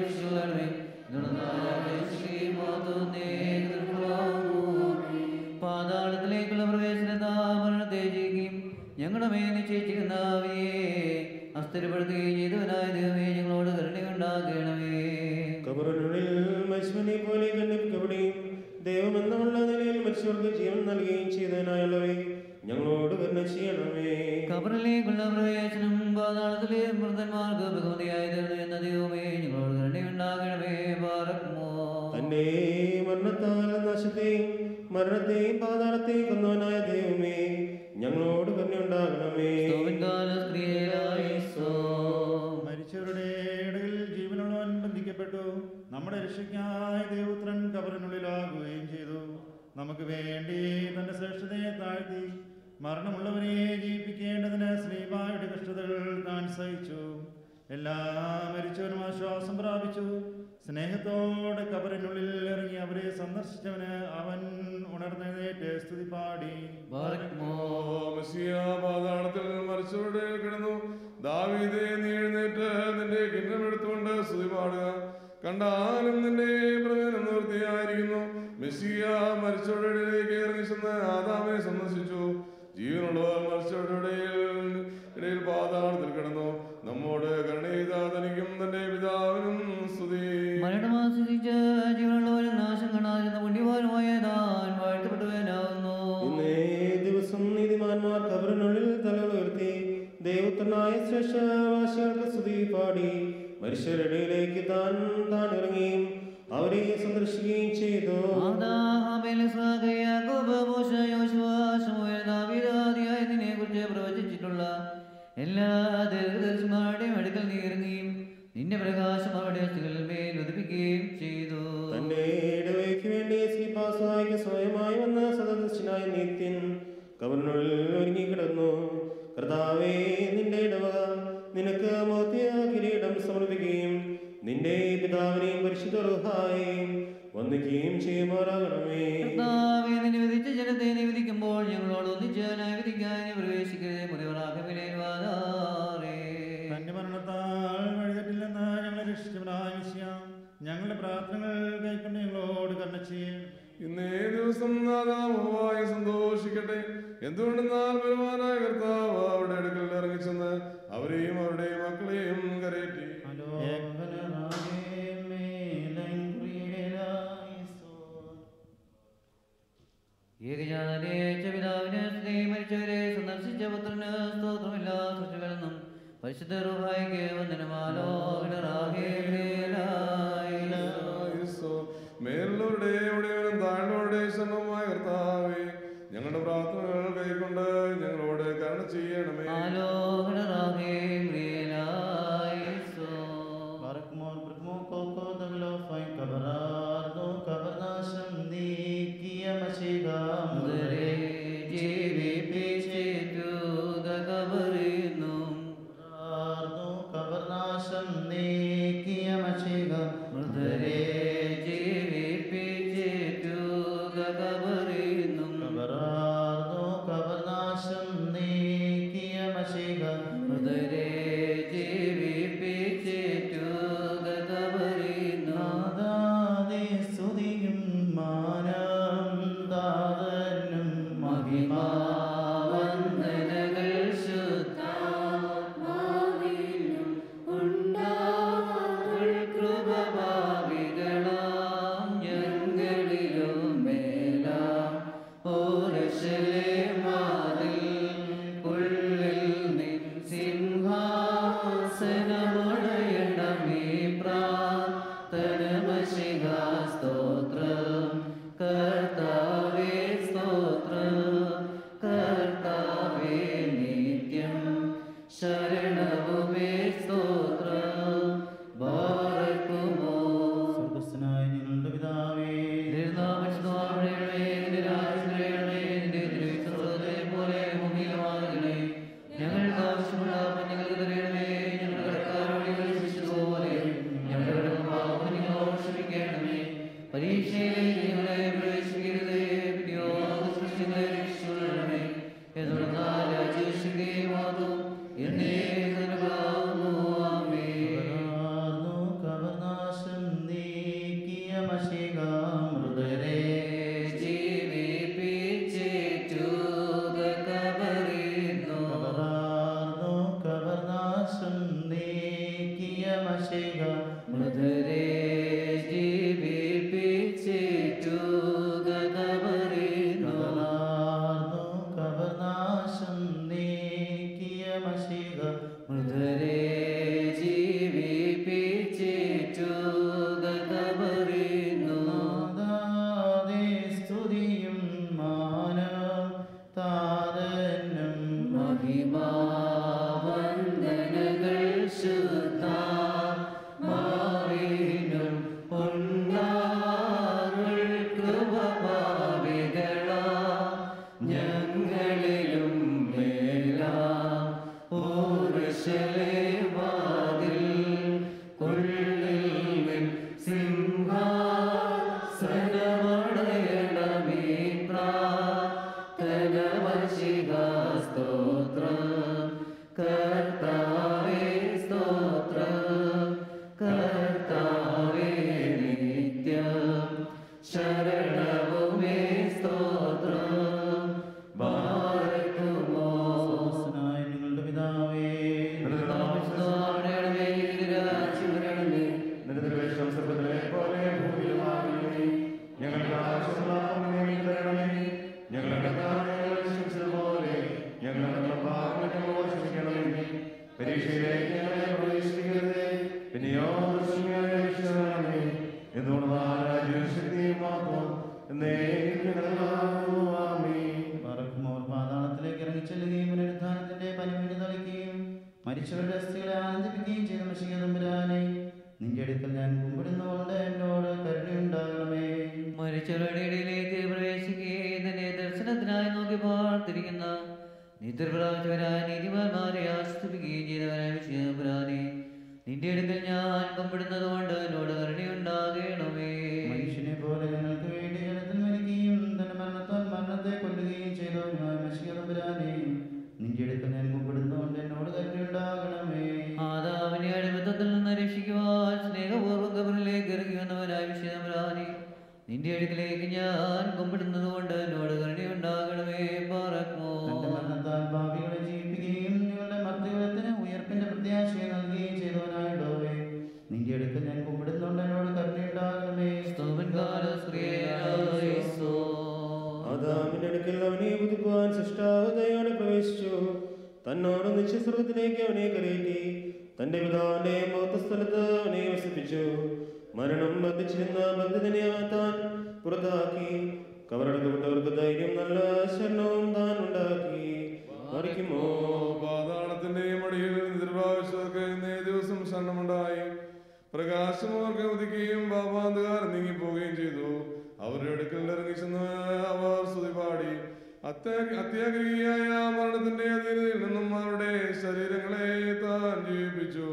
രക്ഷിക്കണമേ പാതാളത്തിലേക്കുള്ള പ്രവേശനത മരണത്തെ ജയിക്കും ഞങ്ങളുടെ മേൽ നിശ്ചയിച്ചിരുന്ന അവയെ അസ്ഥിരപ്പെടുത്തുകയും ചെയ്തവനായ ദൈവമേ ഞങ്ങളോട് കരുണയുണ്ടാകണമേ കബറിനുള്ളിൽ മനുഷ്യനെ പോലെ കണ്ണിക്കപ്പെടുകയും ദൈവമെന്നുള്ള നിലയിൽ മനുഷ്യർക്ക് ജീവൻ നൽകുകയും ചെയ്തതിനായുള്ളവേ ഞങ്ങളോട് കരുണ ചെയ്യണമേ കബറിലേക്കുള്ള പ്രവേശനം പാതാളത്തിലെ മൃതന്മാർക്ക് ബഹുമതിയായത് എന്ന ദൈവമേ ഞങ്ങളോട് കരുണയുണ്ടാകണമേ പാറക്കുമോ തന്റെ മരണത്താൽ നാശത്തെയും മരണത്തെയും പാതാളത്തെയും കൊന്നവനായ ദൈവമേ ഞങ്ങളോട് കരുണയുണ്ടാകണമേ മരിച്ചവരുടെ ഇടയിൽ ജീവനുള്ളവൻ ബന്ധിക്കപ്പെട്ടു നമ്മുടെ രക്ഷയ്ക്കായി ദൈവപുത്രൻ കബറിനുള്ളിലാകുകയും ചെയ്തു നമുക്ക് വേണ്ടി തന്റെ ശ്രേഷ്ഠതയെ താഴ്ത്തി മരണമുള്ളവരെ ജീവിപ്പിക്കേണ്ടതിന് ശ്രീബായുടെ കഷ്ടതകൾ താൻ സഹിച്ചു എല്ലാ മരിച്ചവരും ആശ്വാസം പ്രാപിച്ചു സ്നേഹത്തോടെ കബറിനുള്ളിൽ ഇറങ്ങി അവരെ സന്ദർശിച്ചവന് അവൻ ഉണർന്നെഴുന്നേറ്റ് സ്തുതി പാടി മെസ്സിയ പാതാളത്തിൽ മരിച്ചവരുടെ കിടന്നു ദാവീദേ നീ എഴുന്നേറ്റ് നിന്റെ കിണ്ണം എടുത്തുകൊണ്ട് സ്തുതി പാടുക കണ്ടാലും നിന്റെ പ്രവേദനം നിവൃത്തിയായിരിക്കുന്നു മെസ്സിയ മരിച്ചവരുടെ ഇടയിലേക്ക് ഇറങ്ങി ചെന്ന് ആദാമെ സന്ദർശിച്ചു ജീവനുള്ളവർ മരിച്ചവരുടെ ഇടയിൽ ഇടയിൽ പാതാളത്തിൽ കിടന്നു നമ്മോട് കരുണ ചെയ്ത തനിക്കും തന്റെ പിതാവിനും സ്തുതി മരണമാസ്വദിച്ച് ജീവനുള്ളവരും നാശം കാണാതിരുന്ന പുണ്യവാനുമായ താൻ വാഴ്ത്തപ്പെട്ടവനാവുന്നു ഇന്നേ ദിവസം നീതിമാന്മാർ കബറിനുള്ളിൽ തല ഉയർത്തി ദൈവത്തിനായ ശ്രേഷ്ഠവാസികൾക്ക് സ്തുതി പാടി മനുഷ്യരുടെയിലേക്ക് താൻ താൻ ഇറങ്ങിയും അവരെ സന്ദർശിക്കുകയും ചെയ്തു ഇതിനെ കുറിച്ച് പ്രവചിച്ചിട്ടുള്ള എല്ലാ ദീർഘദർശിമാരുടെയും അടുക്കൽ നീ ഇറങ്ങിയും നിന്റെ പ്രകാശം അവരുടെ അസ്ഥികളിൽ മേൽ ഉദിപ്പിക്കുകയും ചെയ്തു തന്റെ ഇടവയ്ക്ക് വേണ്ടി ശ്രീപാസായിക്ക് സ്വയമായി വന്ന സദസ്യനായ നിത്യൻ കബറിനുള്ളിൽ ഒരുങ്ങി കിടന്നു കർത്താവേ നിന്റെ ഇടവക നിനക്ക് മോത്തിയ കിരീടം സമർപ്പിക്കുകയും നിന്റെ പിതാവിനെയും പരിശുദ്ധ റുഹായെയും വന്ദിക്കുകയും ചെയ്യുമാറാകണമേ കർത്താവേ, നിന്നെ വിധിച്ച ജനത്തെ നീ വിധിക്കുമ്പോൾ ഞങ്ങളോട് ഒന്നിച്ച് ന്യായ വിധിക്കാൻ നീ പ്രവേശിക്കരുത് മുറിവറാക്കമില്ലേവാദാറേ തന്റെ മരണത്താൽ വഴിതെറ്റില്ലെന്ന് ഞങ്ങളെ രക്ഷിച്ചവനായ വിഷയം ഞങ്ങളുടെ പ്രാർത്ഥനകൾ കൈക്കൊണ്ട് ഞങ്ങളോട് കരുണ ചെയ്യും ഇന്നേ ദിവസം നാദാമുവായി സന്തോഷിക്കട്ടെ എന്തുകൊണ്ടെന്നാൽ ബലവാനായ കർത്താവ് അവരുടെ അടുക്കൽ ഇറങ്ങിച്ചെന്ന് അവരെയും അവരുടെ മക്കളെയും കരയറ്റി ഏകജാതേച്ച പിതാവിന് സ്ത്രീ മരിച്ചവരെ സന്ദർശിച്ച പുത്രന് സ്തോത്രമില്ല സൃഷ്ടികളെന്നും പരിശുദ്ധ റുഹായിക്ക് വന്ദനമാലോ മേലുള്ളവരുടെ ഉടയവനും താഴ്ന്നവരുടെ ശരണവുമായ കർത്താവേ ഞങ്ങളുടെ പ്രാർത്ഥനകൾ കൈക്കൊണ്ട് ഞങ്ങളോട് കരുണ ചെയ്യണമേ ആലോകനറാകേ മേലായിസോ നിന്റെ തിരുവേഷം സർവ്വത്തിലെ പോലെ ഭൂമിയിലുമാകണമേ ഞങ്ങൾക്ക് ആവശ്യമുള്ള ഭൂമിയിൽ തരണമേ ഞങ്ങളുടെ കർത്താവിനെ പോലെ ഞങ്ങളുടെ പാപങ്ങളെ ഞങ്ങളോട് ക്ഷമിക്കണമേ പരീക്ഷയിലേക്ക് ഞങ്ങളെ പ്രവേശിപ്പിക്കരുതേ പിന്നെയോ ദുഷ്ടങ്ങളെ രക്ഷിക്കണമേ എന്തുകൊണ്ട് രാജ്യവും ശക്തിയും മാത്രം പറക്കുമോർ പാതാളത്തിലേക്ക് ഇറങ്ങിച്ചെല്ലുകയും പുനരുദ്ധാനത്തിന്റെ പനിവിന് തളിക്കുകയും മരിച്ചവരുടെ അസ്ഥികളെ ആനന്ദിപ്പിക്കുകയും ചെയ്ത മഷിക തമ്പുരാനെ നിന്റെ അടുക്കൽ ഞാൻ കുമ്പിടുന്നതുകൊണ്ട് എന്നോട് കരുണയുണ്ടാകണമേ മരിച്ചവരുടെ ഇടയിലേക്ക് പ്രവേശിക്കുകയും തന്നെ ദർശനത്തിനായി നോക്കി പാർത്തിരിക്കുന്ന നിദ്രപ്രാപിച്ചവരായ നീതിമാന്മാരെ ആശ്വസിപ്പിക്കുകയും ചെയ്തവരായ വിഷയപുരാനെ നിന്റെ അടുക്കൽ ഞാൻ പങ്കിടുന്നത് കൊണ്ട് എന്നോട് കരുണയുണ്ടാകണമേ മനുഷ്യനെ പോലെ ഞങ്ങൾക്ക് വേണ്ടി ജനത്തിൽ മരിക്കുകയും തന്റെ മരണത്താൽ മരണത്തെ കൊല്ലുകയും ചെയ്തവനുമായ മഷിക തമ്പുരാനെ നിന്റെ അടുക്കൽ ഞാൻ കുമ്പിടുന്നതുകൊണ്ട് എന്നോട് കരുണയുണ്ടാകണമേ ആദാവിനെ അടിമത്തത്തിൽ നിന്ന് രക്ഷിക്കുവാൻ സ്നേഹപൂർവ്വം കബറിലേക്ക് ഇറങ്ങി വന്നവനായ വിഷയപുരാനെ നിന്റെ അടുക്കലേക്ക് ഞാൻ കുമ്പിടുന്നത് കൊണ്ട് എന്നോട് കരുണയുണ്ടാകണമേ പറക്കുമോ തന്റെ മരണത്താൽ പാപികളെ ജീവിപ്പിക്കുകയും നിങ്ങളുടെ മർദ്ദകുലത്തിന് ഉയർപ്പിന്റെ പ്രത്യാശയെ നൽകുകയും ചെയ്തവനായുള്ളവേ നിന്റെ അടുക്കൽ ഞാൻ കുമ്പിടുന്നുണ്ട് എന്നോട് കരുണയുണ്ടാകണമേ സ്തോമൻ കാലസ്ക്രിയേലായിസോ. ആദാമിന്റെ അടുക്കൽ അവനെ പുതുക്കുവാൻ സൃഷ്ടാവതയോടെ പ്രവേശിച്ചു തന്നോട് നിശ്ചസ്വർഗത്തിലേക്ക് അവനെ കരയേറ്റി തന്റെ പിതാവിന്റെ സ്ഥലത്ത് അവനെ വസിപ്പിച്ചു മരണം ബന്ധിച്ചിരുന്ന ബന്ധിതനെ താൻ പുറത്താക്കി കവറടക്കപ്പെട്ടവർക്ക് ധൈര്യം നല്ല ശരണവും താൻ ഉണ്ടാക്കി മറിക്കുമോ പാതാളത്തിന്റെ മടിയിൽ നിർഭാവിച്ചവർക്ക് ഇന്നേ ദിവസം ശരണമുണ്ടായി പ്രകാശമവർക്ക് ഉദിക്കുകയും പാപാന്തകാരം നീങ്ങിപ്പോവുകയും ചെയ്തു അവരുടെ അടുക്കൽ ഇറങ്ങിച്ചെന്ന് അവർ സ്തുതി പാടി അത്യ- അത്യാഗ്രഹിയായ മരണത്തിന്റെ അധീനതയിൽ നിന്നും അവരുടെ ശരീരങ്ങളെ താൻ ജീവിപ്പിച്ചു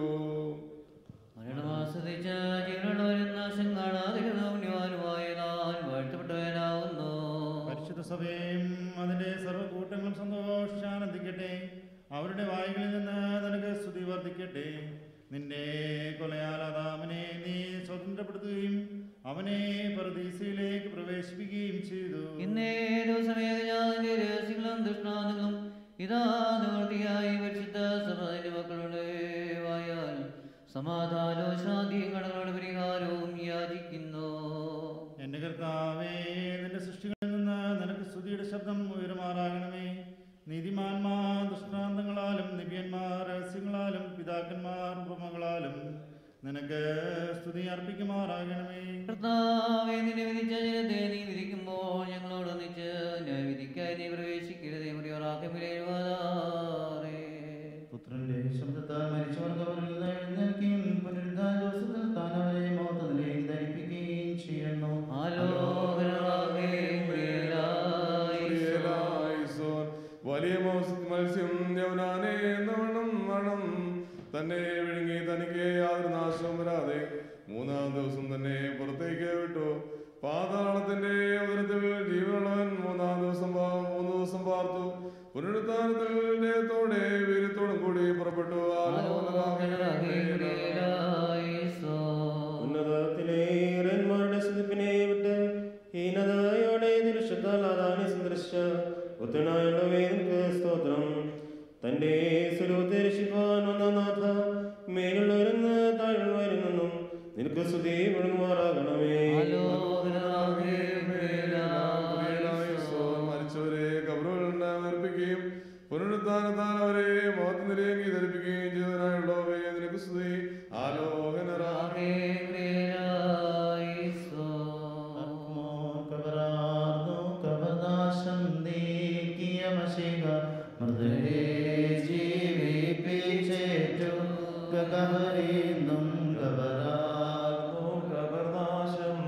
മരണമാസ്വദിച്ച ജീവനുള്ളവരും നാശം കാണാതിരുന്നവനുമായ ഞാൻ വാഴ്ത്തപ്പെട്ടവനാവുന്നു പരിശുദ്ധ സഭയും അതിന്റെ സർവ്വകൂട്ടങ്ങളും സന്തോഷാനന്ദിക്കട്ടെ അവരുടെ വായുകളിൽ നിന്ന് നിനക്ക് സ്തുതി വർദ്ധിക്കട്ടെ നിന്റെ കൊലയാലാദാമനെ നീ സ്വതന്ത്രപ്പെടുത്തുകയും അവനെ പരദീസയിലേക്ക് പ്രവേശിപ്പിക്കുകയും ചെയ്തു ഇന്നേ ദിവസമേ ഞാൻ നിന്റെ രഹസ്യങ്ങളും ദൃഷ്ടാന്തങ്ങളും ഇതാ നിവൃത്തിയായി പരിശുദ്ധ സഭയുടെ മക്കളുടെ വായാൽ സമാധാനവും ശാന്തിയും കടങ്ങളുടെ പരിഹാരവും യാചിക്കുന്നു എന്റെ കർത്താവേ നിന്റെ സൃഷ്ടികളിൽ നിന്ന് നിനക്ക് സ്തുതിയുടെ ശബ്ദം ഉയരുമാറാകണമേ നീതിമാന്മാർ ദൃഷ്ടാന്തങ്ങളാലും നിവ്യന്മാർ രഹസ്യങ്ങളാലും പിതാക്കന്മാർ ഉപമകളാലും നിനക്ക് സ്തുതി അർപ്പിക്കുമാറാകണമേ കർത്താവേ നിന്നെ വിധിച്ച ജനത്തെ നീ വിധിക്കുമ്പോൾ ഞങ്ങളോട് ഒന്നിച്ച് ന്യായവിധിക്കായി നീ പ്രവേശിക്കരുതേ മുറിയോറാക്കമിലേവാറേ പുത്രന്റെ ശബ്ദത്താൽ മരിച്ചവർ കവറിൽ നിന്ന് എഴുന്നേൽക്കുകയും പുനരുദ്ധാന ദിവസത്തിൽ താൻ അവരെ മോത്തത്തിലേക്ക് ധരിപ്പിക്കുകയും ചെയ്യുന്നു ആലോകനാകെ പ്രിയലായി പ്രിയലായിസോൻ. വലിയ മത്സ്യ- മത്സ്യം യൗനാനെ എന്നവണ്ണം മണം തന്നെ വിഴുങ്ങി തനിക്ക് യാതൊരു നാശവും വരാതെ മൂന്നാം ദിവസം തന്നെ പുറത്തേക്ക് വിട്ടു പാതാളത്തിന്റെ ഉദരത്തിൽ ജീവനുള്ളവൻ മൂന്നാം ദിവസം പാ- മൂന്ന് ദിവസം പാർത്തു പുനരുദ്ധാനത്തിൽ ജയത്തോടെ വീര്യത്തോടും കൂടി പുറപ്പെട്ടു ആലോകനാകെ ആലോകനാകെ പ്രിയലായിസോ. ഉന്നതത്തിലേറന്മാരുടെ സ്തുതിപ്പിനെ വിട്ട് ഹീനതയോടെ ദുരുഷത്താൽ ആദാനെ സന്ദർശിച്ച ഉത്തനായുള്ള വേദനക്ക് സ്തോത്രം തന്റെ സ്വരൂപത്തെ രക്ഷിപ്പാൻ വന്ന നാഥ മേലുള്ളവരെന്ന് താഴുള്ളവരിൽ നിന്നും നിനക്ക് സ്തുതി മുഴങ്ങുമാറാകണമേ ആലോകനാകെ പ്രിയലായിസോ. മരിച്ചവരെ കബറുകളുണ്ട് അർപ്പിക്കുകയും പുനരുദ്ധാനത്താൽ അവരെ മോഹത്ത് നിലയാക്കി ധരിപ്പിക്കുകയും ചെയ്തതിനായുള്ളവയെ നിനക്ക് സ്തുതി ആലോകനരാകെ ആകെ പ്രിയലായിസോ. കബറാർന്നു കബർനാശം നീക്കിയ മഷിക മൃദരെ ജീവിപ്പിച്ചേറ്റു കബറിന്നും കബറാർന്നു കബർനാശം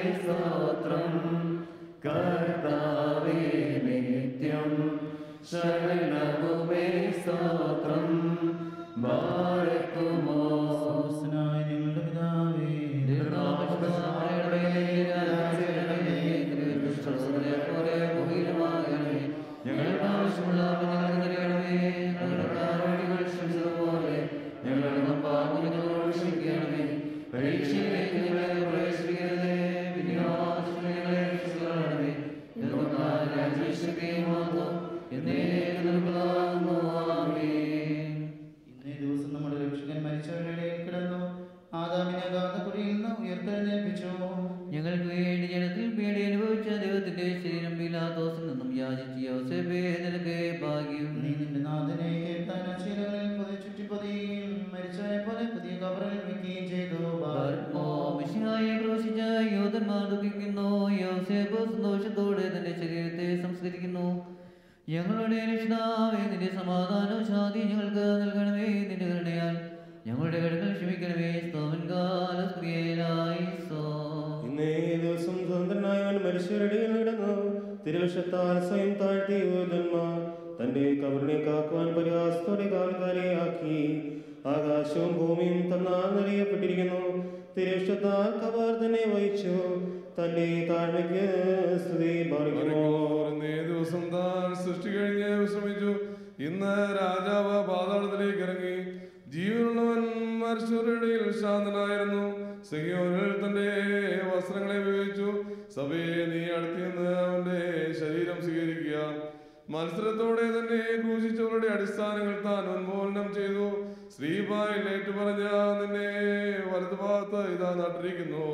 സ്തോത്രം കർത്താവേ നിത്യം ശരണവുമേ സ്തോത്രം ബാരക്കുമോ സ്വർഗ്ഗസ്ഥനായ ഞങ്ങളുടെ പിതാവേ, ഞങ്ങൾക്ക് ആവശ്യമുള്ള ഞങ്ങൾക്ക് തരണമേ ഞങ്ങളുടെ കാരണങ്ങൾ ക്ഷമിച്ചതുപോലെ ഞങ്ങളുടെ പാപങ്ങളോട് ക്ഷമിക്കണമേ പരീക്ഷയിലേക്ക് ഞങ്ങളെ പ്രവേശിപ്പിക്കരുതേ വിനിയോഗം ഞങ്ങളെ രക്ഷിക്കണമേ എന്നാൽ രാജ്യശക്തിയും മാത്രം എന്നേക്കും നിൽക്കുന്നതാകുന്നു ആമേൻ ഇന്നേ ദിവസം നമ്മുടെ രക്ഷകൻ മരിച്ചവരുടെ ഇടയിൽ കിടന്നു ആദാമിനെ അഗാധക്കുഴിയിൽ നിന്ന് ഉയർത്തെഴുന്നേൽപ്പിച്ചു ഞങ്ങൾക്ക് വേണ്ടി ജനത്തിൽ പേടി അനുഭവിച്ച ദൈവത്തിന്റെ ശരീരം പീലാത്തോസിൽ നിന്നും യാചിച്ച യോസേഫേ നിനക്ക് ഭാഗ്യം നീ നിന്റെ നാഥനെ കേൾക്കാൻ ശീലകളിൽ പൊതി ചുറ്റിപ്പൊതിയും മരിച്ചവനെ പോലെ പുതിയ കബറിൽ വെക്കുകയും ചെയ്തു ഓ മിശിഹായെ ക്രൂശിച്ച യോധന്മാർ ദുഃഖിക്കുന്നു യോസേഫ് സന്തോഷത്തോടെ തന്റെ ശരീരത്തെ സംസ്കരിക്കുന്നു ഞങ്ങളുടെ രക്ഷിതാവേ നിന്റെ സമാധാനവും ശാന്തി ഞങ്ങൾക്ക് നൽകണമേ നിന്റെ കരുണയാൽ ഞങ്ങളുടെ കടങ്ങൾ ക്ഷമിക്കണമേ സ്തോമൻ കാലപ്രിയനായി സോ ഇന്നേ ദിവസം സ്വതന്ത്രനായവൻ മനുഷ്യരുടെ കിടന്നു തിരുവശത്താൽ സ്വയം താഴ്ത്തി യോജന്മാർ തന്റെ കബറിനെ കാക്കുവാൻ പരിഹാസത്തോടെ കാവൽക്കാരെ ആക്കി ആകാശവും ഭൂമിയും തന്നാൽ നിറയപ്പെട്ടിരിക്കുന്നു തിരുവശത്താൽ കബർ തന്നെ വഹിച്ചു തന്റെ താഴ്മയ്ക്ക് സ്തുതി പാലിക്കുന്നു ഇന്നേ ദിവസം താൻ സൃഷ്ടി കഴിഞ്ഞ് വിശ്രമിച്ചു ഇന്ന് രാജാവ് പാതാളത്തിലേക്ക് ഇറങ്ങി ജീവനുള്ളവൻ മരിച്ചവരുടെ ഇടയിൽ ശാന്തനായിരുന്നു സിഹിയോനിൽ തന്റെ വസ്ത്രങ്ങളെ ഉപയോഗിച്ചു സഭയെ നീ അടുത്തിന്ന് അവന്റെ ശരീരം സ്വീകരിക്കുക മത്സരത്തോടെ തന്നെ ക്രൂശിച്ചവരുടെ അടിസ്ഥാനങ്ങൾ താൻ ഉന്മൂലനം ചെയ്തു ശ്രീബായിൽ ഏറ്റുപറഞ്ഞ നിന്നെ വലതുഭാഗത്ത് ഇതാ നട്ടിരിക്കുന്നു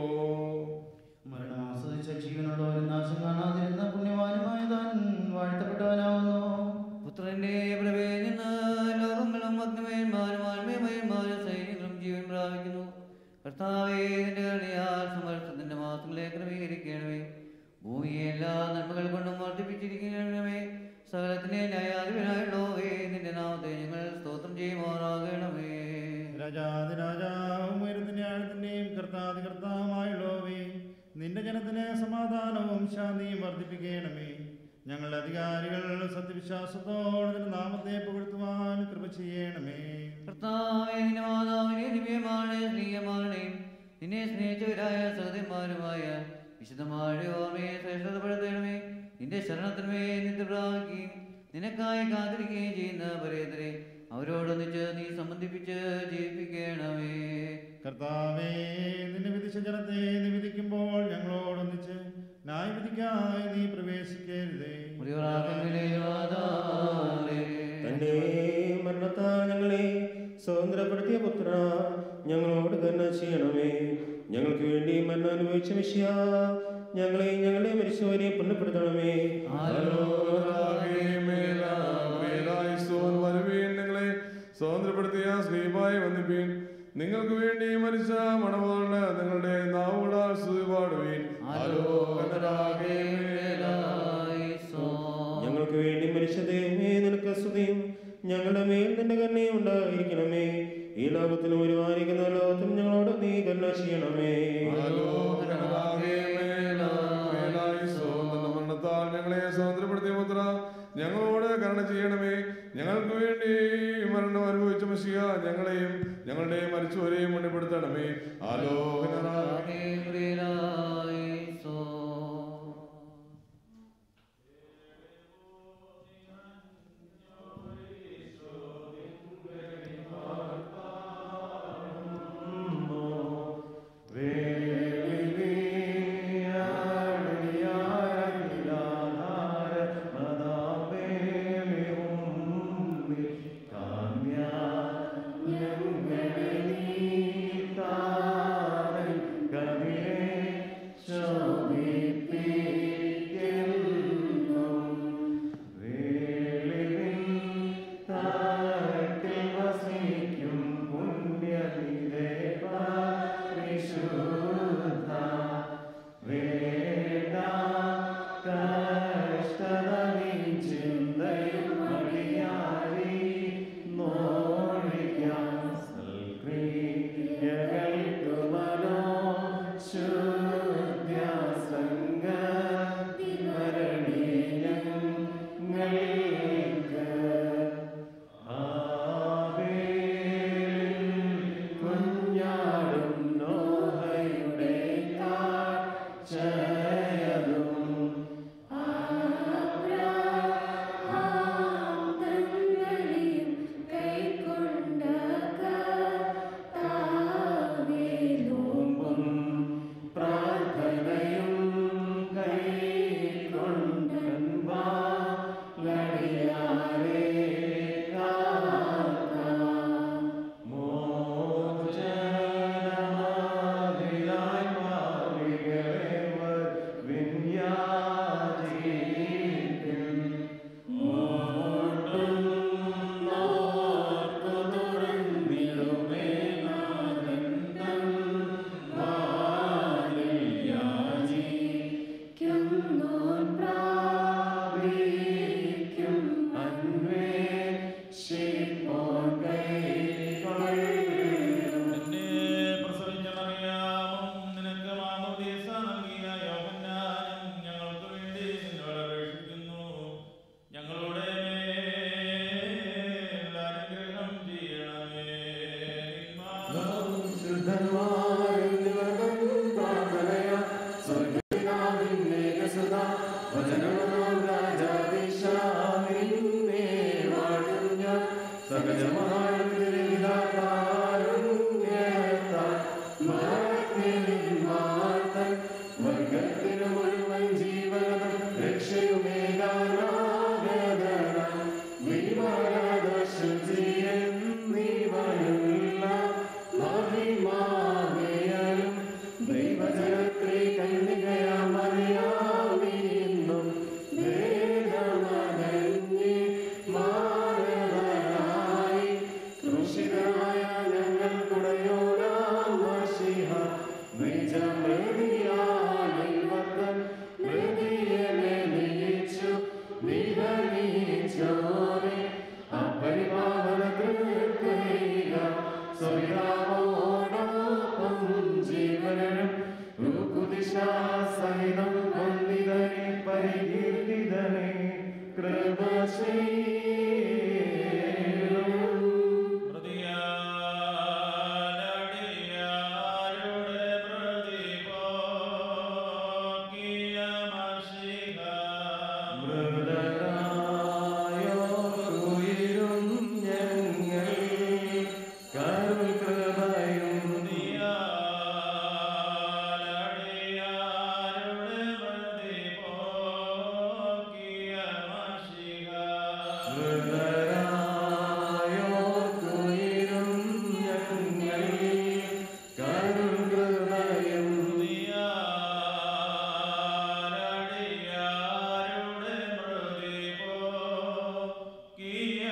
മരണം ആസ്വദിച്ച ജീവനുള്ളവരും നാശം കാണാതിരുന്ന പുണ്യവാനുമായ താൻ വാഴ്ത്തപ്പെട്ടവനാവുന്നു പുത്രന്റെ പ്രവേശന ലോകങ്ങളും അഗ്നിമയന്മാരും ആത്മീയമയന്മാരും സൈന്യങ്ങളും ജീവൻ പ്രാപിക്കുന്നു കർത്താവേ നിന്റെ കരുണയാൽ സമർത്ഥത്തിന്റെ മാസങ്ങളെ ക്രമീകരിക്കണമേ ഭൂമിയെ എല്ലാ നന്മകൾ കൊണ്ടും വർദ്ധിപ്പിച്ചിരിക്കണമേ സകലത്തിന്റെ ന്യായാധിപനായുള്ളവേ നിന്റെ നാമത്തെ ഞങ്ങൾ സ്തോത്രം ചെയ്യുമാറാകണമേ രാജാതിരാജാവും ഉയരത്തിന്റെ ആഴത്തിന്റെയും കർത്താതി കർത്താവുമായുള്ളവേ നിന്റെ ജനത്തിന് സമാധാനവും ശാന്തിയും വർദ്ധിപ്പിക്കണമേ ഞങ്ങളുടെ അധികാരികൾ സത്യവിശ്വാസത്തോടെ നിന്റെ നാമത്തെ പുകഴ്ത്തുവാൻ കൃപ ചെയ്യണമേ കർത്താവേ നിന്റെ മാതാവിനെ ദിവ്യമാണ് സ്ത്രീയമാരുടെയും നിന്നെ സ്നേഹിച്ചവരായ സഹൃദയന്മാരുമായ വിശുദ്ധമായ ഓർമ്മയെ ശ്രേഷ്ഠതപ്പെടുത്തണമേ നിന്റെ ശരണത്തിനുമേ നിന്റെ പ്രാപിക്കുകയും നിനക്കായി കാത്തിരിക്കുകയും ചെയ്യുന്ന പരേതരെ അവരോടൊന്നിച്ച് നീ സംബന്ധിപ്പിച്ച് ജീവിപ്പിക്കണമേ കർത്താവേ നിന്റെ വിധിച്ച ജനത്തെ നീ വിധിക്കുമ്പോൾ ഞങ്ങളോടൊന്നിച്ച് ന്യായവിധിക്കായി നീ പ്രവേശിക്കരുതേ തന്റെ മരണത്താൽ ഞങ്ങളെ സ്വതന്ത്രപ്പെടുത്തിയ പുത്ര ഞങ്ങളോട് കരുണ ചെയ്യണമേ ഞങ്ങൾക്ക് വേണ്ടി മരണം അനുഭവിച്ച വിഷയ ഞങ്ങളെ ഞങ്ങളുടെ മരിച്ചവരെ പുണ്യപ്പെടുത്തണമേ നിങ്ങളെ സ്വാതന്ത്ര്യപ്പെടുത്തിയ ശ്രീബായി വന്നിപ്പീൻ നിങ്ങൾക്ക് വേണ്ടി മരിച്ച മണവാള് നിങ്ങളുടെ നാവുകളാൽ സ്തുതി പാടുവീൻ ഞങ്ങൾക്ക് വേണ്ടി മരിച്ച ദൈവമേ നിനക്ക് സ്തുതിയും ഞങ്ങളുടെ മേൽ നിന്റെ കരുണയും ഉണ്ടായിരിക്കണമേ ഈ ലോകത്തിലും ഒരുമാനിക്കുന്ന ലോകത്തും ഞങ്ങളോട് നീ കരുണ ചെയ്യണമേ മരണത്താൽ ഞങ്ങളെ സ്വാതന്ത്ര്യപ്പെടുത്തിയ പുത്ര ഞങ്ങളോട് കരുണ ചെയ്യണമേ ഞങ്ങൾക്ക് വേണ്ടി മരണം അനുഭവിച്ച മഷിയ ഞങ്ങളെയും ഞങ്ങളുടെ മരിച്ചവരെയും മുന്നിപ്പെടുത്തണമേ ആലോകന കാമ്യ നിന്നെ പ്രസവിച്ച മറിയാമും നിനക്ക് മാമോദീസ നൽകിയ യോഹന്നാനും ഞങ്ങൾക്ക് വേണ്ടി നിന്നോട് അപേക്ഷിക്കുന്നു ഞങ്ങളുടെ മേൽ അനുഗ്രഹം ചെയ്യണമേ നിന്മാ പ്രതിയാരുടെ പ്രതിപോക്കിയ പ്രതിയാരുടെ പ്രതിപോക്കിയ പ്രതിയാരുടെ പ്രതിപോക്കിയ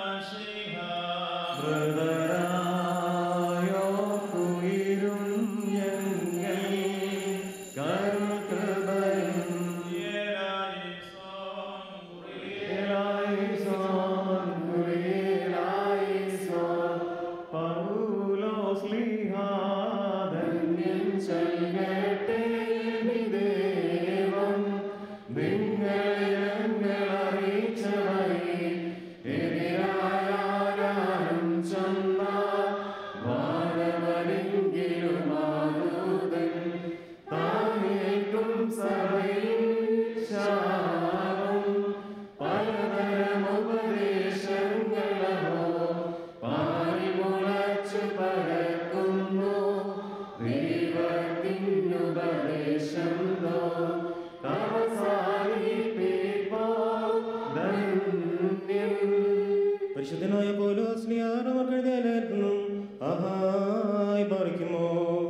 പരിശുദ്ധനായ പോലോ സ്ലിയാറവർ എഴുതിയാലായിരുന്നു ആഹായി പാറിക്കുമോ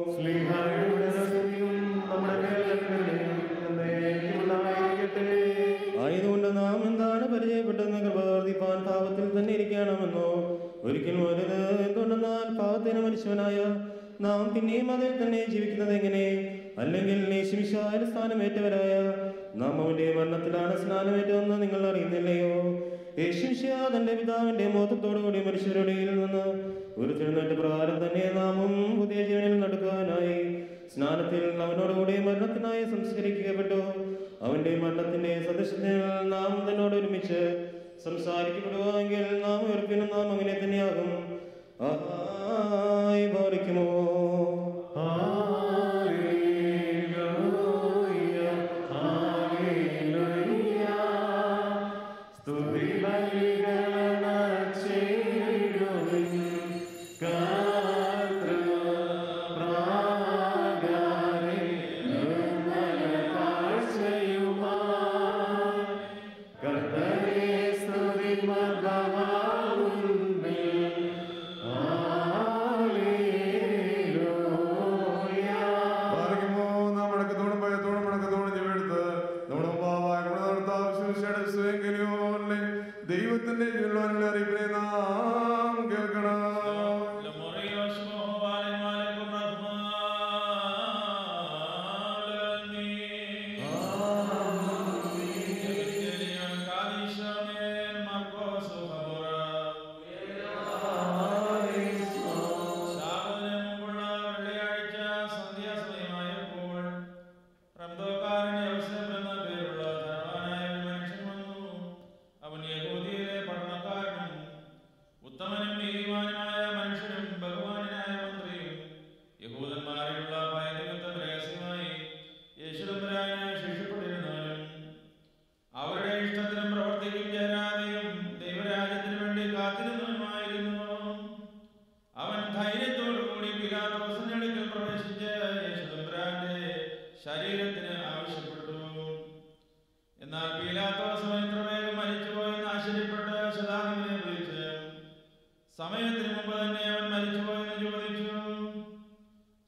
ആയതുകൊണ്ട് നാം എന്താണ് പരിചയപ്പെട്ടെന്ന് കൃപവർദ്ധിപ്പാൻ പാപത്തിൽ തന്നെ ഇരിക്കണമെന്നോ ഒരിക്കലും വരുത് എന്തുകൊണ്ടെന്നാൽ പാവത്തിന് മനുഷ്യനായ നാം പിന്നെയും അതിൽ തന്നെ ജീവിക്കുന്നത് എങ്ങനെ അല്ലെങ്കിൽ യേശുമിശായ സ്ഥാനമേറ്റവരായ നാം അവന്റെ മരണത്തിലാണ് സ്നാനമേറ്റതെന്ന് നിങ്ങൾ അറിയുന്നില്ലയോ യേശുമിശാ തന്റെ പിതാവിന്റെ മോത്തത്തോടുകൂടി മനുഷ്യരുടെ ഇടയിൽ നിന്ന് ഒരു തിരുന്നേറ്റ പ്രകാരം തന്നെ നാമും പുതിയ ജീവനിൽ നടക്കാനായി സ്നാനത്തിൽ അവനോടുകൂടി മരണത്തിനായി സംസ്കരിക്കപ്പെട്ടു അവന്റെ മരണത്തിന്റെ സദസ്യത്തിൽ നാം തന്നോട് ഒരുമിച്ച് സംസാരിക്കപ്പെടുവാണെങ്കിൽ നാം ഉയർപ്പിനും നാം അങ്ങനെ തന്നെയാകും ആയി പാലിക്കുമോ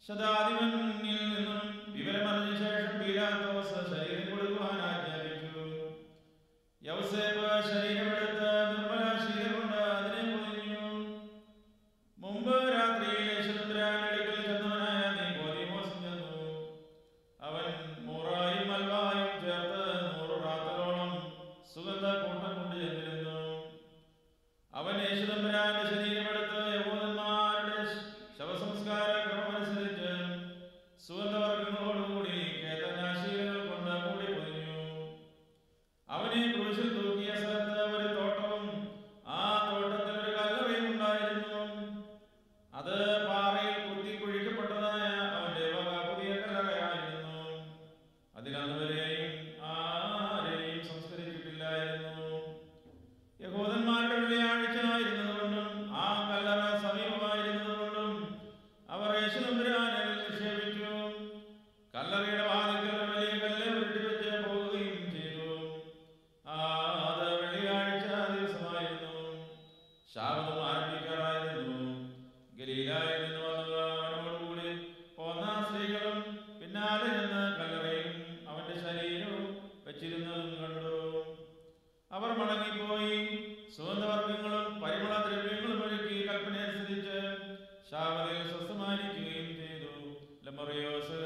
ശതാധിപനിൽ നിന്നും വിവരമറിഞ്ഞ ശേഷം പീലാത്തോസ് ശരീരം കൊടുക്കുവാൻ ആജ്ഞാപിച്ചു യൗസേപ്പ് ശരീരമെടുത്ത് നിർമ്മല ശീലം കൊണ്ട് അതിനെ പൊതിഞ്ഞു മുമ്പ് രാത്രിയിൽ യേശുദമ്പുരാൻ അടുക്കൽ ചെന്നവനായ നീക്കോദീമോസ് ചെന്നു അവൻ മൂറായും മൽവായും ചേർത്ത് നൂറ് റാത്തലോളം സുഗന്ധ കൂട്ടം കൊണ്ട് ചെന്നിരുന്നു അവൻ യേശുദമ്പുരാന്റെ ശരീരമെടുത്ത് യഹൂദന്മാരുടെ ശവസംസ്കാര ക്രമമനുസരിച്ച് സുഗന്ധവർഗങ്ങളോടുകൂടി കേതനാശീലകൾ കൊണ്ട് മൂടി പൊതിഞ്ഞു അവനെ ക്രൂശിൽ തൂക്കിയ സ്ഥലത്ത് ഒരു തോട്ടവും ആ തോട്ടത്തിൽ ഒരു കല്ലറയും ഉണ്ടായിരുന്നു അത് പാറയിൽ കുത്തി കുഴിക്കപ്പെട്ടതായ അവന്റെ വക പുതിയ കല്ലറയായിരുന്നു അതിലന്നുവരെയും ആരെയും സംസ്കരിച്ചിട്ടില്ലായിരുന്നു യഹൂദന്മാരുടെ വെള്ളിയാഴ്ച ആയിരുന്നതുകൊണ്ടും ആ കല്ലറ സമീപമായിരുന്നതുകൊണ്ടും അവർ യേശുദമ്പുരാനെ നിക്ഷേപിച്ചു കല്ലറയുടെ വാതിക്കൽ ഒരു വലിയ കല്ല് ഉരുട്ടി വെച്ച് പോകുകയും ചെയ്തു ആ അത് വെള്ളിയാഴ്ച ദിവസമായിരുന്നു ശാപം ആരംഭിക്കാറായിരുന്നു ഗലീലായിൽ നിന്ന് വന്ന അവനോടുകൂടി പോന്ന സ്ത്രീകളും പിന്നാലെ നിന്ന് കല്ലറയും അവന്റെ ശരീരവും വെച്ചിരുന്നതും കണ്ടു അവർ മടങ്ങിപ്പോയി സുഗന്ധവർഗങ്ങളും പരിമള ദ്രവ്യങ്ങളും ഒരുക്കി കൽപ്പന അനുസരിച്ച് ശാപതയിൽ സ്വസ്ഥമായിരിക്കുകയും ചെയ്തു ലമറിയോസ്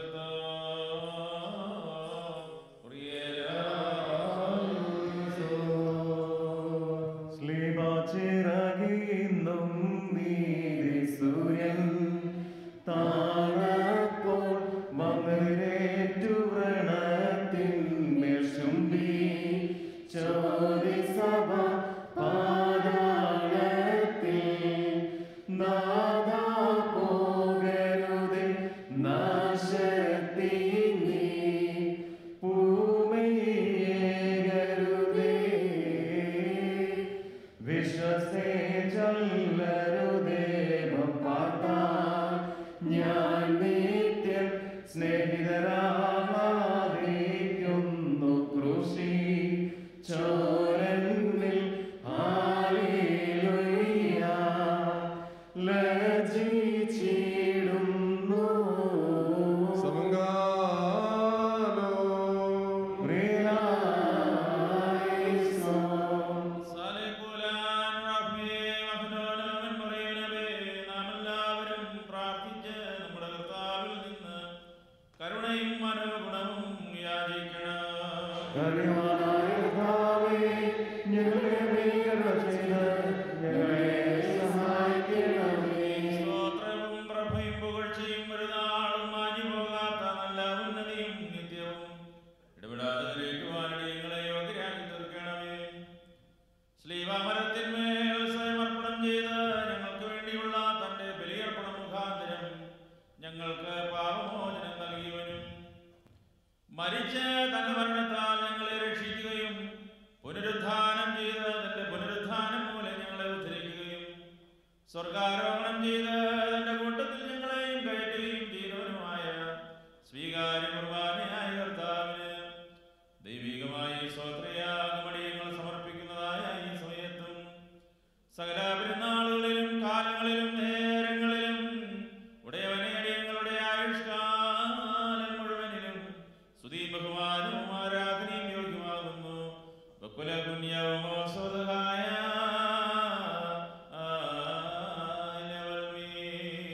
സ്ലീബാച്ചിറകിന്നും നീതി സൂര്യൻ താഴപ്പോൾ മകരേറ്റു വ്രണത്തിന്മേൽ ശുംഭി ചോരി സഭ പാതാളത്തിൽ നാദാ പോകരുതേ നാശത്തി നീ പൂമയേകരുതേ വിശ്വസേ ചൊല്ലരുദേവം പാർത്താൽ ഞാൻ നിത്യം സ്നേഹിതരാമായിരിക്കുന്നു കൃഷി ചോരന്നിൽ ഹാലേലുയ്യ ലജിച്ചിടുന്നു സമങ്കാലോ പ്രിയനായിസോ സാലേക്കുലാൻ റഹ്മേ മഹ്നോനവൻ പറയുന്നവേ നാം എല്ലാവരും പ്രാർത്ഥിച്ച് നമ്മുടെ കർത്താവിൽ നിന്ന് കരുണയും മനോഗുണവും യാചിക്കണം ധന്യവാനായ കർത്താവേ, ഞങ്ങളെ നീകരണ ചെയ്ത് ഞങ്ങളെ സഹായിക്കണമേ. സ്തോത്രവും പ്രഭയും പുകഴ്ചയും ഒരു നാളും മാഞ്ഞു പോകാത്ത നല്ല ഉന്നതിയും നിത്യവും ഇടപെടാതെ ഗ്രഹിക്കുവാനിടെ ഞങ്ങളെ യോഗ്യരാക്കി തീർക്കണമേ ശ്ലീവാമരത്തിന്മേൽ സ്വയമർപ്പണം ചെയ്ത് ഞങ്ങൾക്ക് വേണ്ടിയുള്ള തന്റെ ബലിയർപ്പണ മുഖാന്തരം ഞങ്ങൾക്ക് പാപമോചനം നൽകിയവനും മരിച്ച് തന്റെ മരണത്താൽ ഞങ്ങളെ രക്ഷിക്കുകയും പുനരുദ്ധാനം ചെയ്ത് തന്റെ പുനരുദ്ധാനം മൂലം ഞങ്ങളെ ഉദ്ധരിക്കുകയും സ്വർഗാരോഹണം ചെയ്ത് തന്റെ കൂട്ടത്തിൽ ഞങ്ങളെയും കയറ്റുകയും ചെയ്തവനുമായ സ്വീകാര്യ കുർബാനയായ കർത്താവിന് ദൈവികമായ സ്വത്രയാഗമടി ഞങ്ങൾ സമർപ്പിക്കുന്നതായ ഈ സമയത്തും സകല പെരുന്നാളുകളിലും കാലങ്ങളിലും നേരങ്ങളിലും ഉടയവനെ അടിയങ്ങളുടെ ആയുഷ്കാലം മുഴുവനിലും സ്തുതി ബഹുമാനവും ആരാധനയും യോഗ്യമാകുന്നു ബക്കുല പുണ്യവുമോ സ്വതഹായ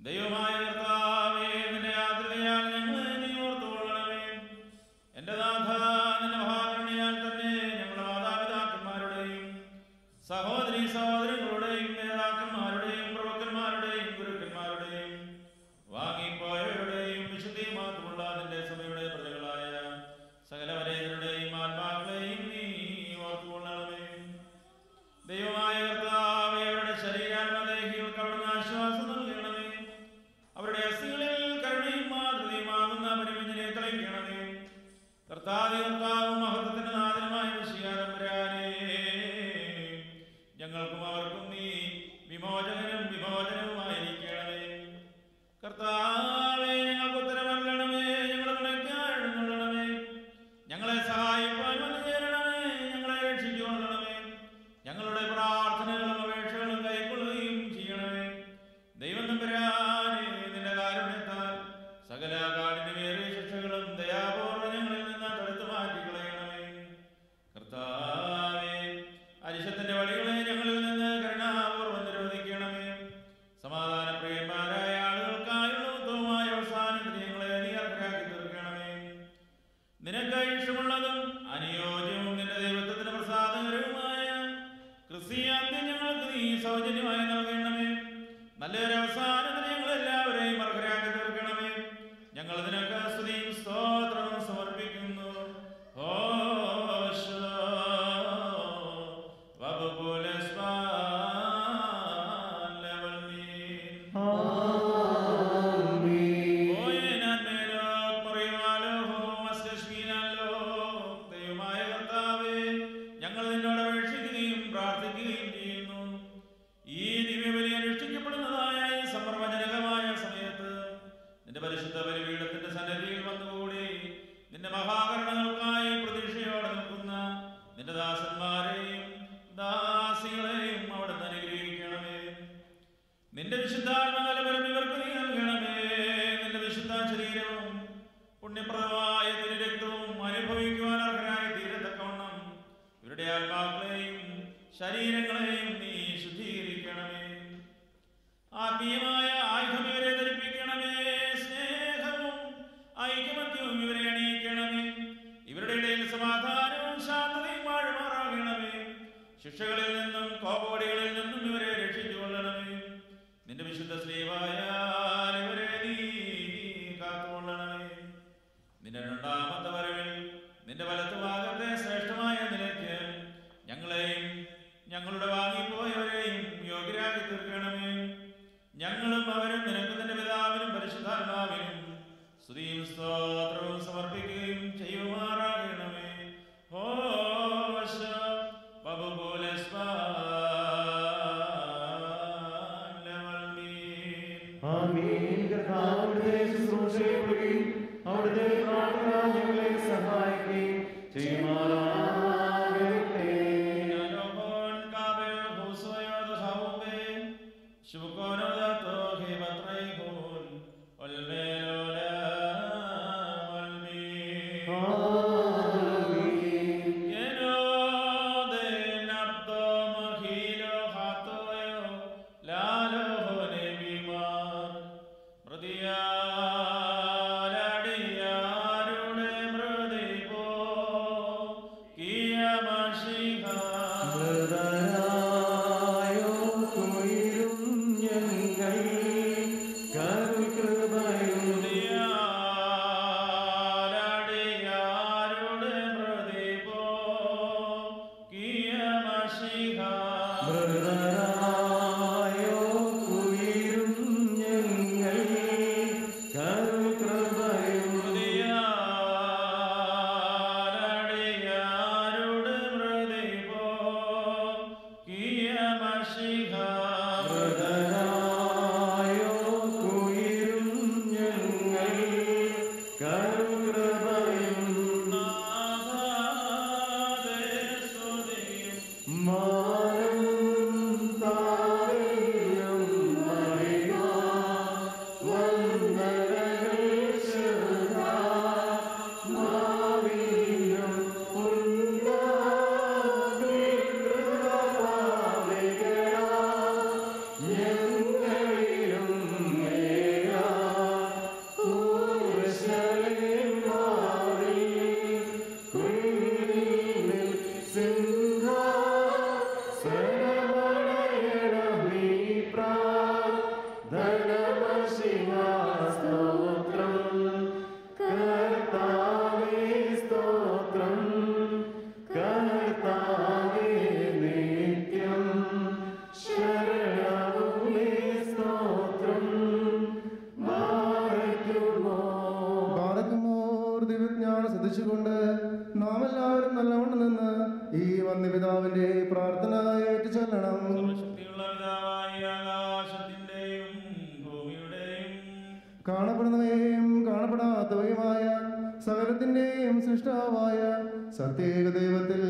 ദൈവമായ കർത്താവേ നിന്റെ ആദ്രതയാൽ ഞങ്ങളെ നീ ഓർത്തുകൊള്ളണമേ എന്റെ നാഥ നിന്റെ മഹാകരുണയാൽ തന്നെ ഞങ്ങളുടെ മാതാപിതാക്കന്മാരുടെയും സഹോദരി സഹോദരങ്ങളുടെയും നേതാക്കന്മാരുടെയും പ്രഭുക്കന്മാരുടെയും ഗുരുക്കന്മാരുടെയും വാങ്ങിപ്പോയവരുടെയും വിശുദ്ധിയും മാത്രമുള്ള നിന്റെ സഭയുടെ പ്രജകളായ സകല വരേതരുടെയും ആത്മാക്കളെയും നീ ഓർത്തുകൊള്ളണമേ ദൈവമായ കർത്താവേ അവരുടെ ശരീരാത്മദേഹികൾക്ക് അവിടുന്ന് ആശ്വാസം നൽകണമേ അവരുടെ അസ്ഥികളിൽ കരുണയും മാതൃതയുമാകുന്ന പരിമിതിനെ തെളിയിക്കണമേ കർത്താവ് കർത്താവും മഹത്വത്തിന്റെ നാഥനുമായ വിഷയാതമ്പരാനേ ഞങ്ങൾക്കും അവർക്കും നീ വിമോചകനും വിമോചനവുമായിരിക്കണമേ കർത്താവേ ഞങ്ങൾക്ക് ഉത്തരമല്ലണമേ ഞങ്ങളെ വിളിക്കാഴുന്നള്ളണമേ ഞങ്ങളെ സഹായിപ്പാൻ വന്നു ചേരണമേ ഞങ്ങളെ രക്ഷിച്ചുകൊള്ളണമേ ഞങ്ങളുടെ പ്രാർത്ഥനകളും അപേക്ഷകളും കൈക്കൊള്ളുകയും ചെയ്യണമേ ദൈവം തമ്പുരാനെ നിന്റെ കാരുണ്യത്താൽ സകല കാഠിന്യമേറിയ ശിക്ഷകളും ദയാപൂർവ്വം ഞങ്ങളിൽ നിന്ന് തടുത്തു മാറ്റിക്കളയണമേ കർത്താവേ അരിശത്തിന്റെ വഴികളെ ഞങ്ങളിൽ നിന്ന് കരുണാപൂർവ്വം നിരോധിക്കണമേ സമാധാന പ്രിയന്മാരായ ആളുകൾക്കായുള്ള ഉത്തമമായ അവസാനത്തിൽ ഞങ്ങളെ നീ അർഹരാക്കി തീർക്കണമേ നിനക്ക് ഇഷ്ടമുള്ളതും അനുയോജ്യവും നിന്റെ ദൈവത്വത്തിന് പ്രസാദകരവുമായ ക്രിസ്തീയാന്ത്യം ഞങ്ങൾക്ക് നീ സൗജന്യമായി നൽകണമേ നല്ലൊരു അവസാനത്തിന് ഞങ്ങൾ എല്ലാവരെയും അർഹരാക്കി തീർക്കണമേ ഞങ്ങൾ നിനക്ക് സ്തുതിയും സ്തോത്രവും സമർപ്പിക്കുന്നു ഓശോ വബുകുലസ്വാൻ ലവൽമീൻ ദൈവമായ കർത്താവേ ഞങ്ങൾ നിന്നോട് അപേക്ഷിക്കുകയും പ്രാർത്ഥിക്കുകയും ചെയ്യുന്നു ഈ ദിവ്യബലി അനുഷ്ഠിക്കപ്പെടുന്നതായ ഈ സംഭ്രമജനകമായ സമയത്ത് നിന്റെ പരിശുദ്ധ ബലിപീഠത്തിന്റെ സന്നിധിയിൽ വന്നുകൂടി നിന്റെ മഹാകരണങ്ങൾക്കായി പ്രതീക്ഷയോടെ നിൽക്കുന്ന നിന്റെ ദാസന്മാരെയും ദാസികളെയും അവിടെ അനുഗ്രഹിക്കണമേ നിന്റെ വിശുദ്ധാത്മകലപരം ഇവർക്ക് നീ നൽകണമേ നിന്റെ വിശുദ്ധ ശരീരവും പുണ്യപ്രദമായ തിരു രക്തവും അനുഭവിക്കുവാൻ അർഹരായി തീരത്തക്കവണ്ണം ഇവരുടെ ആത്മാക്കളെയും ശരീരങ്ങളെയും നീ ശുദ്ധീകരിക്കണമേ ആത്മീയമായ ആയുധം ഇവരെ ധരിപ്പിക്കണമേ സ്നേഹവും ഐക്യമത്യവും ഇവരെ അണിയിക്കണമേ ഇവരുടെ ഇടയിൽ സമാധാനവും ശാന്തതയും വാഴുമാറാകണമേ ശിക്ഷകളിൽ നിന്നും കോപടികളിൽ നിന്നും ഇവരെ രക്ഷിച്ചുകൊള്ളണമേ നിന്റെ വിശുദ്ധ ശ്രീവായാൽ ഇവരെ നീ കാത്തുകൊള്ളണമേ നിന്റെ രണ്ടാമത്തെ വരവിൽ നിന്റെ വലത്തുഭാഗത്തെ ശ്രേഷ്ഠമായ നിലയ്ക്ക് ഞങ്ങളെയും ഞങ്ങളുടെ വാങ്ങിപ്പോയവരെയും യോഗ്യരാക്കി തീർക്കണമേ ഞങ്ങളും അവരും നിനക്ക് നിന്റെ പിതാവിനും പരിശുദ്ധാത്മാവിനും സ്തുതിയും സ്തോത്രവും സമർപ്പിക്കുകയും ചെയ്യുമാറാകണമേ ഹോശ ബബുകുലസ്വാൻ ആമീൻ കർത്താവിന്റെ ശുശ്രൂഷയിലൂടെയും അവിടുത്തെ പ്രാർത്ഥന ഞങ്ങളെ സഹായിക്കുകയും ചെയ്യുമാറാകട്ടെ Nanohon kabel husoyo do haumbe, shukono da tohe batraihon, olmelo la malmi. Amin Yeno de napto mahilo hatoyo, lalo hone bimar, മൃതിയാലടിയാരുടെ മൃതിപോ കിയമശിഹ മൃതരായോ കുയിലും ഞങ്ങൾ കരുകൃപയും മൃതിയാലടിയാരുടെ മൃതിപോ കിയമശിഹ മൃതരായോ കുയിലും ഞങ്ങൾ കരുകൃപയും മൃതിയാലടിയാരുടെ മൃതിപോ കിയമശിഹ മൃതരായോ കുയിലും ഞങ്ങൾ കരുകൃപയും മാനം താരയും മഹിമ വന്ദനകൾ സദാ മാവിനും ഉണ്ടാകി കൃപപാലികളാ ഞങ്ങളിലും മേൽ സ്തുതിച്ചുകൊണ്ട് നാം എല്ലാവരും നല്ലവണ്ണം നിന്ന് ഈ വന്യപിതാവിന്റെ പ്രാർത്ഥന ഏറ്റു ചൊല്ലണം സർവശക്തിയുള്ള പിതാവായ ആകാശത്തിന്റെയും ഭൂമിയുടെയും കാണപ്പെടുന്നവയും കാണപ്പെടാത്തവയുമായ സകലത്തിന്റെയും സൃഷ്ടാവായ സത്യേക ദൈവത്തിൽ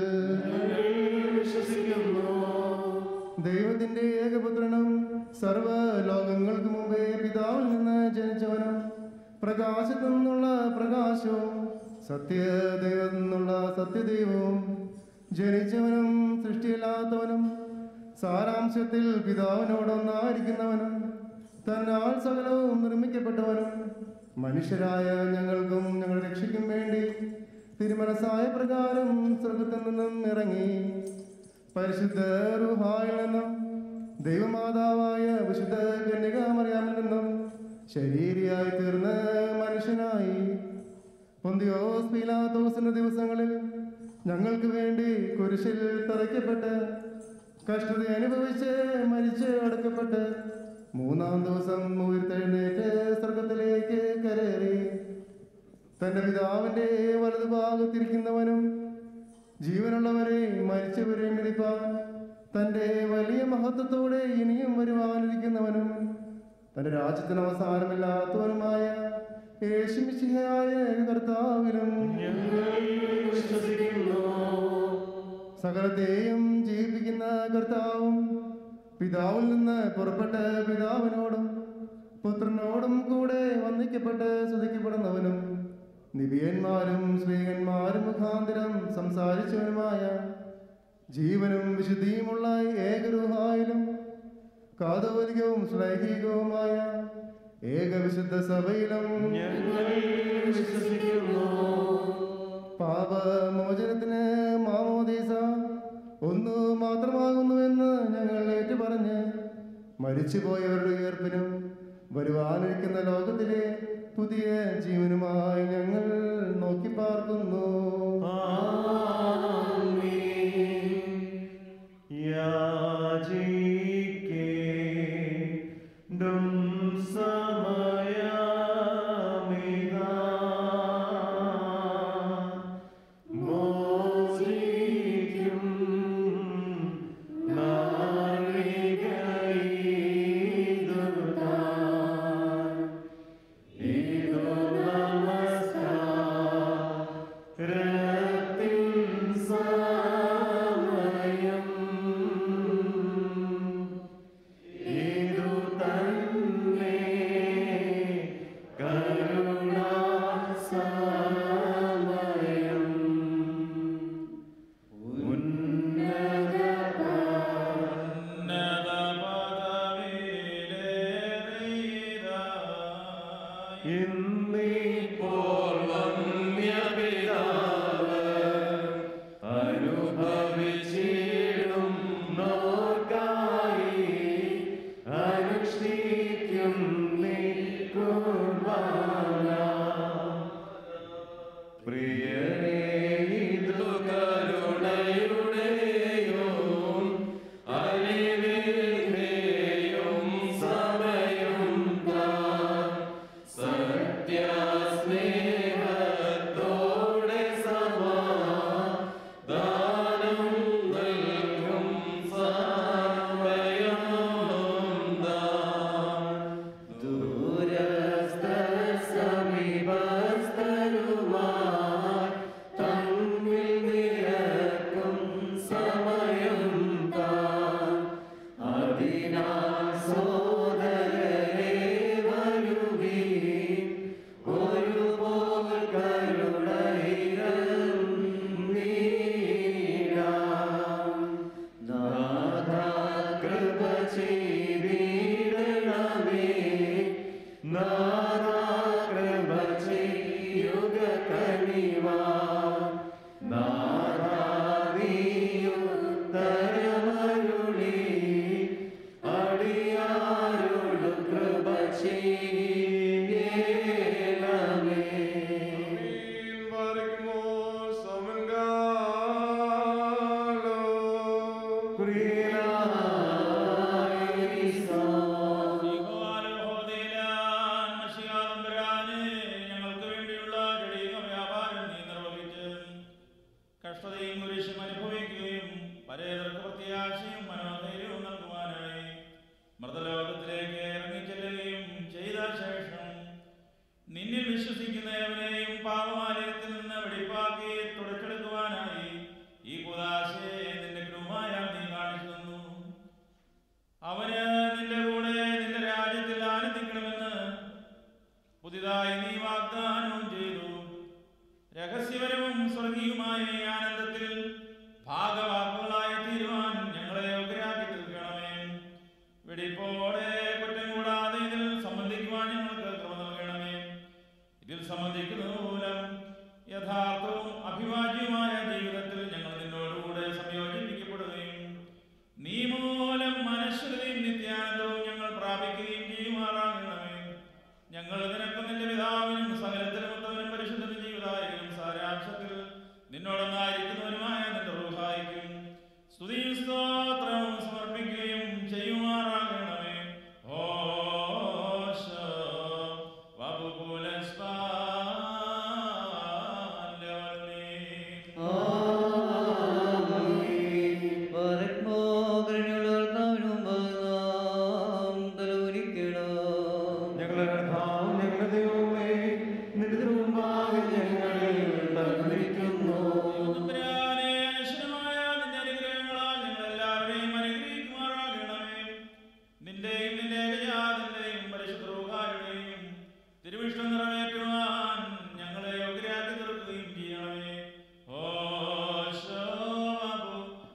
ദൈവത്തിന്റെ ഏകപുത്രനും സർവ ലോകങ്ങൾക്ക് മുമ്പേ പിതാവിൽ നിന്ന് ജനിച്ചവനും പ്രകാശത്തു നിന്നുള്ള പ്രകാശവും സത്യദൈവത്തിൽ നിന്നുള്ള സത്യദൈവവും ജനിച്ചവനും സൃഷ്ടിയില്ലാത്തവനും സാരാംശത്തിൽ പിതാവിനോടൊന്നായിരിക്കുന്നവനും തന്നാൽ സകലവും നിർമ്മിക്കപ്പെട്ടവനും മനുഷ്യരായ ഞങ്ങൾക്കും ഞങ്ങളുടെ രക്ഷയ്ക്കും വേണ്ടി തിരുമനസായ പ്രകാരം സ്വർഗത്തിൽ നിന്നും ഇറങ്ങി പരിശുദ്ധ റുഹായിൽ നിന്നും ദൈവമാതാവായ വിശുദ്ധ കന്യകാമറിയാമിൽ നിന്നും ശരീരിയായി തീർന്ന് മനുഷ്യനായി പൊന്തിയോസ് പീലാത്തോസിന്റെ ദിവസങ്ങളിൽ ഞങ്ങൾക്ക് വേണ്ടി കുരിശിൽ തറയ്ക്കപ്പെട്ട് കഷ്ടത അനുഭവിച്ച് മരിച്ച് അടക്കപ്പെട്ട് മൂന്നാം ദിവസം ഉയർത്തെഴുന്നേറ്റ് സ്വർഗത്തിലേക്ക് കരേറി തന്റെ പിതാവിന്റെ വലതുഭാഗത്തിരിക്കുന്നവനും ജീവനുള്ളവരെ മരിച്ചവരെയും വിധിപ്പാൻ തന്റെ വലിയ മഹത്വത്തോടെ ഇനിയും വരുവാനിരിക്കുന്നവനും തന്റെ രാജ്യത്തിന് അവസാനമില്ലാത്തവനുമായ യേശുമിശിഹായ കർത്താവിലും സകലത്തെയും ജീവിപ്പിക്കുന്ന കർത്താവും പിതാവിൽ നിന്ന് പുറപ്പെട്ട പിതാവിനോടും പുത്രനോടും കൂടെ വന്ദിക്കപ്പെട്ട് സ്തുതിക്കപ്പെടുന്നവനും നിബിയന്മാരും സ്ത്രീകന്മാരും മുഖാന്തരം സംസാരിച്ചവനുമായ ജീവനും വിശുദ്ധിയുമുള്ള ഏകരൂഹായിലും കാതോലികവും ശ്ലൈഹികവുമായ ഏകവിശുദ്ധ സഭയിലും പാപമോചനത്തിന് മാമോദീസ ഒന്നു മാത്രമാകുന്നുവെന്ന് ഞങ്ങൾ ഏറ്റുപറഞ്ഞ് മരിച്ചുപോയവരുടെ ഉയർപ്പിനും വരുവാനിരിക്കുന്ന ലോകത്തിലെ പുതിയ ജീവനുമായി ഞങ്ങൾ നോക്കി പാർക്കുന്നു യാചിക്കേണ്ടും സമയമിതാ മോചിക്കും നാഴികയിതുതാ ഇതു നമസ്കാരത്തിൻ സമയം ഇതു തന്നെ കരുണാസമയം ഉന്നത ഉന്നത പദവിയിലേറിയതായി ഇന്നിപ്പോൾ വന്യപിതാവ് അനുഭവിച്ചിടും നോക്കായി അനുഷ്ഠിക്കും നീ കുർബാന പ്രിയരേ ഇതു കരുണയുടെയും അലിവിന്റെയും സമയം താൻ സത്യസ്നേഹത്തോടെ സമാധാനം നൽകും സമയം താൻ ദൂരസ്ഥ സമീപസ്ഥരുമായി തമ്മിൽ നിരക്കും സമയം താൻ അതിനാൽ സോദരരെ വരുവീൻ ഒരുപോൽ കരുണയിരം നാഥാ കൃപ ചെയ്തിടണമേ നാഥാ കൃപ ചെയ്യുക കനിവാ നാഥാ നീയുത്തരമരുളി അടിയാരോട് കൃപ ചെയ്യണമേ ിലാൻ നിന്നിൽ വിശ്വസിക്കുന്ന എവനെയും പാപമാലയത്തിൽ നിന്ന് വെടിപ്പാക്കി തുടച്ചെടുക്കുവാനായി ഈ കുദാശയെ നിന്റെ കൃപമായ നീ കാണിച്ചു തന്നു അവന് നിന്റെ കൂടെ നിന്റെ രാജ്യത്തിൽ ആനന്ദിക്കണമെന്ന് പുതിയതായി നീ വാഗ്ദാനവും ചെയ്തു രഹസ്യപരവും സ്വർഗീയവുമായ ഈ ആനന്ദത്തിൽ ഭാഗവാക്കുകളായി തീരുവാൻ ഞങ്ങളെ യോഗ്യരാക്കി തീർക്കണമേ വെടിപ്പോടെ കുറ്റം കൂടാതെ ഇതിൽ സംബന്ധിക്കുവാൻ ഞങ്ങൾക്ക് കൃപ നൽകണമേ ഇതിൽ സംബന്ധിക്കുന്നത് മൂലം യഥാർത്ഥവും അഭിവാജ്യവുമായ ജീവിതത്തിൽ ഞങ്ങൾ നിന്നോടുകൂടെ സംയോജിപ്പിക്കപ്പെടുകയും നീ മൂലം മനശ്വരതയും നിത്യാനന്ദവും ഞങ്ങൾ പ്രാപിക്കുകയും ചെയ്യുമാറാകണമേ ഞങ്ങൾ നിനക്കും നിന്റെ പിതാവിനും സകലത്തിലും ഉത്തമനും പരിശുദ്ധനും ജീവിതായിരിക്കും സാരാംശത്തിൽ നിന്നോടൊന്നായിരിക്കുന്നവനുമായ നിന്റെ റൂഹായിക്കും സ്തുതിയും സ്തോത്രവും സമർപ്പിക്കുകയും ചെയ്യുമാറാകണമേ ഓശ വബുകുലസ്പാല്യവല്ലീ. വരക്മോ കരുണയുള്ളവർക്കാവിനും നാം തലകുനിക്കണം ഞങ്ങളുടെ കർത്താവും ഞങ്ങളുടെ ദൈവമേ നിന്റെ തിരുമുമ്പാകെ ഞങ്ങൾ തന്നിരിക്കുന്നു തമ്പുരാനെ, അനശ്വരമായ നിന്റെ അനുഗ്രഹങ്ങളാൽ ഞങ്ങളെല്ലാവരെയും അനുഗ്രഹിക്കുമാറാകണമേ. നിന്റെയും നിന്റെ ഏകജാതന്റെയും പരിശുദ്ധ റൂഹായുടെയും തിരുവിഷ്ടം നിറവേറ്റുവാൻ ഞങ്ങളെ യോഗ്യരാക്കി തീർക്കുകയും ചെയ്യണമേ ഓശോ ബാബു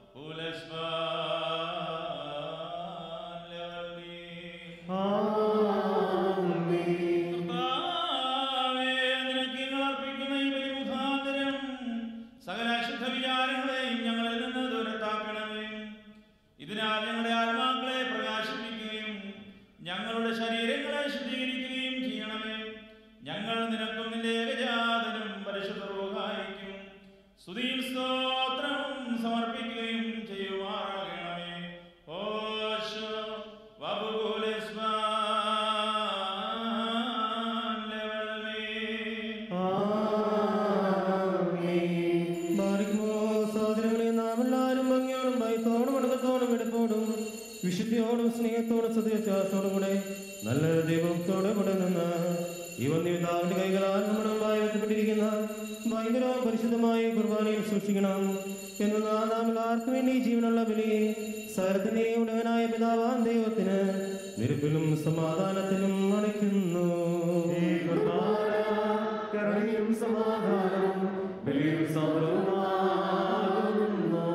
കർത്താവേ, നിനക്ക് ഞങ്ങൾ അർപ്പിക്കുന്ന ഈ ബലിമുഖാന്തരം സകല അശുദ്ധ വിചാരങ്ങളെയും ഞങ്ങളിൽ നിന്ന് ദൂരത്താക്കണമേ ഇതിനാൽ ഞങ്ങളുടെ ആത്മാക്കളെ പ്രകാശിപ്പിക്കുകയും ഞങ്ങളുടെ ശരീരങ്ങളെ ശുദ്ധീകരിക്കുകയും ചെയ്യണമേ ഞങ്ങൾ നിനക്കും നിന്റെ ഏകജാതനും പരിശുദ്ധ റൂഹായിക്കും സ്തുതിയും സ്തോത്രവും സമർപ്പിക്കുകയും ചെയ്യുമാറാകണമേ ഓശോ ബാരിക്കുമോ സഹോദരങ്ങളെ നാം എല്ലാവരും ഭംഗിയോടും ഭയത്തോടും അടക്കത്തോടും എടുപ്പോടും വിശുദ്ധിയോടും സ്നേഹത്തോടും സത്യവിശ്വാസത്തോടും കൂടെ നല്ല ദൈവത്തോടെ കൂടെ നിന്ന് ഈ വന്യപിതാവിന്റെ കൈകളാൽ നമ്മുടെ മുമ്പായി വെക്കപ്പെട്ടിരിക്കുന്ന ഭയങ്കരവും പരിശുദ്ധമായ കുർബാനയിൽ സൂക്ഷിക്കണം എന്ന് നാം എല്ലാവർക്കും വേണ്ടി ജീവനുള്ള ബലി സകലത്തിന്റെ ഉടവനായ പിതാവാൻ ദൈവത്തിന് നിരപ്പിലും സമാധാനത്തിലും അണയ്ക്കുന്നു കരുണയും സമാധാനവും ബലിയും സമരവുമാകുന്നു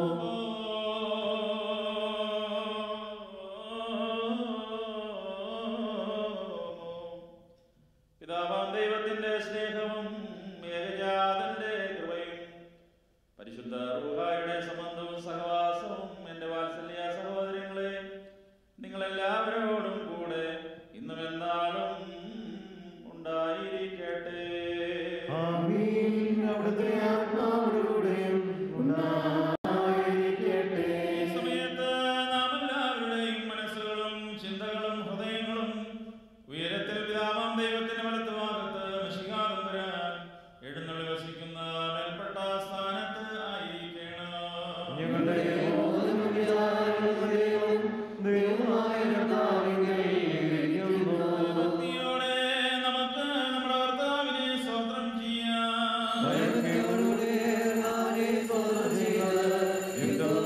പിതാവാം ദൈവത്തിന്റെ സ്നേഹവും ഏകജാതന്റെ കൃപയും പരിശുദ്ധ റൂഹായുടെ സംബന്ധവും സഹവാസവും എന്റെ വാത്സല്യ സഹോദരങ്ങളെ നിങ്ങളെല്ലാവരോടും കൂടെ ഇന്നും എന്നാളും ഉണ്ടായിരിക്കട്ടെ ആമീൻ അവിടുത്തെ ആത്മാവിലൂടെയും ഉണ്ടായിരിക്കട്ടെ ഈ സമയത്ത് നാം എല്ലാവരുടെയും മനസ്സുകളും ചിന്തകളും ഹൃദയങ്ങളും ഉയരത്തിൽ പിതാവാം ദൈവത്തിന്റെ വലത്ത് ഭാഗത്ത് മിശിഹാതമ്പുരാൻ എഴുന്നള്ളി വസിക്കുന്ന മേൽപ്പെട്ട സ്ഥാനത്ത് ആയിരിക്കണം ഞങ്ങളുടെ ബോധനും വിചാരങ്ങളും ദൈവം ദൈവമായ കർത്താവിനെ ഇരിക്കുന്നു. ഭക്തിയോടെ നമുക്ക് നമ്മുടെ കർത്താവിനെ സ്തോത്രം ചെയ്യാം ഭയഭക്തിയോടുകൂടി നാമേ സ്തോത്രം ചെയ്ത് യുദ്ധം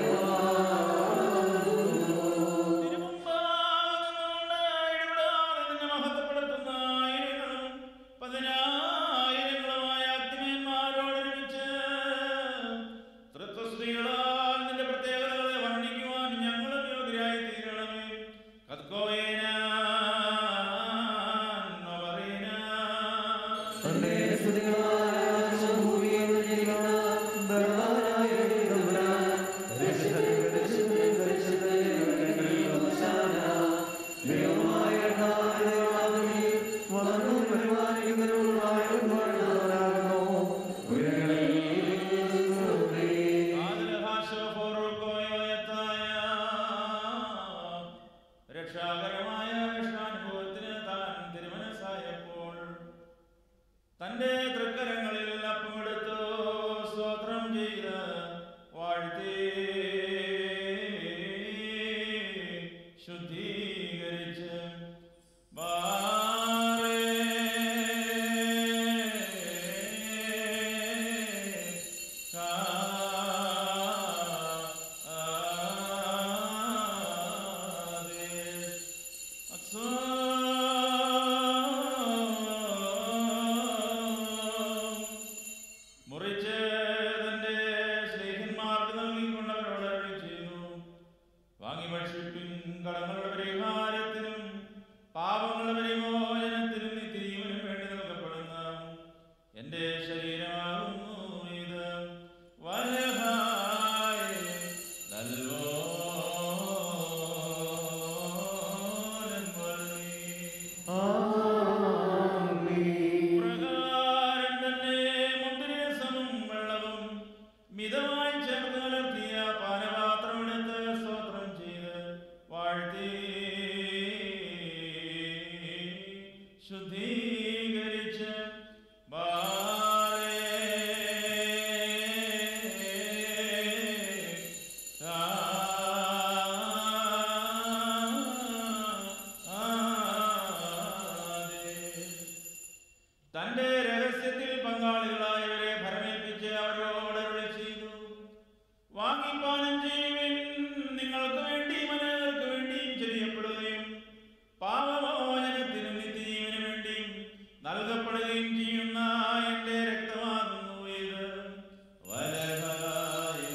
പതിനായിരങ്ങളുമായ അഗ്നിമന്മാരോടൊരുമിച്ച് തൃത്വസ്തുതികളാൽ നിന്റെ പ്രത്യേകതകളെ വർണ്ണിക്കുവാൻ ഞങ്ങളും യോഗ്യരായി തീരണമേ കത്കോയേന തന്റെ സ്തുതികളാൽ ഭൂമിയിൽ ജനിക്കുന്ന ബലവാനായ തമ്പുരാൻ, പരിശുദ്ധൻ, പരിശുദ്ധൻ, പരിശുദ്ധൻ, ഞങ്ങളിൽ ഹോശാന. ദൈവമായ കർത്താവേ, ദൈവമാകുന്നേ, വന്നു പരിപാലിക്കുന്നവരുമായ വാഴ്ന്നവരാകുന്നു. ഉയരങ്ങളിൽ സ്തുതി. രക്ഷാകരമായ രക്ഷാനുഭവത്തിന് താൻ തിരുമനസ്സായപ്പോൾ തന്റെ തൃക്കരങ്ങളിൽ അപ്പമെടുത്തു സ്തോത്രം ചെയ്ത് വാഴ്ത്തി ശുദ്ധീകരിച്ച് ബാറേ സ്വീകരിച്ച് ബാരേ തന്റെ രഹസ്യത്തിൽ പങ്കാളികളായവരെ ഭരമേൽപ്പിച്ച് അവരോട് അരുളി ചെയ്തു വാങ്ങിപ്പാനം ചെയ്യുവിൻ നിങ്ങൾക്ക് വേണ്ടി മനങ്ങൾക്ക് വേണ്ടിയും ചെറിയപ്പെടുകയും പാപമോചനത്തിനും നിത്യജീവന് വേണ്ടിയും നൽകപ്പെടുകയും ചെയ്യുന്ന എന്റെ രക്തമാകുന്നു ഇത് വലഹായി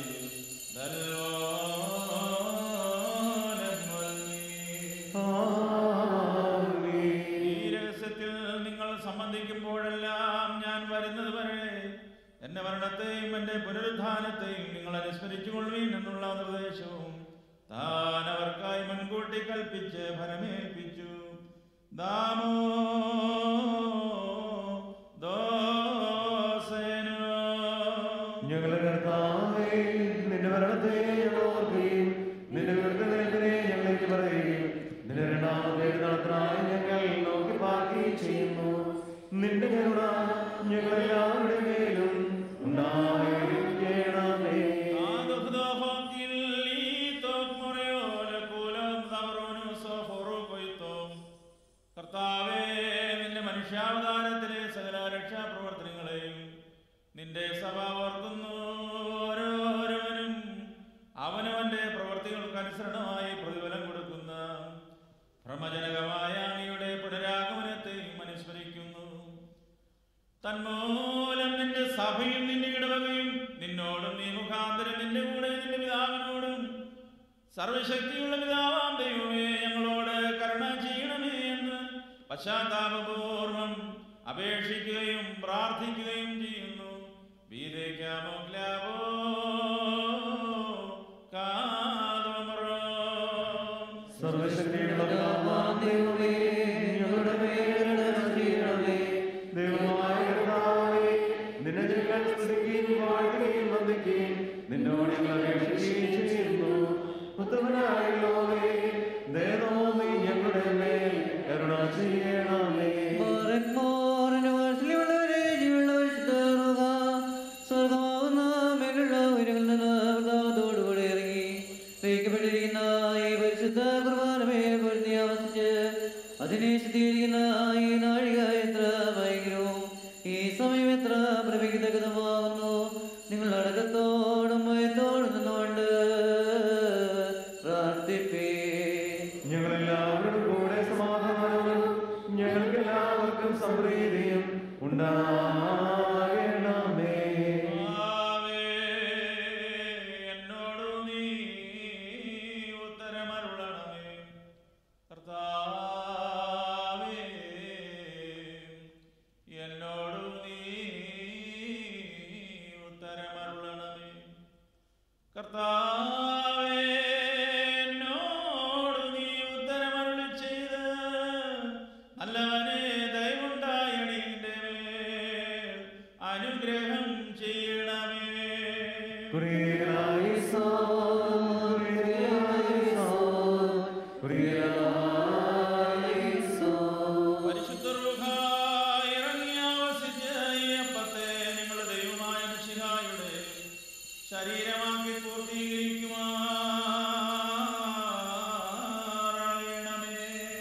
ഈ രഹസ്യത്തിൽ നിങ്ങൾ സംബന്ധിക്കുമ്പോഴെല്ലാം ഞാൻ വരുന്നത് വരെ എന്റെ മരണത്തെയും എന്റെ പുനരുദ്ധാനത്തെയും നിങ്ങൾ അനുസ്മരിച്ചു കൊള്ളുവീൻ എന്നുള്ള നിർദ്ദേശവും താൻ അവർക്കായി മുൻകൂട്ടി കൽപ്പിച്ച് ഫലമേൽപ്പിച്ചു ദാമോ ദോസേനോ ഞങ്ങളുടെ കർത്താവേ നിന്റെ മരണത്തെ ഞങ്ങൾ ഓർക്കുകയും നിന്റെ വിടുതലിനെ ഞങ്ങൾക്ക് പറയുകയും നിന്റെ രണ്ടാമത്തെ എഴുന്നള്ളത്തിനായി ഞങ്ങൾ നോക്കി പാർക്കുകയും ചെയ്യുന്നു നിന്റെ കരുണ ഞങ്ങളെല്ലാവരുടെ മേലും ഉണ്ടായിരിക്കണമേ കർത്താവേ നിന്റെ മനുഷ്യാവതാരത്തിലെ സകല രക്ഷാപ്രവർത്തനങ്ങളെയും നിന്റെ സഭ ഓർക്കുന്നു ഓരോരുവനും അവനവന്റെ പ്രവർത്തികൾക്ക് അനുസരണമായി പ്രതിഫലം കൊടുക്കുന്ന ഭ്രമജനകമായ അങ്ങയുടെ പുനരാഗമനത്തെയും അനുസ്മരിക്കുന്നു തന്മൂലം നിന്റെ സഭയും നിന്റെ ഇടവകയും നിന്നോടും നീ മുഖാന്തരം നിന്റെ കൂടെ നിന്റെ പിതാവിനോടും സർവശക്തിയുള്ള പിതാവാം ദൈവമേ ഞങ്ങളോട് കരുണ ചെയ്യണമേ എന്ന് പശ്ചാത്താപപൂർവം അപേക്ഷിക്കുകയും പ്രാർത്ഥിക്കുകയും ചെയ്യുന്നു വീരേക്കാമോ ക്ലാവോ കാതോമറോ സർവശക്തിയുള്ള പിതാവാം ദൈവമേ ഞങ്ങളുടെ മേൽ കരുണ ചെയ്യണമേ ദൈവമായ കർത്താവേ നിന്നെ ഞങ്ങൾ സ്തുതിക്കുകയും വാഴ്ത്തുകയും വന്ദിക്കുകയും നിന്നോട് ഞങ്ങൾ അപേക്ഷിക്കുകയും ചെയ്യുന്നു ഉത്തമനായുള്ളവേ ദയതോന്നി ഞങ്ങളുടെ മേൽ കരുണ ചെയ്യണമേ മോറിനുള്ളവരെ ജീവനുള്ള വിശുദ്ധ സ്വർഗമാവുന്ന മേലുള്ള ഉയരങ്ങളിൽ നിന്ന് പ്രതാപത്തോടുകൂടെ ഇറങ്ങി വഹിക്കപ്പെട്ടിരിക്കുന്ന ഈ പരിശുദ്ധ കുർബാനമേ പൊരുതി ആവസിച്ച് അതിനെ ശുദ്ധീകരിക്കുന്ന ഈ നാഴിക എത്ര ഭയങ്കരവും ഈ സമയം എത്ര പ്രഭിക്കത്തക്കതുമാകുന്നു നിങ്ങൾ അടക്കത്തോടും ഭയത്തോടും നിന്നുകൊണ്ട് പ്രാർത്ഥിപ്പേ ഞങ്ങളെല്ലാവരും കൂടെ സമാധാനവും ഞങ്ങൾക്കെല്ലാവർക്കും സമൃദ്ധിയും ഉണ്ടാകണമേ കർത്താവേ, എന്നോടു നീ ഉത്തരമരുളണമേ കർത്താവേ എന്നോടു നീ ഉത്തരമരുളണമേ കർത്താവേ എന്നോടു നീ ഉത്തരമരുളി ചെയ്ത് നല്ലവനെ ദയവുണ്ടായണിന്റെ മേൽ അനുഗ്രഹം ചെയ്യണമേ കുറിയലായിസോ, കുറിയലായിസോ, കുറിയലായിസോ. പരിശുദ്ധ റൂഹ ഇറങ്ങി ആവസിച്ച് ഈ അപ്പത്തെ നിങ്ങളുടെ ദൈവമായ മിശിഹായുടെ ശരീരമാക്കി പൂർത്തീകരിക്കുമാറാകണമേ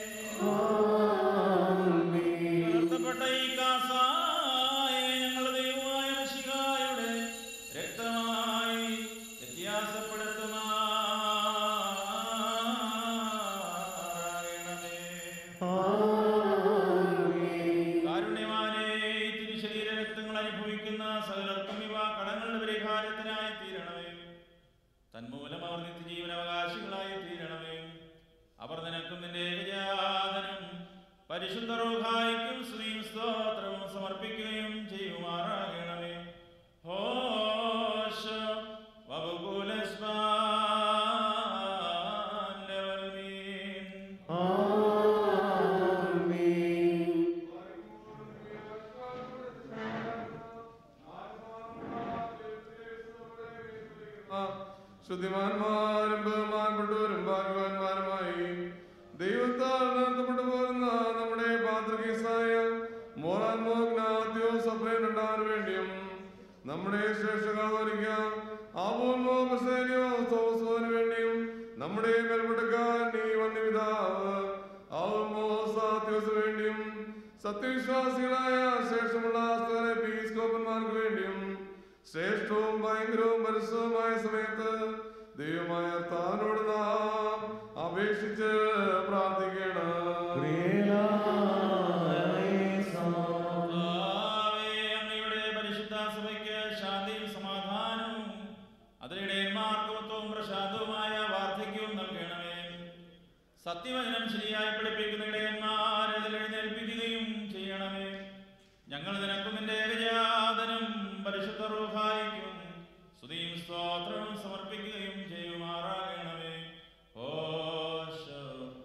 ഉയർത്തപ്പെട്ട ഈ കാസായ ഞങ്ങളുടെ ദൈവമായ മിശിഹായുടെ രക്തമായി വ്യത്യാസപ്പെടുത്തുമാറാകണമേ കാരുണ്യവാനേ ഈ തിരുശരീര രക്തങ്ങൾ അനുഭവിക്കുന്ന സകലർക്കും ഇവ കടങ്ങളുടെ പരിഹാരത്തിനായി തീരണമേ തന്മൂലം അവർ നിത്യജീവനവകാശികളായി തീരണമേ അവർ നിനക്കും നിന്റെ ഏകജാതനും പരിശുദ്ധ റൂഹായിക്കും സ്ത്രീയും സ്തോത്രവും സമർപ്പിക്കുകയും ചെയ്യുമാറാകണമേ ഹോശ വബുകുലസ്മാൻ ലവൽമീൻ ശുദ്ധിമാന്മാരും ബഹുമാനപ്പെട്ടവരും ഭാഗ്യവാന്മാരുമായി ദൈവത്താൽ നടത്തപ്പെട്ടു പോരുന്ന നമ്മുടെ പാത്രകീസായ മോറാൻ മോഗ്നാദ്യോ സപ്രേൻ ഉണ്ടാകാൻ വേണ്ടിയും നമ്മുടെ ശ്രേഷ്ഠകാതോലിക്കാം ആബോമോ ബസേലിയോ തോമസോന് വേണ്ടിയും നമ്മുടെ മേൽപ്പെട്ടക്കാർ നീ വന്യപിതാവ് ആവുമോ സാത്യോസ് വേണ്ടിയും സത്യവിശ്വാസികളായ ശേഷമുള്ള പീസ്കോപ്പന്മാർക്ക് വേണ്ടിയും ശ്രേഷ്ഠവും ഭയങ്കരവും പരിശുദ്ധവുമായ സമയത്ത് ദൈവമായ താനോട് നാം അപേക്ഷിച്ച് പ്രാർത്ഥിക്കണം കർത്താവേ, അങ്ങയുടെ പരിശുദ്ധ സഭയ്ക്ക് ശാന്തിയും സമാധാനവും അതിനിടയന്മാർക്കത്വവും പ്രശാന്തവുമായ വാർദ്ധക്യവും നൽകണമേ സത്യവചനം ശരിയായി പഠിപ്പിക്കുന്ന ഇടയന്മാരെ അതിൽ എഴുന്നേൽപ്പിക്കുകയും ചെയ്യണമേ ഞങ്ങൾ നിനക്കും നിന്റെ ഏകജാതനും പരിശുദ്ധ റൂഹായിക്കും സ്തുതിയും സ്തോത്രവും സമർപ്പിക്കുകയും ചെയ്യുമാറാകണമേ ഓശോ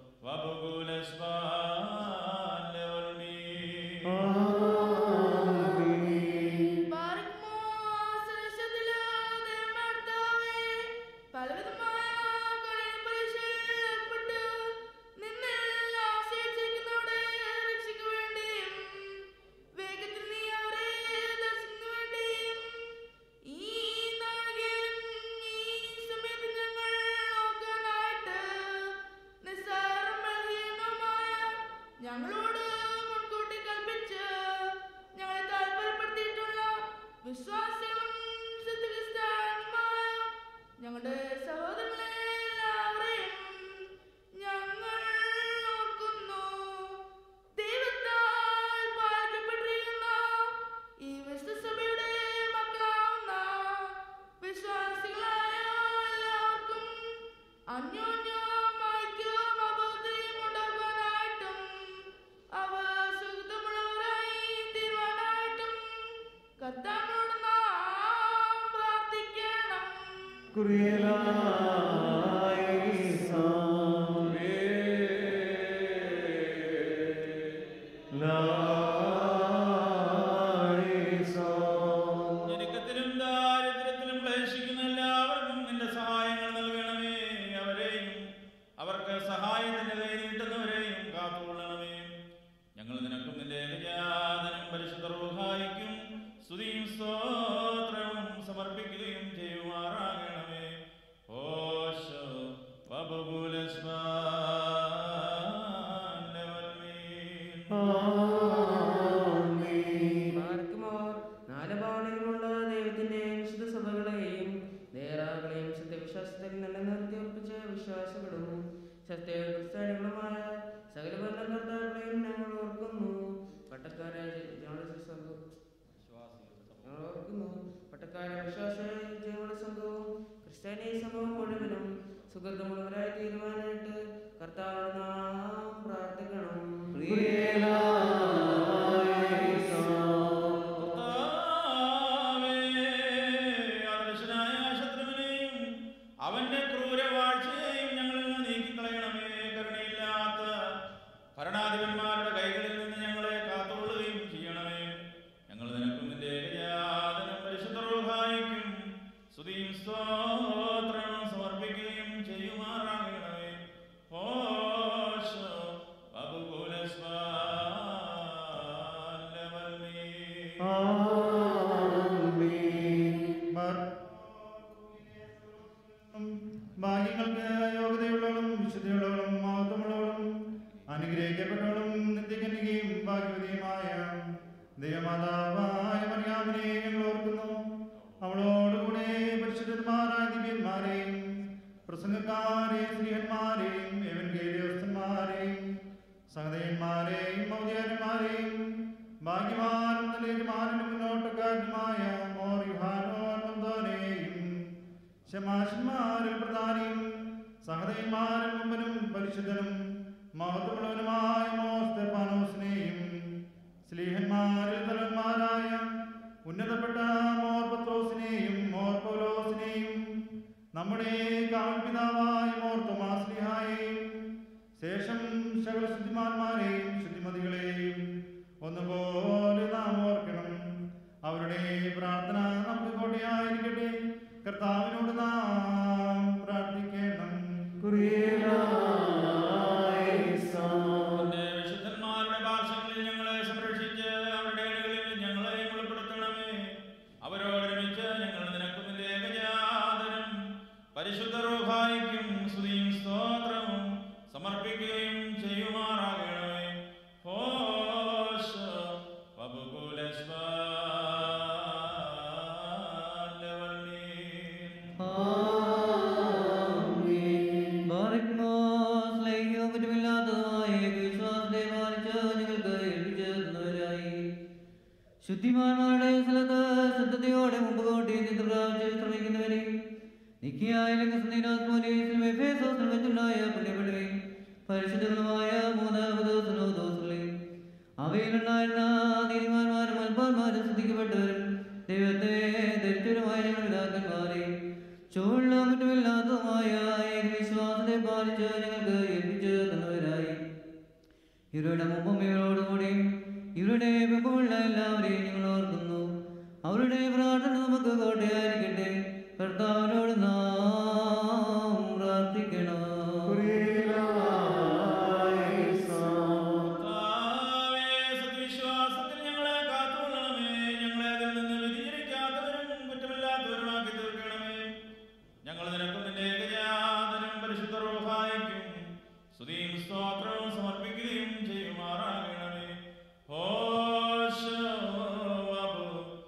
ഞങ്ങളോട് മുൻകൂട്ടി കൽപ്പിച്ച് ഞങ്ങളെ താല്പര്യപ്പെടുത്തിയിട്ടുള്ള വിശ്വാസികളും ശുദ്ധക്രിസ്ത്യാനിയുമായ ഞങ്ങളുടെ സഹോദരങ്ങളെ എല്ലാവരെയും ഞങ്ങൾ ഓർക്കുന്നു ദൈവത്താൽ പാലിക്കപ്പെട്ടിരിക്കുന്ന ഈ വിശ്വസഭയുടെ മക്കളാവുന്ന വിശ്വാസികളായ എല്ലാവർക്കും അന്യോന്യം ഐക്യവും അബോധയും ഉണ്ടാകാനായിട്ടും അവ സുഖമുള്ളവരായി തീരുവാനായിട്ടും കർത്താവിനോട് നാം പ്രാർത്ഥിക്കണം ഞെരുക്കത്തിലും ദാരിദ്ര്യത്തിലും ക്ലേശിക്കുന്ന എല്ലാവർക്കും നിന്റെ സഹായങ്ങൾ നൽകണമേ അവരെയും അവർക്ക് സഹായത്തിന്റെ കൈ നീട്ടുന്നവരെയും കാത്തുകൊള്ളണമേ ഞങ്ങൾ നിനക്കും നിന്റെ ഏകജാതനും പരിശുദ്ധ റൂഹായിക്കും സ്തുതിയും സ്തോത്രവും സമർപ്പിക്കുകയും ചെയ്യുമാറാകണമേ ഓശോ മാർക്കുമോർ നാല് ഭവനങ്ങളുള്ള ദൈവത്തിന്റെ വിശുദ്ധ സഭകളെയും നേരാകളെയും സത്യവിശ്വാസത്തിൽ നിലനിർത്തി ഉറപ്പിച്ച വിശ്വാസികളും സത്യക്രിസ്ത്യാനികളുമായ സകല ഭരണകർത്താക്കളെയും ഞങ്ങൾ ഓർക്കുന്നു പട്ടക്കാരായ ഞങ്ങളുടെ സംഘവും ഞങ്ങൾ ഓർക്കുന്നു പട്ടക്കാരായ വിശ്വാസിയായ ഞങ്ങളുടെ സംഘവും ക്രിസ്ത്യാനി സമൂഹം മുഴുവനും സുഹൃത്തുമുള്ളവരായി തീരുമാനമായിട്ട് കർത്താവിനോട് നാം പ്രാർത്ഥിക്കണം കർത്താവേ, അദൃശ്യനായ ശത്രുവിനെയും അവന്റെ ക്രൂരവാഴ്ചയെയും ഞങ്ങളിൽ നിന്ന് നീക്കിക്കളയണമേ കരുണയില്ലാത്ത ഭരണാധിപന്മാരുടെ കൈകളിൽ നിന്ന് ഞങ്ങളെ കാത്തുകൊള്ളുകയും ചെയ്യണമേ ഞങ്ങൾ നിനക്കും നിന്റെ ഏകജാതനും പരിശുദ്ധ റൂഹായിക്കും സ്തുതിയും സ്തോത്രവും സമർപ്പിക്കുകയും ചെയ്യുമാറാകണമേ ഓശോ ഭാഗ്യങ്ങൾക്ക് യോഗ്യതയുള്ളവളും വിശുദ്ധിയുള്ളവളും മഹത്വമുള്ളവളും അനുഗ്രഹിക്കപ്പെട്ടവളും നിത്യകന്യകയും ഭാഗ്യവതിയുമായ ദൈവമാതാവായ മറിയാമിനെ ഞങ്ങൾ ഓർക്കുന്നു അവളോടുകൂടെ പരിശുദ്ധന്മാരായ ദിവ്യന്മാരെയും പ്രസംഗക്കാരെയും സ്ത്രീഹന്മാരെയും എവൻഗേലിയോസ്തന്മാരെയും സഹതയന്മാരെയും മൗദ്യാരന്മാരെയും ഭാഗ്യവാനും നല്ല യജമാനും മുന്നോട്ടക്കാരനുമായ മോർ യുഹാനോനെയും ശമാശന്മാരിൽ പ്രധാനിയും സഹതയന്മാരിൽ മുമ്പനും പരിശുദ്ധനും മഹത്വമുള്ളവനുമായ മോർ സ്തെഫാനോസിനെയും സ്ലീഹന്മാരിൽ തലവന്മാരായ ഉന്നതപ്പെട്ട മോർ പത്രോസിനെയും മോർ പൗലോസിനെയും നമ്മുടെ കാൽപിതാവായ മോർ തോമാസ്ലിഹായെയും ശേഷം സകല ശുദ്ധിമാന്മാരെയും ശുദ്ധിമതികളെയും ഒന്നുപോലെ നാം ഓർക്കണം അവരുടെ പ്രാർത്ഥന നമുക്ക് കോട്ടയായിരിക്കട്ടെ കർത്താവിനോട് നാം പ്രാർത്ഥിക്കണം തന്റെ വിശുദ്ധന്മാരുടെ ശുദ്ധിമാന്മാരുടെ സ്ഥലത്ത് ശുദ്ധതയോടെ മുമ്പ് കോട്ടി നിന്ന് പ്രാപിച്ച് ശ്രമിക്കുന്നവരെ നിക്കിയായാലും ക്രിസ്തുനീനാത്മോനീസിലും എഫേസോസിലും വെച്ചുണ്ടായ പുണ്യപ്പെടുകയും പരിശുദ്ധങ്ങളുമായ മൂന്ന് ദിവസങ്ങളെയും അവയിലുണ്ടായിരുന്ന നീതിമാന്മാരും അൽപ്പാന്മാരും ശ്രദ്ധിക്കപ്പെട്ടവരും ദൈവത്തെ ധരിച്ചവരുമായ ഞങ്ങളുടെ പിതാക്കന്മാരെ ചുവള്ള കുറ്റമില്ലാത്തതുമായ ഏക വിശ്വാസത്തെ പാലിച്ച് ഞങ്ങൾക്ക് ഏൽപ്പിച്ച് തന്നവരായി ഇവരുടെ മുമ്പും ഇവരോടുകൂടിയും ഇവരുടെ മുമ്പുമുള്ള എല്ലാവരെയും ഞങ്ങൾ ഓർക്കുന്നു അവരുടെ പ്രാർത്ഥന നമുക്ക് കോട്ടയായിരിക്കട്ടെ കർത്താവിനോട് നാം പ്രാർത്ഥിക്കണം കർത്താവേ, സത്യവിശ്വാസത്തിൽ ഞങ്ങളെ കാത്തുകൊള്ളണമേ. ഞങ്ങളെ അതിൽ നിന്ന് വ്യതിചലിക്കാത്തവരും കുറ്റമില്ലാത്തവരുമാക്കി തീർക്കണമേ. ഞങ്ങൾ നിനക്കും നിന്റെ ഏകജാതനും പരിശുദ്ധ റൂഹായിക്കും സ്തുതിയും സ്തോത്രവും സമർപ്പിക്കുകയും ചെയ്യുമാറാകണമേ. ഹോശോ വബു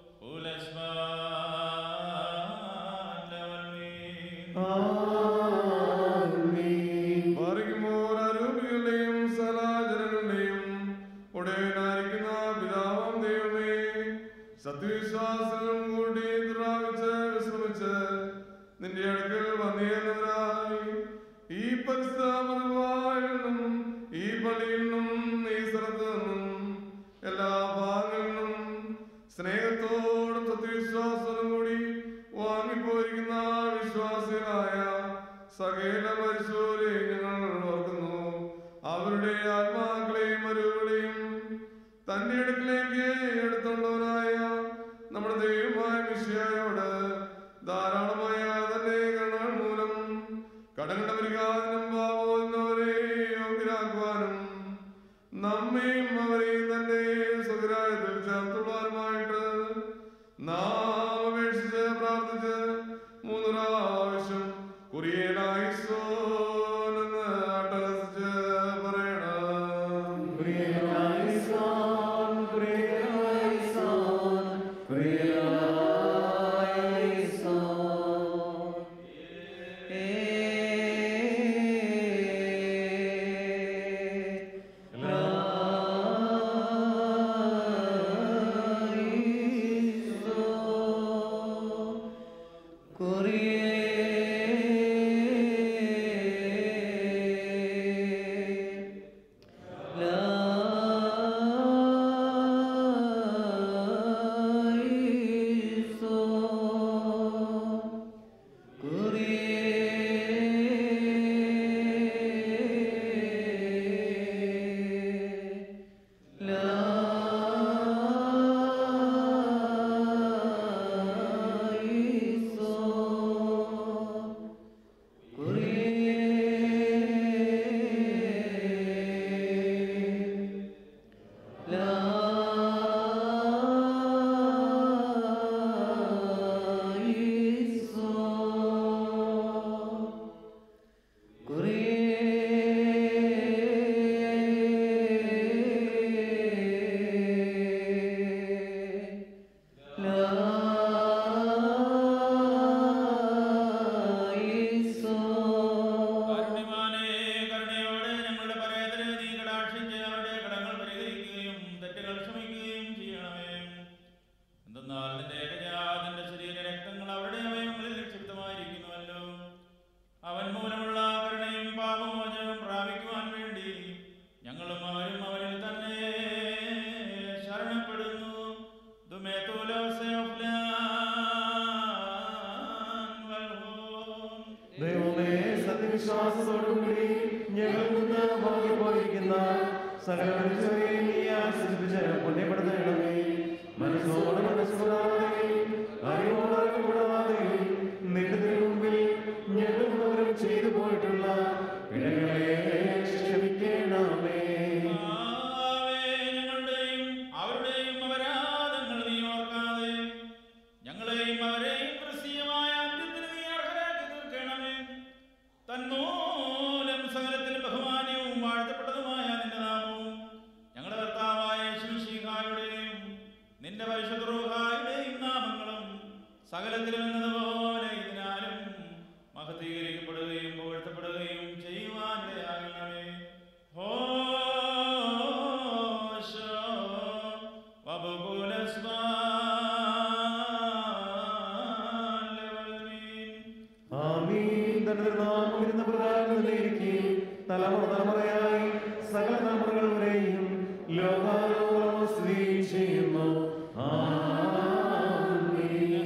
ഉലസ്മാൻഡവൽമീൻ. പാറിക്കുമ്പോൾ അരൂപികളുടെയും സലാജനങ്ങളുടെയും ഉടയനായിരിക്കുന്ന പിതാവാം ദൈവമേ സത്യവിശ്വാസം കൂടി ദ്രാവിച്ച് വിശ്രമിച്ച് നിന്റെ അടുക്കൽ വന്നേന്നതിനായി ഈ പരിസ്ഥിതി നിന്നും ഈ പള്ളിയിൽ നിന്നും ഈ സ്ഥലത്ത് നിന്നും എല്ലാ ഭാഗങ്ങളിൽ നിന്നും സ്നേഹത്തോടും സത്യവിശ്വാസത്തോടും കൂടി വാങ്ങിപ്പോയിരിക്കുന്ന വിശ്വാസികളായ സകല മരിച്ചോരെ ഞങ്ങൾ ഓർക്കുന്നു അവരുടെ ആത്മാക്കളെയും അരുകളെയും തന്റെ അടുക്കിലേക്ക് എടുത്തുള്ളവനായ നമ്മുടെ ദൈവമായ വിഷയോട് ധാരാളമായ തന്റെ കരുണകൾ മൂലം കടങ്ങളുടെ പരിഹാരം പാവുന്നവരെ യോഗ്യരാക്കുവാനും നമ്മയും അവരെയും തന്നെ സ്വകരായത്തിൽ ചേർത്തുള്ളവരുമായിട്ട് നാം അപേക്ഷിച്ച് പ്രാർത്ഥിച്ച് മൂന്ന് പ്രാവശ്യം കുറിയനായിസോനെന്ന് അട്ടഹസിച്ച് പറയണം കാരുണ്യവാനേ, കരുണയോടെ ഞങ്ങളുടെ പരേതരെ നീ കടാക്ഷിച്ച് അവരുടെ കടങ്ങൾ പരിഹരിക്കുകയും തെറ്റുകൾ ക്ഷമിക്കുകയും ചെയ്യണമേ എന്തെന്നാൽ നിന്റെ ഏകജാതന്റെ ശരീര രക്തങ്ങൾ അവരുടെ അവയവങ്ങളിൽ നിക്ഷിപ്തമായിരിക്കുന്നുവല്ലോ അവൻ മൂലമുള്ള കരുണയും പാപമോചനവും പ്രാപിക്കുവാൻ വേണ്ടി ഞങ്ങളും അവരും അവരിൽ തന്നെ ശരണപ്പെടുന്നു ദുമേ ദൈവമേ സത്യവിശ്വാസത്തോടുകൂടി ഞങ്ങൾ നിന്ന് പോയിരിക്കുന്ന സകല മനുഷ്യരെയും നീ ആശ്വസിപ്പിച്ച് പുണ്യപ്പെടുത്തണമേ മനസ്സോട് മനസ്സുകൂടാതെ അറിവോടെ കൂടാതെ നിന്റെ മുമ്പിൽ ഞങ്ങൾ മൂലം ചെയ്തു പോയിട്ടുള്ള പിഴകളെ ക്ഷമിക്കണമേ ഞങ്ങളുടെയും അവരുടെയും അപരാധങ്ങൾ നീ ഓർക്കാതെ ഞങ്ങളെയും അവരെയും ക്രിസ്തീയമായ അന്ത്യത്തിന് നീ അർഹരാക്കി തീർക്കണമേ തന്മൂലം സകലത്തിൽ ബഹുമാന്യവും വാഴ്ത്തപ്പെട്ടതുമായ നിന്റെ നാമവും ഞങ്ങളുടെ കർത്താവായ ശിവശീഹായുടെയും നിന്റെ പരിശുദ്ധ റൂഹായുടെയും നാമങ്ങളും സകലത്തിലും എന്നതുപോലെ ഇതിനാലും മഹത്തീകരിക്കപ്പെടുകയും പുകഴ്ത്തപ്പെടുകയും ചെയ്യുവാനിടയാകണമേ ഹോശോ വബുകുലസ്മ തലമുറയായി സകല തലമുറകൾ വരെയും ലോകാലോകം സ്ഥിതി ചെയ്യുന്നു ആമേൻ.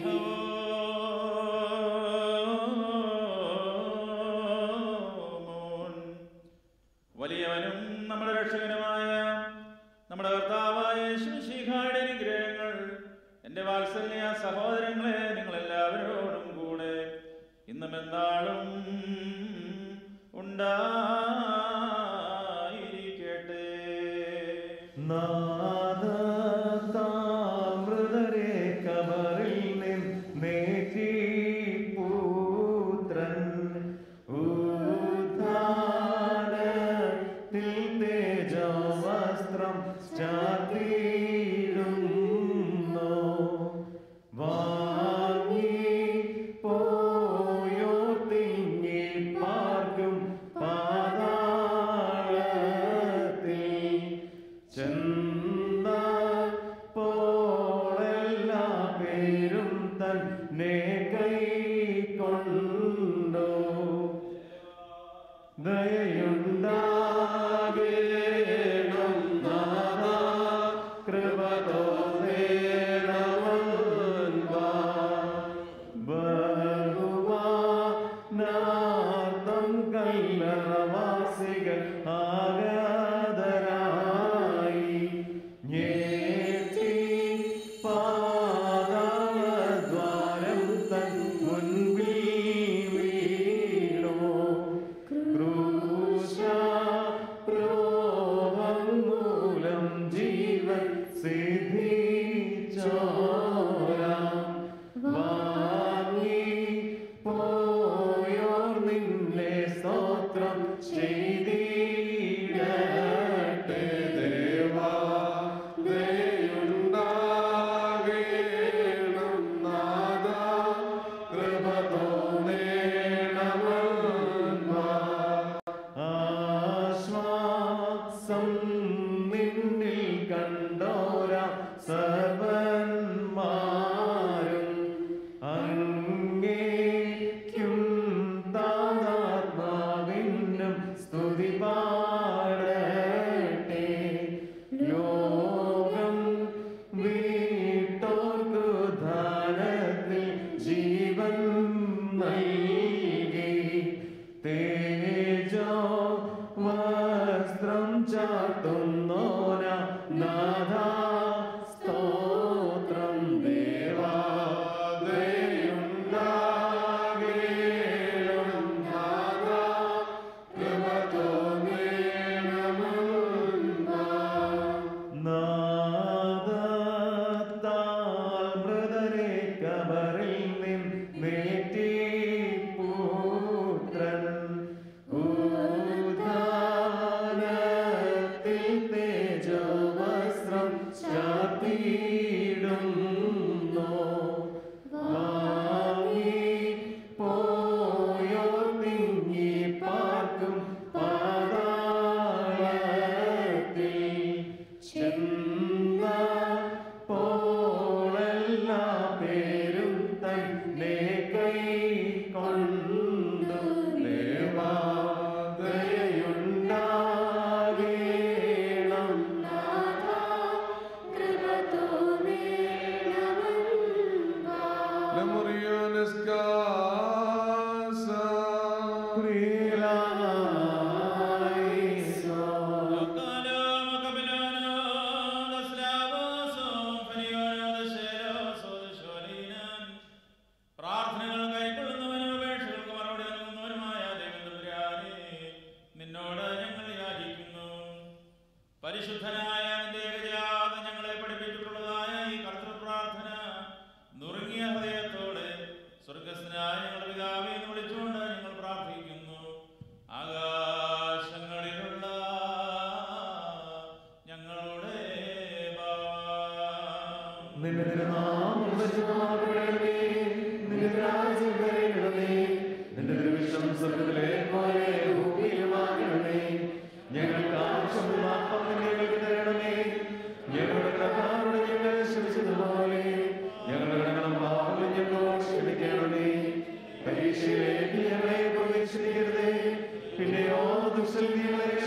വലിയവനും നമ്മുടെ രക്ഷകനുമായ നമ്മുടെ കർത്താവായ ശിഹായുടെ അനുഗ്രഹങ്ങൾ എൻ്റെ വാത്സല്യ സഹോദരങ്ങളെ നിങ്ങൾ എല്ലാവരോടും കൂടെ ഇന്നും എന്നാളും ഉണ്ടായിരിക്കട്ടെ നാദതാമൃതരെ കബറിൽ നിന്നേറ്റി പുത്രൻ ഉത്ഥാനത്തിൽ തേജവസ്ത്രം ചാർത്തിയിടുന്നു വാങ്ങി പോയോ തിങ്ങി പാർക്കും പാതാളത്തിൽ ചെന്ന പോളെല്ലാ പേരും തന്നെ കൈക്കൊണ്ടു ദയുണ്ടാകേണം നാഥാ, കൃപ തോന്നേണമൻപാ. ബഹുമാനാർത്ഥം കല്ലറവാസികൾ ആഗതരായി ഞേറ്റി പാതാളദ്വാരം തൻ മുൻപിൽ വീണു ക്രൂശാരോഹം മൂലം ജീവൻ സിദ്ധിച്ചോരാം വാങ്ങി പോയോർ നിന്നെ സ്തോത്രം ചെയ്തിടട്ടെ ദേവാ ദയുണ്ടാകേണം നാഥാ, കൃപ തോന്നേണമൻപാ. ആശ്വാസം നിന്നിൽ കണ്ടോരാ സർവന്മാരും അങ്ങേക്കും താതാത്മാവിനും സ്തുതി പാടട്ടെ ലോകം വീട്ടോർക്കു ധാനത്തിൽ ജീവൻ നൽകി തേജോ വസ്ത്രം ചാട്ടുന്നോന നാഥ സ്തോത്രം ദേവാ ദയുണ്ടാകേണം നാഥാ, കൃപ തോന്നേണമൻപാ. നാദത്താൽ മൃതരെ കബറിൽ നിന്നേറ്റി പുത്രൻ ഉദ്ധാനത്തിൽ തേജോവസ്ത്രം ചാർത്തിയിടുന്നു വാങ്ങി പോയോ തിങ്ങി പാർക്കും പാതാളത്തിൽ ചെന്ന പോളെല്ലാ പേരും തന്നെ കൈക്കൊണ്ടു ദേവാ ദയയുണ്ടാകേണം Lemurianes casa. പ്രിയലായിസോ പ്രാർത്ഥനകൾ കൈക്കൊള്ളുന്നവനും അപേക്ഷകൾക്ക് മറുപടി നൽകുന്നവനുമായ ദൈവതമ്പുരാനെ നിന്നോട് ഞങ്ങൾ യാചിക്കുന്നു പരിശുദ്ധനായ നിന്റെ ഏകജാത ഞങ്ങളെ പഠിപ്പിച്ചിട്ടുള്ളതായ ഈ കർത്തൃ പ്രാർത്ഥന നുറുങ്ങിയ ഹൃദയത്തോടെ സ്വർഗസ്നായ ഞങ്ങളുടെ പിതാവെ എന്ന് വിളിച്ചുകൊണ്ട് ഞങ്ങൾ പ്രാർത്ഥിക്കുന്നു ആകാശങ്ങളിലുള്ള ഞങ്ങളുടെ ഭാവം. നിന്റെ തിരുനാമം പരിശുദ്ധമാക്കപ്പെടണമേ നിന്റെ രാജ്യം വരണമേ നിന്റെ തിരുവിഷ്ടം സ്വർഗത്തിലെ പോലെ ഭൂമിയിലുമാകണമേ ഞങ്ങൾക്ക് ആവശ്യമുള്ള അപ്പം ഞങ്ങൾക്ക് തരണമേ ഞങ്ങളുടെ കടക്കാരോട് ഞങ്ങൾ ക്ഷമിച്ചതുപോലെ ഞങ്ങളുടെ കടങ്ങളും പാവങ്ങളും ഞങ്ങളോട് ക്ഷമിക്കണമേ പരീക്ഷയിലേക്ക് ഞങ്ങളെ പ്രവേശിപ്പിക്കരുതേ പിന്നെയോ ദുഷ്ടൽ ഞങ്ങളെ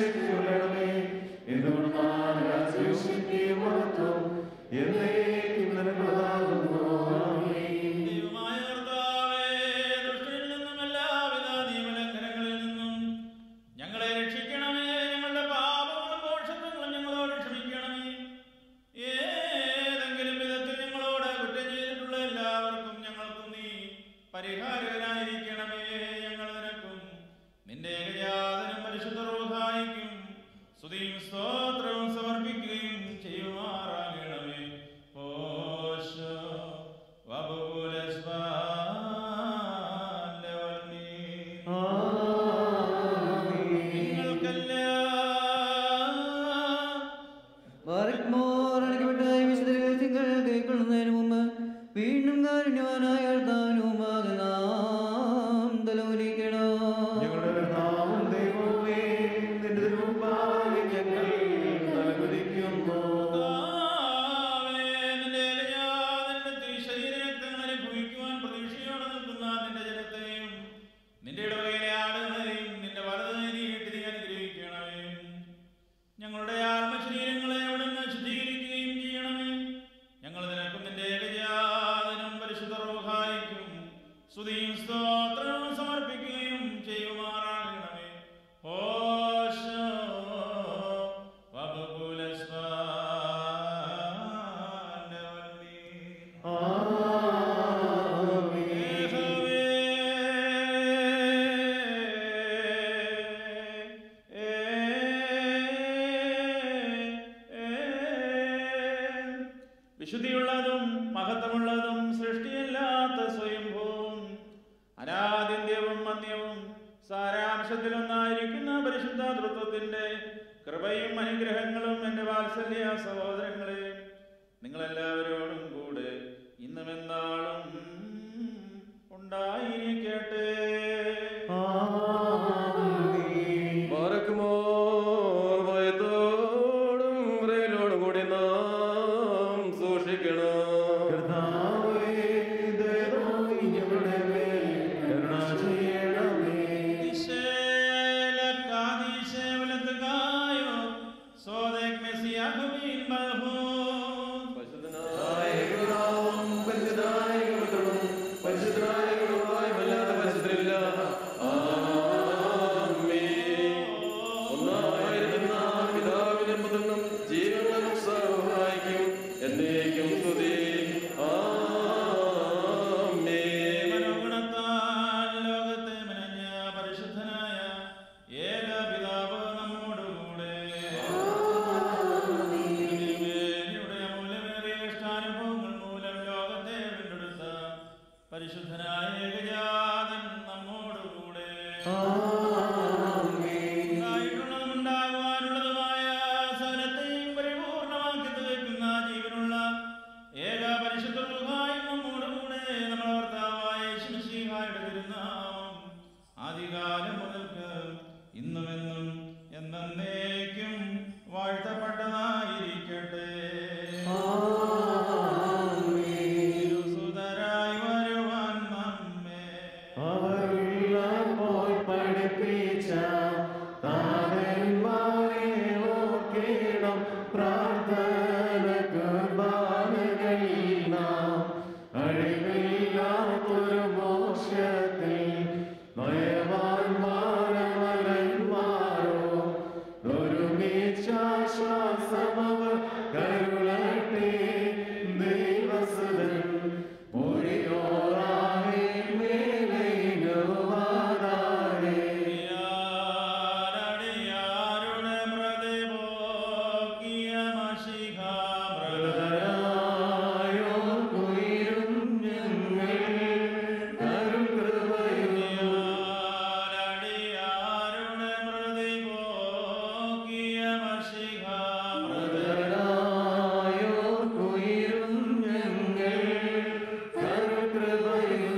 എന്നേക്കും നിനക്കുള്ളതാകുന്നു ആമേൻ ദൈവമായ കർത്താവേ, ദുഷ്ടനിൽ നിന്നും എല്ലാവിധ നിയമലംഘനങ്ങളിൽ നിന്നും ഞങ്ങളെ രക്ഷിക്കണമേ ഞങ്ങളുടെ പാപങ്ങളും ദോഷങ്ങളും ഞങ്ങളോട് ക്ഷമിക്കണമേ ഏതെങ്കിലും വിധത്തിൽ ഞങ്ങളോട് കുറ്റം ചെയ്തിട്ടുള്ള എല്ലാവർക്കും ഞങ്ങൾക്കും നീ പരിഹാരകനായിരിക്കണമേ ഞങ്ങൾ നിനക്കും നിന്റെ ഏകജാതനും പരിശുദ്ധ റൂഹായിക്കും സ്തുതിയും സ്തോത്രവും സമർപ്പിക്കുകയും ചെയ്യുമാറാകണമേ ഓശോ മാറിക്കോറണിക്കപ്പെട്ടായി വിശുദ്ധ രഹസ്യങ്ങൾ കൈക്കൊള്ളുന്നതിന് മുമ്പ് വീണ്ടും കാരുണ്യവാനായ കർത്താവിനുമാകെ നാം തലോലിക്കണം ഞങ്ങളുടെ കർത്താവും ദൈവമേ നിന്റെ തിരുമുമ്പാകെ ഞങ്ങൾ തലകുനിക്കുന്നു നിന്റെ ഇടവകയിലെ ആടുകളെയും നിന്റെ വലത് നീട്ടി നീ അനുഗ്രഹിക്കണമേ ഞങ്ങളുടെ ആത്മശരീരങ്ങളെ അവിടുന്ന് ശുദ്ധീകരിക്കുകയും ചെയ്യണമേ ഞങ്ങൾ നിനക്കും നിന്റെ ഏകജാതനും പരിശുദ്ധ റോഹായിക്കും സ്തുതിയും സ്തോത്രവും സമർപ്പിക്കുകയും ചെയ്യുമാറാകണമേ ഓശോ വിശുദ്ധിയുള്ളതും മഹത്വമുള്ളതും സൃഷ്ടിയില്ലാത്ത സ്വയംഭൂവും അനാദിന്യവും മന്യവും സാരാംശത്തിലൊന്നായിരിക്കുന്ന പരിശുദ്ധ തൃത്വത്തിന്റെ കൃപയും അനുഗ്രഹങ്ങളും എൻ്റെ വാത്സല്യ സഹോദരങ്ങളെ നിങ്ങളെല്ലാവരോടും കൂടെ ഇന്നും എന്നാളും ഉണ്ടായിരിക്കട്ടെ മറക്കുമോർ ഭയത്തോടും വിറയലോടും കൂടി നാം സൂക്ഷിക്കണം കർത്താവേ ദയവായി ഞങ്ങളുടെ മേൽ കരുണ ചെയ്യണമേ പരിശുദ്ധനായ പിതാവും പരിശുദ്ധനായ പുത്രനും പരിശുദ്ധനായ ഗുരുവായ വല്ലാത്ത പരിശുദ്ധരില്ല ഒന്നായിരുന്ന പിതാവിനും പുത്രനും ജീവനും സഹായിക്കും എന്നേക്കും സ്തുതി ആമേൻ മനോഗുണത്താൽ ലോകത്തെ മെനഞ്ഞ പരിശുദ്ധനായ ഏക പിതാവ് നമ്മോടുകൂടെ തിരുമേനിയുടെ അമൂല്യമേറിയ ഇഷ്ടാനുഭവങ്ങൾ മൂലം ലോകത്തെ വീണ്ടെടുത്ത പരിശുദ്ധനായ ഏകജാതൻ നമ്മോടുകൂടെ ഉണ്ടായിട്ടുള്ളതും ഉണ്ടാകുവാനുള്ളതുമായ സകലത്തെയും പരിപൂർണമാക്കി തീർക്കുന്ന ജീവനുള്ള ഏക പരിശുദ്ധ റുഹായും നമ്മോടുകൂടെ നമ്മുടെ ഭർത്താവായ യേശുമിശിഹായുടെ തിരുനാമം ആദികാലം മുതൽക്ക് ഇന്നുമെന്നും എന്നേക്കും വാഴ്ത്തപ്പെട്ടതായിരിക്കട്ടെ തിരുസുതരായി വരുവാൻ നമ്മെ അവരെല്ലാം പോയി പഠിപ്പിച്ച താരന്മാരെ ഓർക്കണം പ്രാർത്ഥന കുർബാനകളിൽ നാം അഴിവില്ലാത്തൊരു മോക്ഷത്തിൽ നയവാന്മാരമരന്മാരോ ഒരുമിച്ചാശ്വാസമവർ കരുളട്ടെ ദൈവസുതൻ ഒഴിയോറായി മേലയിടുവാനാരേ യാരുടെ പ്രതിപോക്കിയ പ്രദരായോ കുയിരും ഞങ്ങൾ കരുകൃപയും യാരുടെ പ്രതിപോക്കിയ പ്രദരായോ കുയിരും ഞങ്ങൾ കരുകൃപയും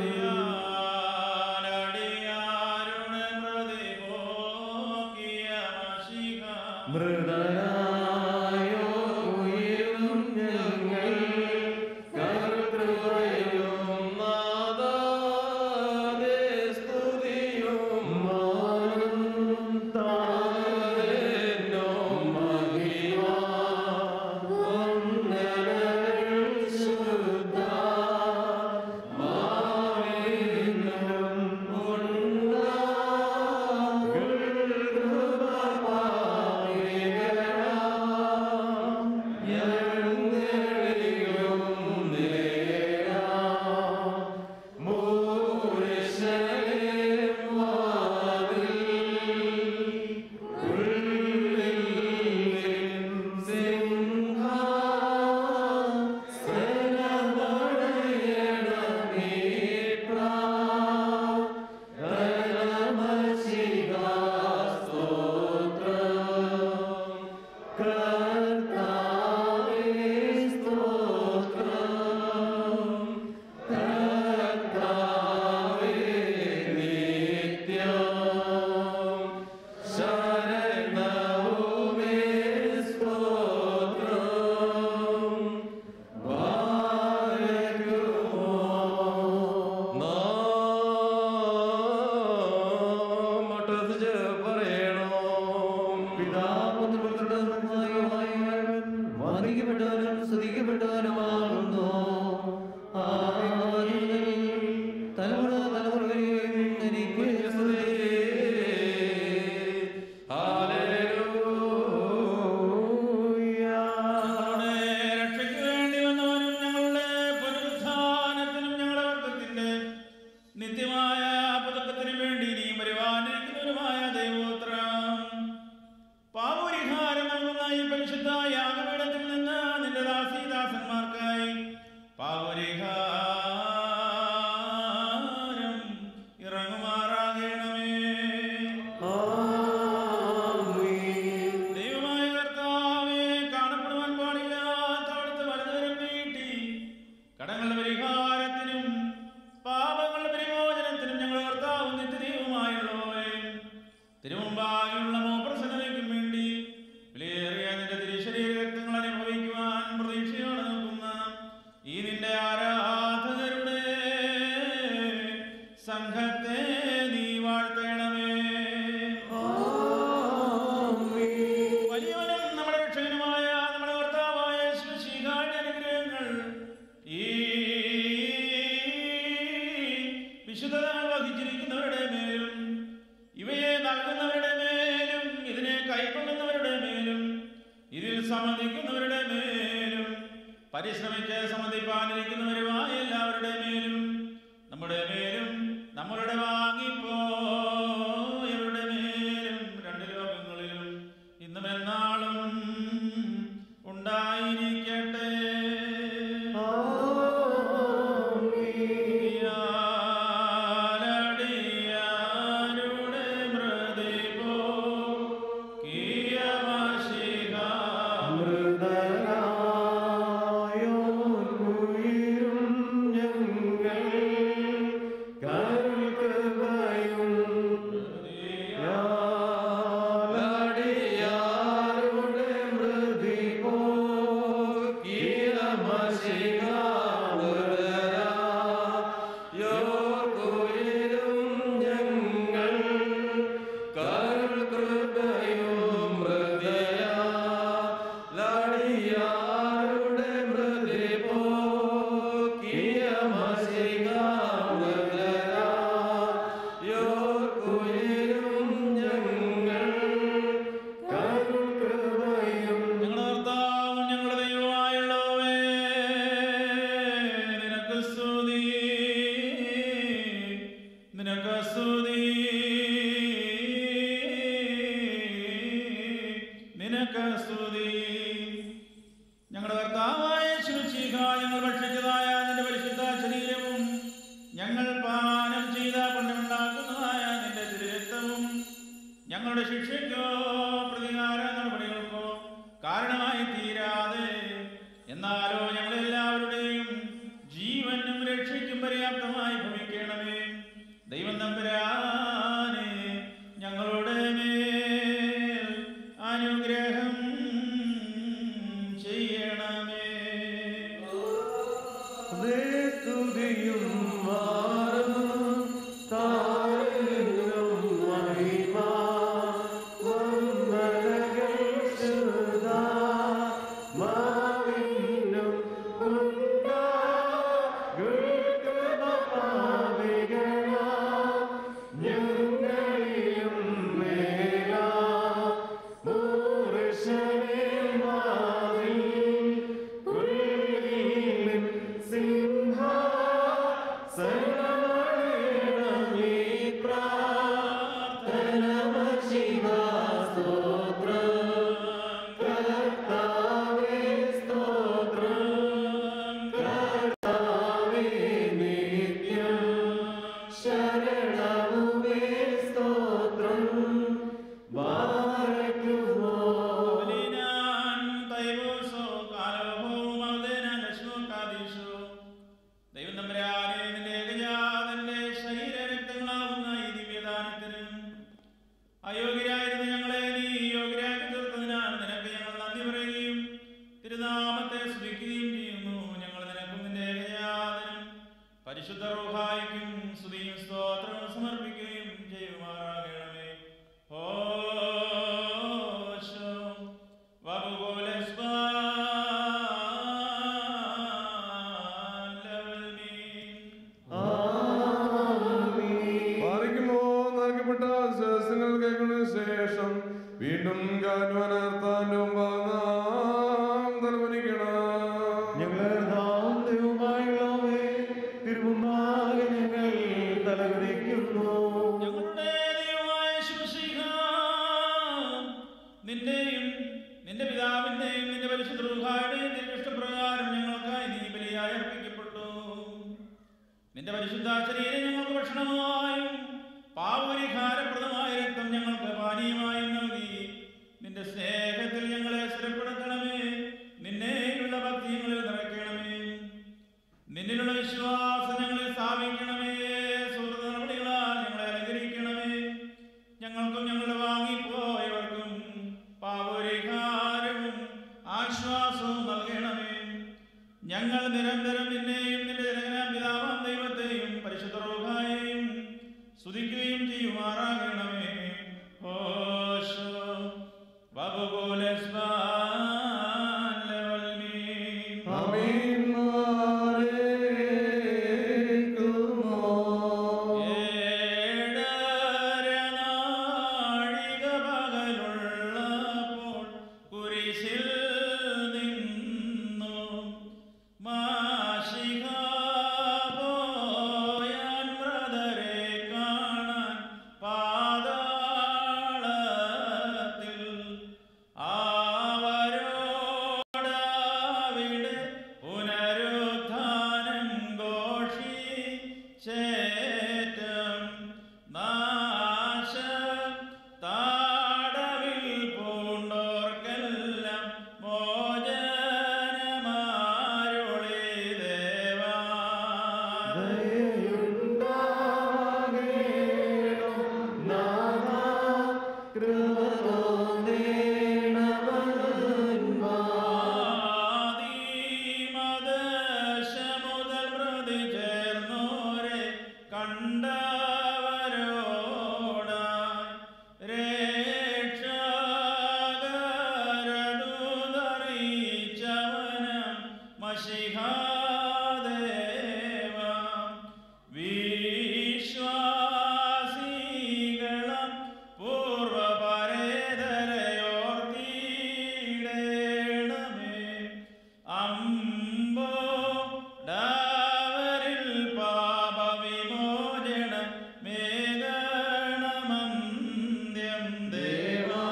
മൃദരായോ കുയിരും ഞങ്ങൾ കരുകൃപയും നാദാദേ സ്തുതിയും മാനം താരേനോ മഹിമ വന്ദനമേ കടങ്ങളുടെ പരിഹാരത്തിനും പാപങ്ങളുടെ പരിമോചനത്തിനും ഞങ്ങൾ കർത്താവും നിത്യദൈവമായുള്ളവേ തിരുമുമ്പായുള്ള മോപ്രസന്നതയ്ക്കും വേണ്ടി വിലയേറിയ നിന്റെ തിരുശരീര രക്തങ്ങൾ അനുഭവിക്കുവാൻ പ്രതീക്ഷയോടെ നിൽക്കുന്ന ഈ നിന്റെ ആരാധകരുടെ സംഘത്തെ നീ വാഴ്ത്തണമേ വലിയവനും നമ്മുടെ രക്ഷകനുമായ നമ്മുടെ കർത്താവായ ശിശിഹാന്റെ അനുഗ്രഹങ്ങൾ ഈ വിശുദ്ധത വഹിച്ചിരിക്കുന്നവരുടെ മേലും ഇവയെ നൽകുന്നവരുടെ മേലും ഇതിനെ കൈക്കൊള്ളുന്നവരുടെ മേലും ഇതിൽ സംബന്ധിക്കുന്നവരുടെ മേലും പരിശ്രമിച്ച് സംബന്ധിപ്പാനിരിക്കുന്നവരുമായ എല്ലാവരുടെ മേലും നമ്മുടെ മേലും നമ്മളുടെ വാങ്ങിപ്പോയവരുടെ മേലും രണ്ട് ലോകങ്ങളിലും ഇന്നും എന്നാളും ഉണ്ടായിരിക്കട്ടെ യാലടിയാരുടെ മൃതിപോ കിയമശിഖ ഞങ്ങളുടെ കർത്താവും ഞങ്ങളുടെ ദൈവമായുള്ളവേ, നിനക്ക് സ്തുതി, നിനക്ക് സ്തുതി, നിനക്ക് സ്തുതി. ഞങ്ങളുടെ കർത്താവായ ശുചിക ഞങ്ങൾ ഭക്ഷിച്ചതായ നിന്റെ പരിശുദ്ധ ശരീരവും ഞങ്ങൾ പാനം ചെയ്ത പുണ്യമുണ്ടാക്കുന്നതായ നിന്റെ തിരുരക്തവും ഞങ്ങളുടെ ശിക്ഷയ്ക്കോ പ്രതികാര നടപടികൾക്കോ കാരണമായി തീരാതെ എന്നാലോ ഞങ്ങളെല്ലാവരുടെയും ജീവനും രക്ഷയ്ക്കും പര്യാപ്തമായി ഭവിക്കണമേ ദൈവം തമ്പുരാനെ ഞങ്ങളുടെ മേൽ അനുഗ്രഹം ചെയ്യണമേ സ്തുതിയും മാറും താഴ്ന്നും മഹിമ വന്ദനകൾ സുധാ മാവിന്നും ഞങ്ങളിലും മേലാ മൂർശനേ മാവിൽ ഉള്ളിലും സിംഹ സരണമേ പ്രാർത്ഥന ശിവ സ്തോത്രം കർത്താവേ സ്തോത്രം കർത്താവേ നിത്യം ശരണമുവേ സ്തോത്രം ബാരക്കുമോ ബലിനാൻ തൈവോസോ കാലോഹോ മൗദേനാൻ ലക്ഷ്മോ കാദീശോ. ദൈവം തമ്പുരാനെ നിന്റെ ഏകജാതന്റെ ശരീരരക്തങ്ങളാവുന്ന ഈ ദിവ്യദാനത്തിന് അയോഗ്യരായിരുന്ന ഞങ്ങളെ നീ യോഗ്യരാക്കി തീർത്തതിനാൽ നിനക്ക് ഞങ്ങൾ നന്ദി പറയുകയും തിരുനാമത്തെ സ്തുതിക്കുകയും ചെയ്യുന്നു ഞങ്ങൾ നിനക്കും നിന്റെ ഏകജാതനും പരിശുദ്ധ റൂഹായിക്കും സ്തുതിയും സ്തോത്രവും സമർപ്പിക്കുകയും ചെയ്യുമാറാകണമേ ഓശോ പാലിക്കുമോ നൽകപ്പെട്ട ശേഷങ്ങൾ കേൾക്കുന്നതിന് ശേഷം വീണ്ടും കാനുവനർത്താൻ്റെ മുമ്പാം തലമുനിക്കണം ഞങ്ങളെ നാം ദൈവമായുള്ളവേ തിരുമുമ്പാകെ ഞങ്ങൾ തലകുനിക്കുന്നു ഞങ്ങളുടെ ദൈവമായ ശിവശിഖ, നിന്റെയും നിന്റെ പിതാവിന്റെയും നിന്റെ പരിശുദ്ധ റൂഹായുടെയും തിരുവിഷ്ടപ്രകാരം ഞങ്ങൾക്കായി നീ ബലിയായി അർപ്പിക്കപ്പെട്ടു നിന്റെ പരിശുദ്ധ ശരീരം ഞങ്ങൾക്ക് ഭക്ഷണമായും പാവപരിഹാരപ്രദമായ രക്തം ഞങ്ങൾക്ക് പാനീയമായും നൽകി നിന്റെ സ്നേഹത്തിൽ ഞങ്ങളെ സ്ഥിരപ്പെടുത്തണമേ നിന്നെയുള്ള ഭക്തി ഞങ്ങളിൽ നിറയ്ക്കണമേ നിന്നെ നിരന്തരം നിന്നെയും നിന്റെ ജനകനാം പിതാവാം ദൈവത്തെയും പരിശുദ്ധ റോഹായെയും സ്തുതിക്കുകയും ചെയ്യുമാറാകണമേ ഓശോ കുരിശിൽ നിന്നു മാഷിക പോയാൻ ബ്രദരെ കാണാൻ പാതാളത്തിൽ അവരോടാവിടെ പുനരുത്ഥാനം ഘോഷിച്ചേറ്റം നാശ താടവിൽ പൂണ്ടോർക്കെല്ലാം മോചനമാരുളി ദേവാ ആദിമദശമുതൽ പ്രതി ചേർന്നോരെ കണ്ടവരോടായി രക്ഷകരതുതറിയിച്ചവനം മഷിഹാദേവം വിശ്വാസികളും പൂർവപരേതരയോർത്തിയിടേണമേ അമ്പോ ഡാവരിൽ പാപവിമോചന മേദണമന്ത്യം ദേവാ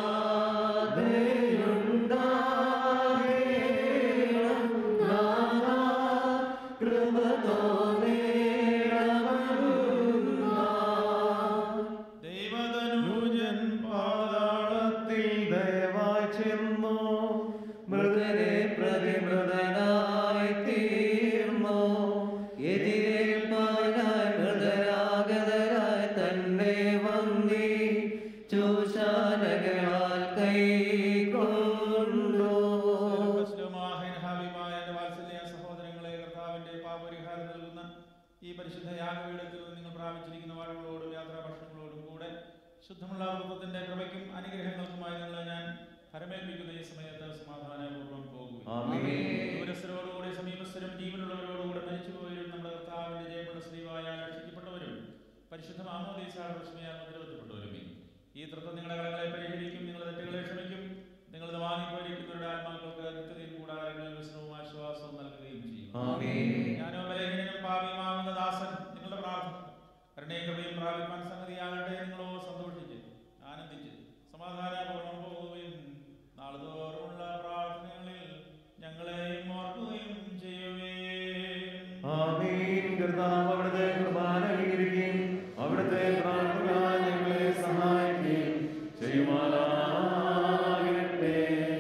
ദൈവതനൂജൻ പാതാളത്തിൽ ദയവായി ചെന്നു മൃതരെ പ്രതിമൃതനായി തീർന്നു എതിരേൽപ്പാനായി മൃതരാഗതരായി തന്നെ വന്നി ചൂശാനകളാൽ കൈക്കൊണ്ടു ഹാവിമായ എന്റെ വാത്സല്യ സഹോദരങ്ങളെ കർത്താവിന്റെ പാപപരിഹാരം നൽകുന്ന ഈ പരിശുദ്ധ യാഗപീഠത്തിൽ നിന്ന് നിങ്ങൾ പ്രാപിച്ചിരിക്കുന്ന വാഴകളോടും യാത്രാ ഭക്ഷണങ്ങളോടും കൂടെ ശുദ്ധമുള്ള അമൃതത്തിന്റെ കൃപയ്ക്കും അനുഗ്രഹങ്ങൾക്കുമായി നിങ്ങളെ ഞാൻ ഫരമേൽപ്പിക്കുന്ന ഈ സമയത്ത് സമാധാനപൂർവ്വം പോകും ആമേൻ. ദൂരസ്ഥരോടുകൂടി സമീപസ്ഥരും ജീവനുള്ളവരോടുകൂടെ മരിച്ചുപോയവരും നമ്മുടെ കർത്താവിന്റെ ജയമുള്ള സ്ത്രീവായ രക്ഷിക്കപ്പെട്ടവരും പരിശുദ്ധ മാമോദീസാണ് പ്രശ്നയാൽ മുദ്രവത്തപ്പെട്ടവരുമേ ഈ തൃത്വം നിങ്ങളുടെ കടങ്ങളെ പരിഹരിക്കും നിങ്ങളുടെ തെറ്റുകളെ ക്ഷമിക്കും നിങ്ങളത് വാങ്ങിപ്പോയിരിക്കുന്നവരുടെ ആത്മാക്കൾക്ക് നിത്യതയും കൂടാരങ്ങളിൽ വിശ്രമവും ആശ്വാസവും നൽകുകയും ചെയ്യും ആമേൻ. ഞാനോ ബലഹീനനും പാപിയുമാകുന്ന ദാസൻ നിങ്ങളുടെ പ്രാർത്ഥന കരുണയും കൃപയും പ്രാപിപ്പാൻ സംഗതിയാകട്ടെ നിങ്ങളോ സന്തോഷിച്ച് ആനന്ദിച്ച് സമാധാനപൂർവ്വം പോകുകയും നാളുതോറുമുള്ള പ്രാർത്ഥനകളിൽ ഞങ്ങളെയും ഓർക്കുകയും ചെയ്യുവേ ആമീൻ കർത്താവ് അവിടുത്തെ കുർബാന അംഗീകരിക്കുകയും അവിടുത്തെ പ്രാർത്ഥന ഞങ്ങളെ സഹായിക്കുകയും ചെയ്യുമാറാകട്ടെ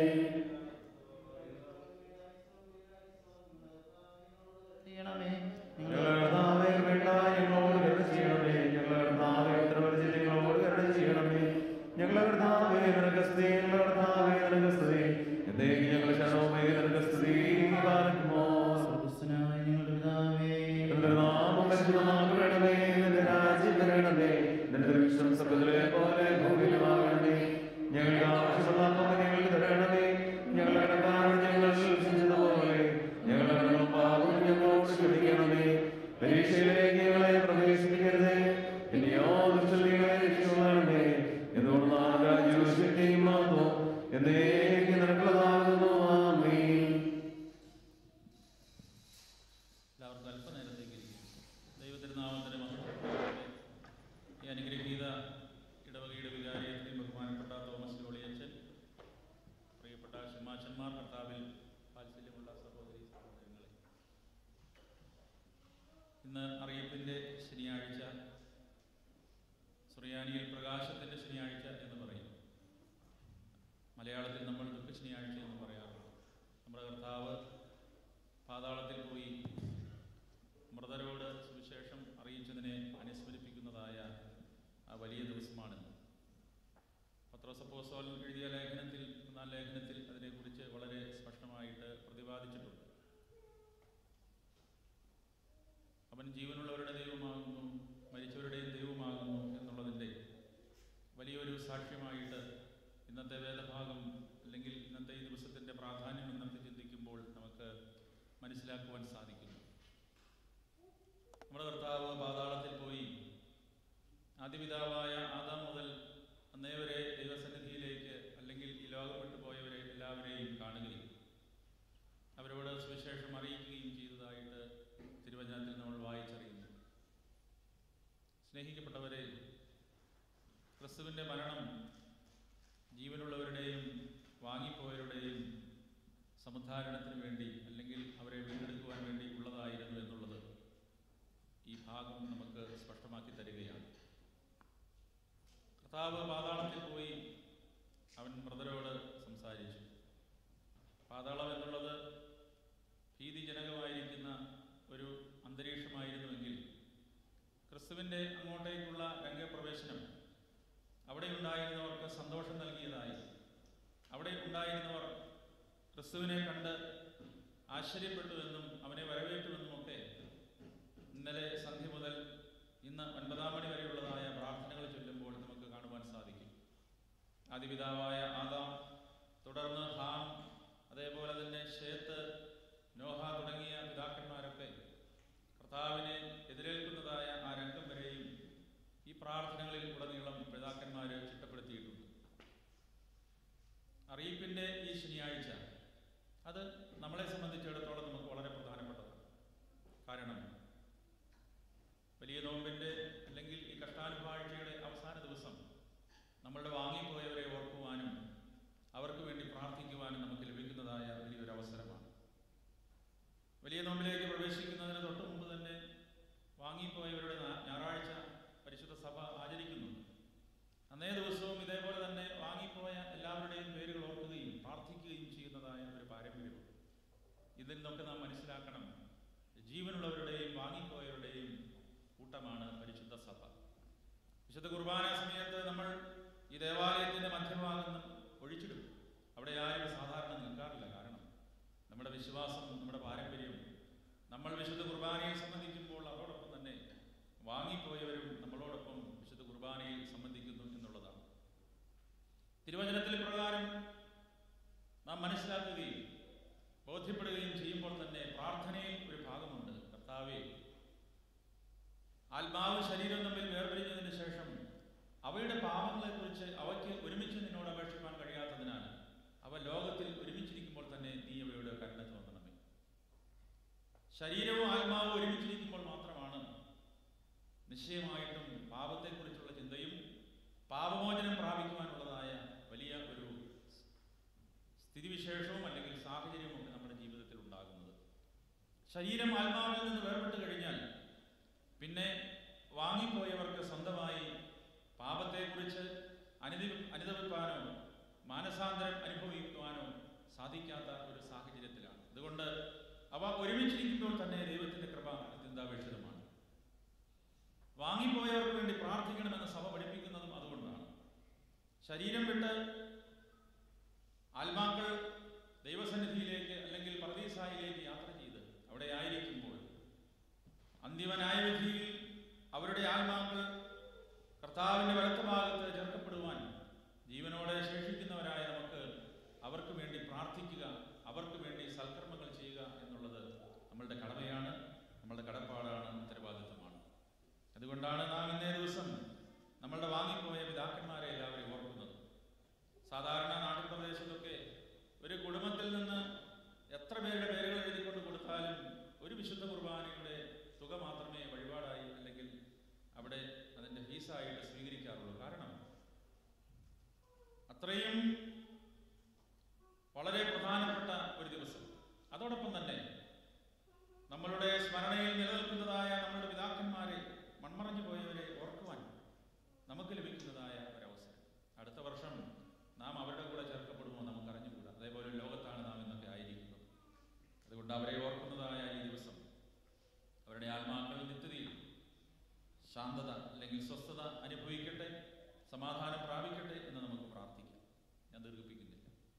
ചെയ്യണമേ ഞങ്ങളുടെ കർത്താവേ വേണ്ട ഞങ്ങളോട് കരുണ ചെയ്യണമേ ഞങ്ങളുടെ കർത്താവേ ഉത്തരവരിച്ച് ഞങ്ങളോട് കരുണ ചെയ്യണമേ ഞങ്ങളുടെ കർത്താവേ നിനക്ക് സ്തുതി ഞങ്ങളുടെ കർത്താവേ നിനക്ക് സ്തുതി എന്നേക്ക് ഞങ്ങൾ ശരണമേ നിനക്ക് സ്തുതി പാർക്കുമോ സ്വർഗ്ഗസ്ഥനായ ഞങ്ങളുടെ പിതാവേ നിന്റെ നാമം പരിശുദ്ധമാകണമേ നിന്റെ രാജ്യം വരണമേ നിന്റെ വിശ്വം സ്വർഗ്ഗത്തിലെ പോലെ ഭൂമിയിലുമാകണമേ ഞങ്ങൾക്ക് ആവശ്യമുള്ള അപ്പം ഞങ്ങൾക്ക് തരണമേ ഞങ്ങളുടെ കടക്കാരോട് ഞങ്ങൾ ക്ഷമിച്ചതുപോലെ ഞങ്ങളുടെ കടങ്ങളും പാപവും ഞങ്ങളോട് ക്ഷമിക്കണമേ പരീക്ഷയിലേക്ക് ഞങ്ങളെ പ്രവേശിപ്പിക്കരുതേ ഇനിയോ ദുഷ്ടങ്ങളെ രക്ഷിക്കണമേ എന്തുകൊണ്ട് നാം രാജ്യവും ശക്തിയും മാത്രം എന്നേക്ക് നിനക്കുള്ളതാകുന്നു ആമീൻ എല്ലാവർക്കും അല്പനേരത്തേക്ക് ഇരിക്കാം. ദൈവത്തിരുനാമത്തിന് മഹത്വം ഈ അനുഗ്രഹീത ഇടവകയുടെ വികാരിയത്തിൽ ബഹുമാനപ്പെട്ട തോമസ് ജോളിയച്ചൻ പ്രിയപ്പെട്ട ഷിമാച്ചന്മാർ കർത്താവിൽ വാത്സല്യമുള്ള സഹോദരി സഹോദരങ്ങളെ ഇന്ന് അറിയിപ്പിൻ്റെ ശനിയാഴ്ച സുറിയാനിയിൽ പ്രകാശത്തിൻ്റെ ശനിയാഴ്ച എന്ന് പറയും മലയാളത്തിൽ നമ്മൾ ദുഃഖ ശനിയാഴ്ച എന്ന് പറയാറുണ്ട് നമ്മുടെ കർത്താവ് പാതാളത്തിൽ പോയി മൃതരോട് സുവിശേഷം അറിയിച്ചതിനെ അനുസ്മരിപ്പിക്കുന്നതായ ആ വലിയ ദിവസമാണിന്ന് പത്രോസപ്പോസോൽ എഴുതിയ ലേഖനത്തിൽ ഒന്നാം ലേഖനത്തിൽ അതിനെക്കുറിച്ച് വളരെ സ്പഷ്ടമായിട്ട് പ്രതിപാദിച്ചിട്ടുണ്ട് മനസ്സിലാക്കുവാൻ സാധിക്കുന്നു നമ്മുടെ കർത്താവ് പാതാളത്തിൽ പോയി ആദിപിതാവായ ആദാം മുതൽ അന്നേ വരെ ദൈവസന്നിധിയിലേക്ക് അല്ലെങ്കിൽ ഈ ലോകം വിട്ടുപോയവരെ എല്ലാവരെയും കാണുകയും അവരോട് സുവിശേഷം അറിയിക്കുകയും ചെയ്തതായിട്ട് തിരുവചനത്തിൽ നമ്മൾ വായിച്ചറിയുന്നു സ്നേഹിക്കപ്പെട്ടവരെ ക്രിസ്തുവിൻ്റെ മരണം ജീവനുള്ളവരുടെയും വാങ്ങിപ്പോയവരുടെയും സമുദ്ധാരണത്തിന് വേണ്ടി അല്ലെങ്കിൽ അവരെ വീണ്ടെടുക്കുവാൻ വേണ്ടി ഉള്ളതായിരുന്നു എന്നുള്ളത് ഈ ഭാഗം നമുക്ക് സ്പഷ്ടമാക്കി തരികയാണ് കർത്താവ് പാതാളത്തിൽ പോയി അവൻ ബ്രദരോട് സംസാരിച്ചു പാതാളം എന്നുള്ളത് ഭീതിജനകമായിരിക്കുന്ന ഒരു അന്തരീക്ഷമായിരുന്നുവെങ്കിൽ ക്രിസ്തുവിൻ്റെ അങ്ങോട്ടേക്കുള്ള രംഗപ്രവേശനം അവിടെ ഉണ്ടായിരുന്നവർക്ക് സന്തോഷം നൽകിയതായി അവിടെ ഉണ്ടായിരുന്നവർ ക്രിസ്തുവിനെ കണ്ട് ആശ്ചര്യപ്പെട്ടുവെന്നും അവനെ വരവേറ്റുവെന്നുമൊക്കെ ഇന്നലെ സന്ധ്യ മുതൽ ഇന്ന് ഒൻപതാം മണി വരെയുള്ളതായ പ്രാർത്ഥനകൾ ചൊല്ലുമ്പോൾ നമുക്ക് കാണുവാൻ സാധിക്കും ആദിപിതാവായ ആദാം തുടർന്ന് ഹാം അതേപോലെ തന്നെ ഷേത്ത് നോഹ തുടങ്ങിയ പിതാക്കന്മാരൊക്കെ കർത്താവിനെ എതിരേൽക്കുന്നതായ ആ രംഗം വരെയും ഈ പ്രാർത്ഥനകളിൽ ഉടനീളം പിതാക്കന്മാർ ചിട്ടപ്പെടുത്തിയിട്ടുണ്ട് അറിയിപ്പിൻ്റെ ഈ ശനിയാഴ്ച അത് നമ്മളെ സംബന്ധിച്ചിടത്തോളം നമുക്ക് വളരെ പ്രധാനപ്പെട്ടതാണ് കാരണം വലിയ നോമ്പിൻ്റെ അല്ലെങ്കിൽ ഈ കഷ്ടാനുഭാഴ്ചയുടെ അവസാന ദിവസം നമ്മളുടെ വാങ്ങിപ്പോയവരെ ഓർക്കുവാനും അവർക്ക് വേണ്ടി പ്രാർത്ഥിക്കുവാനും നമുക്ക് ലഭിക്കുന്നതായ വലിയൊരു അവസരമാണ് വലിയ നോമ്പിലേക്ക് പ്രവേശിക്കുന്നതിന് തൊട്ട് മുമ്പ് തന്നെ വാങ്ങിപ്പോയവരുടെ ഞാ- ഞായറാഴ്ച പരിശുദ്ധ സഭ ആചരിക്കുന്നുണ്ട് അന്നേ ദിവസവും ഇതേപോലെ തന്നെ വാങ്ങിപ്പോയ എല്ലാവരുടെയും പേരുകൾ ഓർക്കുകയും പ്രാർത്ഥിക്കുകയും ചെയ്യുന്നതായ ഒരു പാരമ്പര്യമുണ്ട് ഇതിൽ നിന്നൊക്കെ നാം മനസ്സിലാക്കണം ജീവനുള്ളവരുടെയും വാങ്ങിപ്പോയവരുടെയും കൂട്ടമാണ് പരിശുദ്ധ സഭ വിശുദ്ധ കുർബാന സമയത്ത് നമ്മൾ ഈ ദേവാലയത്തിന്റെ മധ്യഭാഗം ഒഴിച്ചിടും അവിടെ ആരും സാധാരണ നിൽക്കാറില്ല കാരണം നമ്മുടെ വിശ്വാസം നമ്മുടെ പാരമ്പര്യം നമ്മൾ വിശുദ്ധ കുർബാനയെ സംബന്ധിക്കുമ്പോൾ അതോടൊപ്പം തന്നെ വാങ്ങിപ്പോയവരും നമ്മളോടൊപ്പം വിശുദ്ധ കുർബാനയിൽ സംബന്ധിക്കുന്നു എന്നുള്ളതാണ് തിരുവചനത്തിൽ പ്രകാരം നാം മനസ്സിലാക്കുകയും ബോധ്യപ്പെടുകയും ചെയ്യുമ്പോൾ തന്നെ പ്രാർത്ഥനയിൽ ഒരു ഭാഗമുണ്ട് കർത്താവെ ആത്മാവ് ശരീരം തമ്മിൽ വേർപിരിഞ്ഞതിന് ശേഷം അവയുടെ പാപങ്ങളെക്കുറിച്ച് അവയ്ക്ക് ഒരുമിച്ച് നിന്നോട് അപേക്ഷിക്കാൻ കഴിയാത്തതിനാൽ അവ ലോകത്തിൽ ഒരുമിച്ചിരിക്കുമ്പോൾ തന്നെ നീ അവയുടെ കരുണ തോന്നണമേ ശരീരവും ആത്മാവും ഒരുമിച്ചിരിക്കുമ്പോൾ മാത്രമാണ് നിശ്ചയമായിട്ടും പാപത്തെക്കുറിച്ചുള്ള ചിന്തയും പാപമോചനം പ്രാപിക്കുവാനുള്ളതായ വലിയ ഒരു സ്ഥിതിവിശേഷവും അല്ലെങ്കിൽ സാഹചര്യവും ഒക്കെ നമ്മുടെ ജീവിതത്തിൽ ഉണ്ടാകുന്നത് ശരീരം ആത്മാവിൽ നിന്ന് വേർപെട്ട് കഴിഞ്ഞാൽ പിന്നെ വാങ്ങിപ്പോയവർക്ക് സ്വന്തമായി പാപത്തെക്കുറിച്ച് അനിതി അനുദവിപ്പാനോ മാനസാന്തരം അനുഭവിക്കുവാനോ സാധിക്കാത്ത ഒരു സാഹചര്യത്തിലാണ് അതുകൊണ്ട് അവ ഒരുമിച്ചിരിക്കുമ്പോൾ തന്നെ ദൈവത്തിന്റെ കൃപ അത്യന്താപേക്ഷിതമാണ് വാങ്ങിപ്പോയവർക്ക് വേണ്ടി പ്രാർത്ഥിക്കണമെന്ന് സഭ പഠിപ്പിക്കുന്നതും അതുകൊണ്ടാണ് ശരീരം വിട്ട് ആത്മാക്കൾ ദൈവസന്നിധിയിലേക്ക് അല്ലെങ്കിൽ പർദീസായിലേക്ക് യാത്ര ചെയ്ത് അവിടെ ആയിരിക്കുമ്പോൾ അന്തിമ ന്യായവിധിയിൽ അവരുടെ ആത്മാക്കൾ കർത്താവിന്റെ വലത്ത ഭാഗത്ത് ചേർക്കപ്പെടുവാൻ ജീവനോടെ ശേഷിക്കുന്നവരായ നമുക്ക് അവർക്ക് വേണ്ടി പ്രാർത്ഥിക്കുക അവർക്ക് വേണ്ടി സൽക്കർമ്മങ്ങൾ ചെയ്യുക എന്നുള്ളത് നമ്മളുടെ കടമയാണ് നമ്മളുടെ കടപ്പാടാണ് ഉത്തരവാദിത്വമാണ് അതുകൊണ്ടാണ് നാം ഇന്നേ ദിവസം നമ്മളുടെ വാങ്ങിപ്പോയ പിതാക്കന്മാരെ എല്ലാവരെയും ഓർക്കുന്നത് സാധാരണ നാട്ടിൻ പ്രദേശത്തൊക്കെ ഒരു കുടുംബത്തിൽ നിന്ന് എത്ര പേരുടെ പേരുകൾ എഴുതിക്കൊണ്ട് കൊടുത്താലും ഒരു വിശുദ്ധ കുർബാനയുടെ തുക മാത്രമേ വഴിപാടായി അല്ലെങ്കിൽ അവിടെ അതിൻ്റെ ഫീസായിട്ട് സ്വീകരിക്കാറുള്ളൂ കാരണം അത്രയും വളരെ പ്രധാനപ്പെട്ട ഒരു ദിവസം അതോടൊപ്പം തന്നെ നമ്മളുടെ സ്മരണയിൽ നിലനിൽക്കുന്നതായ നമ്മളുടെ പിതാക്കന്മാരെ മൺമറഞ്ഞു പോയവരെ ഓർക്കുവാൻ നമുക്ക് ലഭിക്കുന്നതായ ഒരവസരം അടുത്ത വർഷം നാം അവരുടെ കൂടെ ചേർക്കപ്പെടുമോ നമുക്ക് അറിഞ്ഞുകൂടാ അതേപോലെ ഒരു ലോകത്താണ് നാം ഇന്നൊക്കെ ആയിരിക്കുന്നത് അതുകൊണ്ട് അവരെ ഓർക്കുന്നതായ ഈ ദിവസം അവരുടെ ആത്മാക്കൾ നിത്യതയിൽ ശാന്തത അല്ലെങ്കിൽ സ്വസ്ഥത അനുഭവിക്കട്ടെ സമാധാനം പ്രാപിക്കട്ടെ എന്ന് നമുക്ക് പ്രാർത്ഥിക്കാം ഞാൻ ദീർഘിപ്പിക്കുന്നില്ല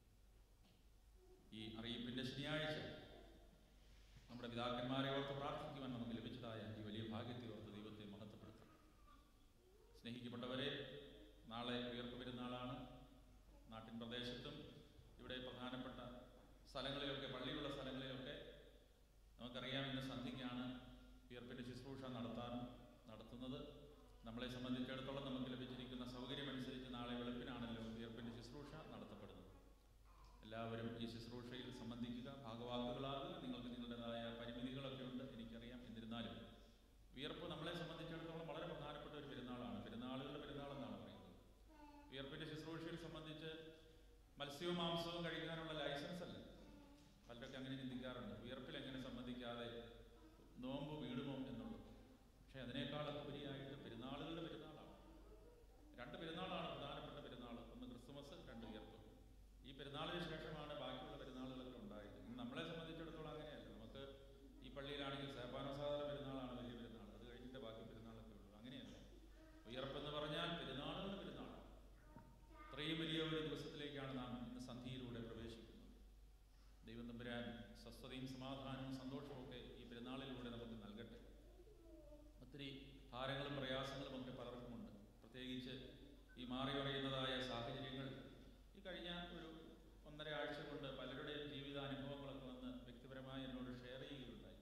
ഈ അറിയിപ്പിന്റെ ശനിയാഴ്ച നമ്മുടെ പിതാക്കന്മാരെ ഓർത്ത് പ്രാർത്ഥിക്കുവാൻ നമുക്ക് ലഭിച്ചതായ ഈ വലിയ ഭാഗ്യത്തെ ഓർത്ത് ദൈവത്തെ മഹത്വപ്പെടുത്താം സ്നേഹിക്കപ്പെട്ടവരെ നാളെ ഉയർപ്പ് പെരുന്നാളാണ് നാട്ടിൻ പ്രദേശത്തും ഇവിടെ പ്രധാനപ്പെട്ട സ്ഥലങ്ങളിലൊക്കെ പള്ളിയുള്ള സ്ഥലങ്ങളിലൊക്കെ നമുക്ക് നടത്താൻ നടത്തുന്നത് നമ്മളെ സംബന്ധിച്ചിടത്തോളം നമുക്ക് ലഭിച്ചിരിക്കുന്ന സൗകര്യമനുസരിച്ച് നാളെ വെളുപ്പിനാണല്ലോ ഉയർപ്പിൻ്റെ ശുശ്രൂഷ നടത്തപ്പെടുന്നത് എല്ലാവരും ഈ ശുശ്രൂഷയിൽ സംബന്ധിക്കുക ഭാഗവാക്കുകളാകുക നിങ്ങൾക്ക് നിങ്ങളുടേതായ പരിമിതികളൊക്കെ ഉണ്ട് എനിക്കറിയാം എന്നിരുന്നാലും വിയർപ്പ് നമ്മളെ സംബന്ധിച്ചിടത്തോളം വളരെ പ്രധാനപ്പെട്ട ഒരു പെരുന്നാളാണ് പെരുന്നാളുകളുടെ പെരുന്നാൾ എന്നാണ് പറയുന്നത് വിയർപ്പിൻ്റെ ശുശ്രൂഷയിൽ സംബന്ധിച്ച് മത്സ്യവും മാംസവും കഴിക്കാനുള്ള ലൈസൻസ് അല്ല പലരൊക്കെ അങ്ങനെ ചിന്തിക്കാറുണ്ട് വിയർപ്പിൽ എങ്ങനെ സംബന്ധിക്കാതെ നോമ്പ് വീടുമോ എന്നുള്ളത് പക്ഷേ അതിനേക്കാളൊക്കെ ഉപരിയായിട്ട് പെരുന്നാളുകളുടെ പെരുന്നാളാണ് രണ്ട് പെരുന്നാളാണ് പ്രധാനപ്പെട്ട പെരുന്നാൾ ഒന്ന് ക്രിസ്തുമസ് രണ്ട് വിയർപ്പ് ഈ പെരുന്നാളിന് ശേഷമാണ് ബാക്കിയുള്ള പെരുന്നാളുകളൊക്കെ ഉണ്ടായത് ഇന്ന് നമ്മളെ സംബന്ധിച്ചിടത്തോളം അങ്ങനെയല്ല നമുക്ക് ഈ പള്ളിയിലാണെങ്കിൽ സേപാനസാദര പെരുന്നാളാണ് വലിയ പെരുന്നാൾ അത് കഴിഞ്ഞിട്ട് ബാക്കി പെരുന്നാളൊക്കെ ഉള്ളൂ അങ്ങനെയല്ല ഉയർപ്പെന്ന് പറഞ്ഞാൽ പെരുന്നാളുകളുടെ പെരുന്നാളാണ് അത്രയും വലിയ ഒരു ദിവസത്തിലേക്കാണ് നാം ഇന്ന് സന്ധിയിലൂടെ പ്രവേശിക്കുന്നത് ദൈവം തമ്പുരാൻ സ്വസ്ഥതയും സമാധാനവും സന്തോഷവും ഒക്കെ ഈ പെരുന്നാളിലൂടെ നമുക്ക് നൽകട്ടെ ഒത്തിരി ഭാരങ്ങളും പ്രയാസങ്ങളും ഒക്കെ പലർക്കുമുണ്ട് പ്രത്യേകിച്ച് ഈ മാറി പറയുന്നതായ സാഹചര്യങ്ങൾ ഈ കഴിഞ്ഞ ഒരു ഒന്നര ആഴ്ച കൊണ്ട് പലരുടെയും ജീവിതാനുഭവങ്ങളൊക്കെ വന്ന് വ്യക്തിപരമായി എന്നോട് ഷെയർ ചെയ്യുകയുണ്ടായി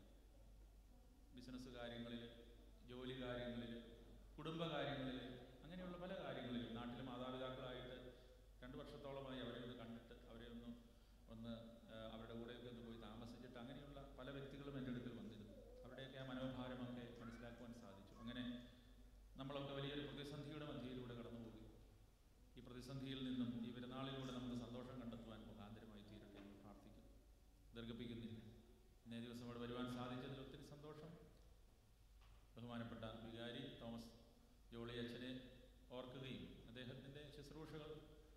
ബിസിനസ് കാര്യങ്ങളിൽ ജോലി കാര്യങ്ങളിൽ കുടുംബകാര്യങ്ങളിൽ അങ്ങനെയുള്ള പല കാര്യങ്ങളിലും നാട്ടിലെ മാതാപിതാക്കളായിട്ട് രണ്ട് വർഷത്തോളമായി അവരെ ഒന്ന് കണ്ടിട്ട് അവരെ ഒന്ന് ഒന്ന് ആ, അവരുടെ കൂടെയൊക്കെ ഒന്ന് പോയി താമസിച്ചിട്ട് അങ്ങനെയുള്ള പല വ്യക്തികളും എൻ്റെ അടുക്കൽ വന്നിരുന്നു അവരുടെയൊക്കെ ആ മനോഭാരമൊക്കെ മനസ്സിലാക്കുവാൻ സാധിച്ചു അങ്ങനെ നമ്മളൊക്കെ വലിയൊരു പ്രതിസന്ധിയുടെ മധ്യയിലൂടെ കടന്നു പോകും ഈ പ്രതിസന്ധിയിൽ നിന്നും ഈ പെരുന്നാളിലൂടെ നമുക്ക് സന്തോഷം കണ്ടെത്തുവാൻ മുഖാന്തരമായി തീരട്ടെ എന്ന് പ്രാർത്ഥിക്കുന്നു ദീർഘിപ്പിക്കുന്നില്ല ഇന്നേ ദിവസം ഇവിടെ വരുവാൻ സാധിച്ചതിൽ ഒത്തിരി സന്തോഷം ബഹുമാനപ്പെട്ട വികാരി തോമസ് ജോളി അച്ഛനെ ഓർക്കുകയും അദ്ദേഹത്തിൻ്റെ ശുശ്രൂഷകൾ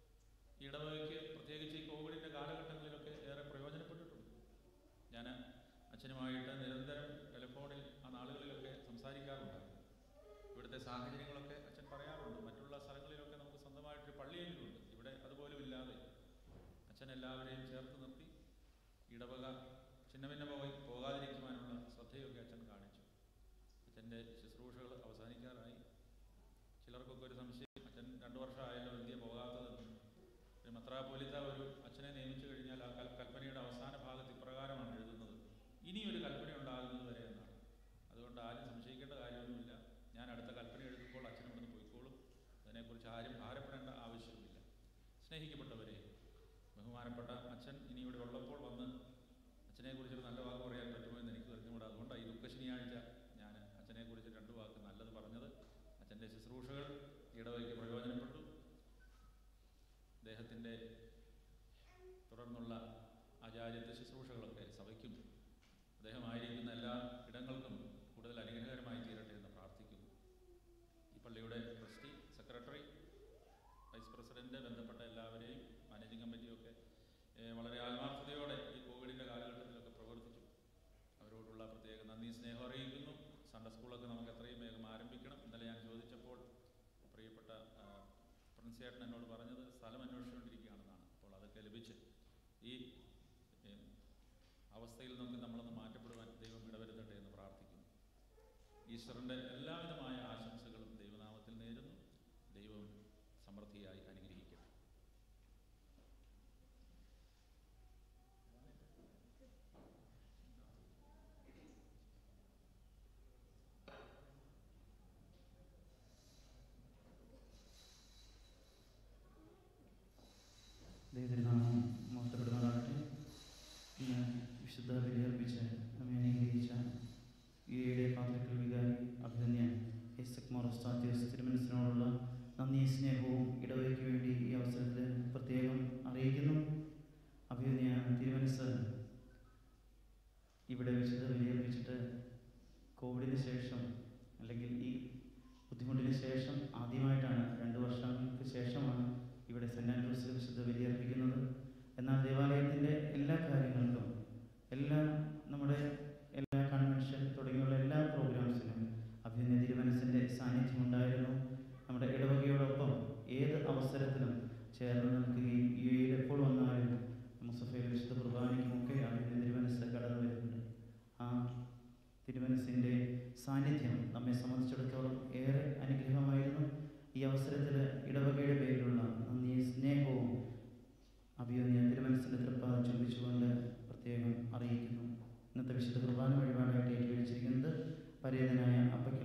ഈ ഇടവകയ്ക്ക് പ്രത്യേകിച്ച് ഈ കോവിഡിൻ്റെ കാലഘട്ടങ്ങളിലൊക്കെ ഏറെ പ്രയോജനപ്പെട്ടിട്ടുണ്ട് ഞാൻ അച്ഛനുമായിട്ട് നിരന്തരം ടെലിഫോണിൽ ആ നാളുകളിലൊക്കെ സംസാരിക്കാറുണ്ടായിരുന്നു ഇവിടുത്തെ സാഹചര്യങ്ങളൊക്കെ അച്ഛൻ പറയാറുണ്ട് മറ്റുള്ള സ്ഥലങ്ങളിലൊക്കെ നമുക്ക് സ്വന്തമായിട്ട് പള്ളിയെങ്കിലുണ്ട് ഇവിടെ അതുപോലും ഇല്ലാതെ അച്ഛൻ എല്ലാവരെയും ചേർത്ത് നിർത്തി ഇടവക ചിന്ന ഭിന്ന പോയി പോകാതിരിക്കുവാനുള്ള ശ്രദ്ധയൊക്കെ അച്ഛൻ കാണിച്ചു അച്ഛൻ്റെ ശുശ്രൂഷകൾ അവസാനിക്കാറായി ചിലർക്കൊക്കെ ഒരു സംശയം അച്ഛൻ രണ്ടു വർഷമായല്ലോ ഇന്ത്യ പോകാത്തതെന്ന് ഒരു മത്രാപോലിത്ത ഒരു അച്ഛനെ നിയമിച്ചു കഴിഞ്ഞാൽ ആ കൽ കൽപ്പനയുടെ അവസാന ഭാഗത്ത് ഇപ്രകാരമാണ് എഴുതുന്നത് ഇനിയൊരു കൽപ്പന ഉണ്ടാകുന്നത് വരെ എന്നാണ് അതുകൊണ്ട് ആരും സംശയിക്കേണ്ട കാര്യമൊന്നുമില്ല ഞാൻ അടുത്ത കൽപ്പന എഴുതുമ്പോൾ അച്ഛൻ ഇവിടുന്ന് പോയിക്കോളും അതിനെക്കുറിച്ച് ആരും ഭാരപ്പെടേണ്ട ആവശ്യമില്ല സ്നേഹിക്കപ്പെട്ടവരെ ബഹുമാനപ്പെട്ട അച്ഛൻ ഇനി ഇവിടെ ഉള്ളപ്പോൾ വന്ന് അച്ഛനെക്കുറിച്ചൊരു നല്ല വാക്ക് പറയാൻ പറ്റുമോ എന്ന് എനിക്ക് അറിഞ്ഞുകൂടാ അതുകൊണ്ടാണ് ഈ ദുഃഖ ശനിയാഴ്ച ഞാൻ അച്ഛനെക്കുറിച്ച് രണ്ട് വാക്ക് നല്ലത് പറഞ്ഞത് അച്ഛൻ്റെ ശുശ്രൂഷകൾ ഇടവയ്ക്ക് പ്രയോജനപ്പെട്ടു അദ്ദേഹത്തിൻ്റെ തുടർന്നുള്ള ആചാര്യത്വ ശുശ്രൂഷകളൊക്കെ സഭയ്ക്കും അദ്ദേഹമായിരിക്കുന്ന എല്ലാ ഇടങ്ങൾക്കും കൂടുതൽ അനുഗ്രഹകരമായി തീരട്ടെ എന്ന് പ്രാർത്ഥിക്കുന്നു ഈ പള്ളിയുടെ ട്രസ്റ്റി സെക്രട്ടറി വൈസ് പ്രസിഡന്റ് ബന്ധപ്പെട്ട എല്ലാവരെയും മാനേജിംഗ് കമ്മിറ്റിയൊക്കെ ഏഹ്, വളരെ ആത്മാർത്ഥതയോടെ ഈ കോവിഡിൻ്റെ കാലഘട്ടത്തിലൊക്കെ പ്രവർത്തിച്ചു അവരോടുള്ള പ്രത്യേക നന്ദി സ്നേഹം അറിയിക്കുന്നു സൺഡേ സ്കൂളൊക്കെ നമുക്ക് എത്രയും വേഗം ആരംഭിക്കണം ഇന്നലെ ഞാൻ ചോദിച്ചപ്പോൾ പ്രിയപ്പെട്ട ആ, പ്രിൻസ് ചേട്ടൻ എന്നോട് പറഞ്ഞത് സ്ഥലം അന്വേഷിച്ചുകൊണ്ടിരിക്കുകയാണെന്നാണ് അപ്പോൾ അതൊക്കെ ലഭിച്ച് ഈ ഏഹ്, അവസ്ഥയിൽ നിന്ന് നമ്മളൊന്ന് മാറ്റപ്പെടുവാൻ ദൈവം ഇടവരുത്തട്ടെ എന്ന് പ്രാർത്ഥിക്കുന്നു ഈശ്വരൻ്റെ എല്ലാവിധമായ ആശംസകളും ദൈവനാമത്തിൽ നേരുന്നു ദൈവം സമൃദ്ധിയായി അനുഗ്രഹിക്കട്ടെ ദൈവനാമം മോത്തപ്പെടുമാറാകട്ടെ ഇന്ന് വിശുദ്ധ ബലിയർപ്പിച്ച് നമ്മെ അനുഗ്രഹിച്ച യുടെ പാത്രക്കൽ വികാരി അഭിധന്യ എസ് മോറസ്റ്റാത്യോസ് തിരുമനസിനോടുള്ള നന്ദി സ്നേഹവും ഇടവയ്ക്ക് വേണ്ടി ഈ അവസരത്തിൽ പ്രത്യേകം അറിയിക്കുന്നു അഭിധന്യ തിരുമനസ് ഇവിടെ വിശുദ്ധ ബലിയർപ്പിച്ചിട്ട് കോവിഡിന് ശേഷം അല്ലെങ്കിൽ ഈ ബുദ്ധിമുട്ടിന് ശേഷം ആദ്യമായിട്ടാണ് രണ്ട് വർഷങ്ങൾക്ക് ശേഷമാണ് ഇവിടെ സെൻറ് ആൻഡ്രൂസിൽ വിശുദ്ധ ബലിയർപ്പിക്കുന്നത് എന്നാൽ ദേവാലയത്തിൻ്റെ എല്ലാ കാര്യങ്ങൾക്കും എല്ലാ നമ്മുടെ എല്ലാ കൺവെൻഷൻ തുടങ്ങിയുള്ള എല്ലാ പ്രോഗ്രാംസിനും അഭ്യുന്ന തിരുമനസിൻ്റെ സാന്നിധ്യം ഉണ്ടായിരുന്നു നമ്മുടെ ഇടവകയോടൊപ്പം ഏത് അവസരത്തിലും ചേർന്ന് നിൽക്കുകയും യു എയിൽ എപ്പോൾ വന്നാലും മുസഫയിൽ വിശുദ്ധ കുർബാനയ്ക്കുമൊക്കെ അഭ്യുന്ന തിരുമനസ് കടന്നു വരുന്നുണ്ട് ആ തിരുമനസിൻ്റെ സാന്നിധ്യം നമ്മെ സംബന്ധിച്ചിടത്തോളം ഏറെ അനുഗ്രഹമായിരുന്നു ഈ അവസരത്തിൽ ഇടവകയുടെ പേരിലുള്ള നന്ദി സ്നേഹവും അഭിയോന്യ തിരുമനസിൻ്റെ തൃപ്പാദം ചുംബിച്ചുകൊണ്ട് പ്രത്യേകം അറിയിക്കുന്നു ഇന്നത്തെ വിശുദ്ധ കുർബാന വഴിപാടായിട്ട് ഏറ്റുവഴിച്ചിരിക്കുന്നത് പരേതനായ അപ്പയ്ക്ക്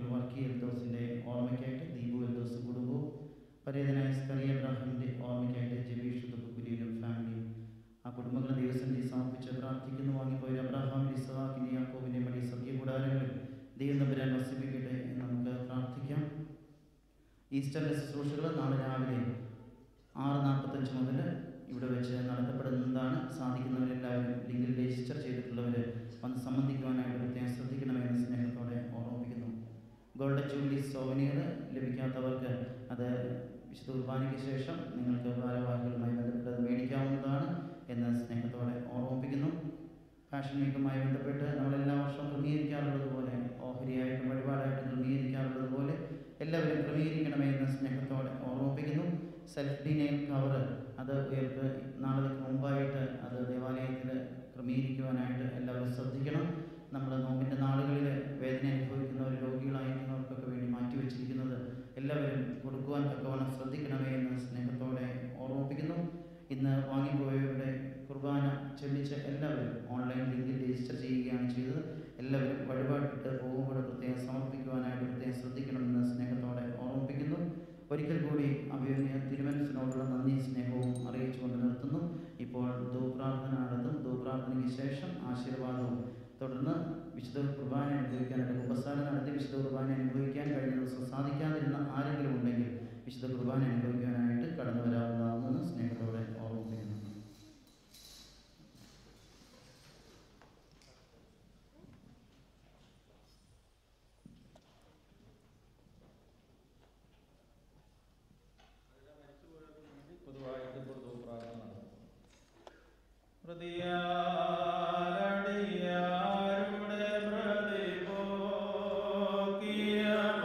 ഈസ്റ്ററിൻ്റെ ശുശ്രൂഷകൾ നാളെ രാവിലെ ആറ് നാൽപ്പത്തഞ്ച് മുതൽ ഇവിടെ വെച്ച് നടത്തപ്പെടുന്നതാണ് സാധിക്കുന്നവരെല്ലാവരും ലിങ്കിൽ രജിസ്റ്റർ ചെയ്തിട്ടുള്ളവർ വന്ന് സംബന്ധിക്കുവാനായിട്ട് പ്രത്യേകം ശ്രദ്ധിക്കണമെന്ന് സ്നേഹത്തോടെ ഓർമ്മിപ്പിക്കുന്നു ഗോൾഡൻ ജൂബിലി സോവനിയർ ലഭിക്കാത്തവർക്ക് അത് വിശുദ്ധ കുർബാനയ്ക്ക് ശേഷം നിങ്ങൾക്ക് ഭാരവാഹികളുമായി ബന്ധപ്പെട്ട് അത് മേടിക്കാവുന്നതാണ് എന്ന് സ്നേഹത്തോടെ ഓർമ്മിപ്പിക്കുന്നു ഫാഷൻ വീക്കുമായി ബന്ധപ്പെട്ട് നമ്മൾ എല്ലാ വർഷവും ക്രമീകരിക്കാറുള്ളത് പോലെ ഓഹരിയായിട്ടും വഴിപാടായിട്ടും ക്രമീകരിക്കാറുള്ളത് പോലെ എല്ലാവരും ക്രമീകരിക്കണമേ എന്ന് സ്നേഹത്തോടെ ഓർമ്മിപ്പിക്കുന്നു സെൽഫ് ഡിനൈൽ കവർ അത് ഉയർത്ത് നാളുകൾക്ക് മുമ്പായിട്ട് അത് ദേവാലയത്തിൽ ക്രമീകരിക്കുവാനായിട്ട് എല്ലാവരും ശ്രദ്ധിക്കണം നമ്മൾ നോമ്പിൻ്റെ നാളുകളിൽ വേദന അനുഭവിക്കുന്നവർ രോഗികളായിരിക്കുന്നവർക്കൊക്കെ വേണ്ടി മാറ്റിവെച്ചിരിക്കുന്നത് എല്ലാവരും കൊടുക്കുവാൻ തക്കവണ്ണം ശ്രദ്ധിക്കണമേ എന്ന് സ്നേഹത്തോടെ ഓർമ്മിപ്പിക്കുന്നു ഇന്ന് വാങ്ങിപ്പോയവരുടെ കുർബാന ചൊല്ലിച്ച എല്ലാവരും ഓൺലൈൻ ലിങ്കിൽ രജിസ്റ്റർ ചെയ്യുകയാണ് ചെയ്തത് എല്ലാവരും വഴിപാടിട്ട് പോകുമ്പോൾ പ്രത്യേകം സമർപ്പിക്കുവാനായിട്ട് പ്രത്യേകം ശ്രദ്ധിക്കണമെന്ന് സ്നേഹത്തോടെ ഓർമ്മിപ്പിക്കുന്നു ഒരിക്കൽ കൂടി അഭിമന്യ തിരുമനസിനോടുള്ള നന്ദി സ്നേഹവും അറിയിച്ചുകൊണ്ട് നിർത്തുന്നു ഇപ്പോൾ ധൂപ്രാർത്ഥന നടത്തും ധൂപ്രാർത്ഥനയ്ക്ക് ശേഷം ആശീർവാദവും തുടർന്ന് വിശുദ്ധ കുർബാന അനുഭവിക്കാനായിട്ട് ഉപസ്ഥാനം നടത്തി വിശുദ്ധ കുർബാന അനുഭവിക്കാൻ കഴിഞ്ഞ ദിവസം സാധിക്കാതിരുന്ന ആരെങ്കിലും ഉണ്ടെങ്കിൽ വിശുദ്ധ കുർബാന അനുഭവിക്കാനായിട്ട് കടന്നു വരാവുന്നതാണെന്ന് സ്നേഹത്തോടെ ഓർമ്മിപ്പിക്കുന്നു പൊതുവായിട്ട് പൊതു പ്രാർത്ഥന നടത്തും ഹൃദയാരടിയാരുടെ പ്രതിപോക്കിയ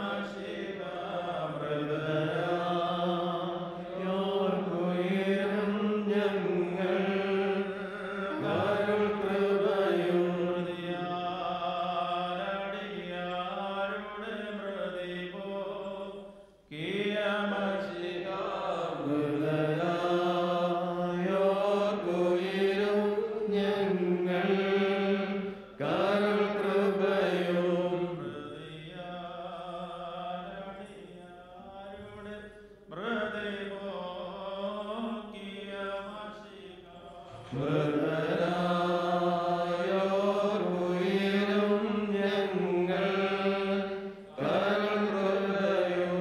യോർക്കുയരും ഞങ്ങൾ കരുൾ കൃപയും ഹൃദയാരടിയാരുടെ പ്രതിപോക്കിയ യോർക്കുയരും ഞങ്ങൾ കരുൾ കൃപയും മൃതരായോർക്കുയരും ഞങ്ങൾ കരുൾ കൃപയും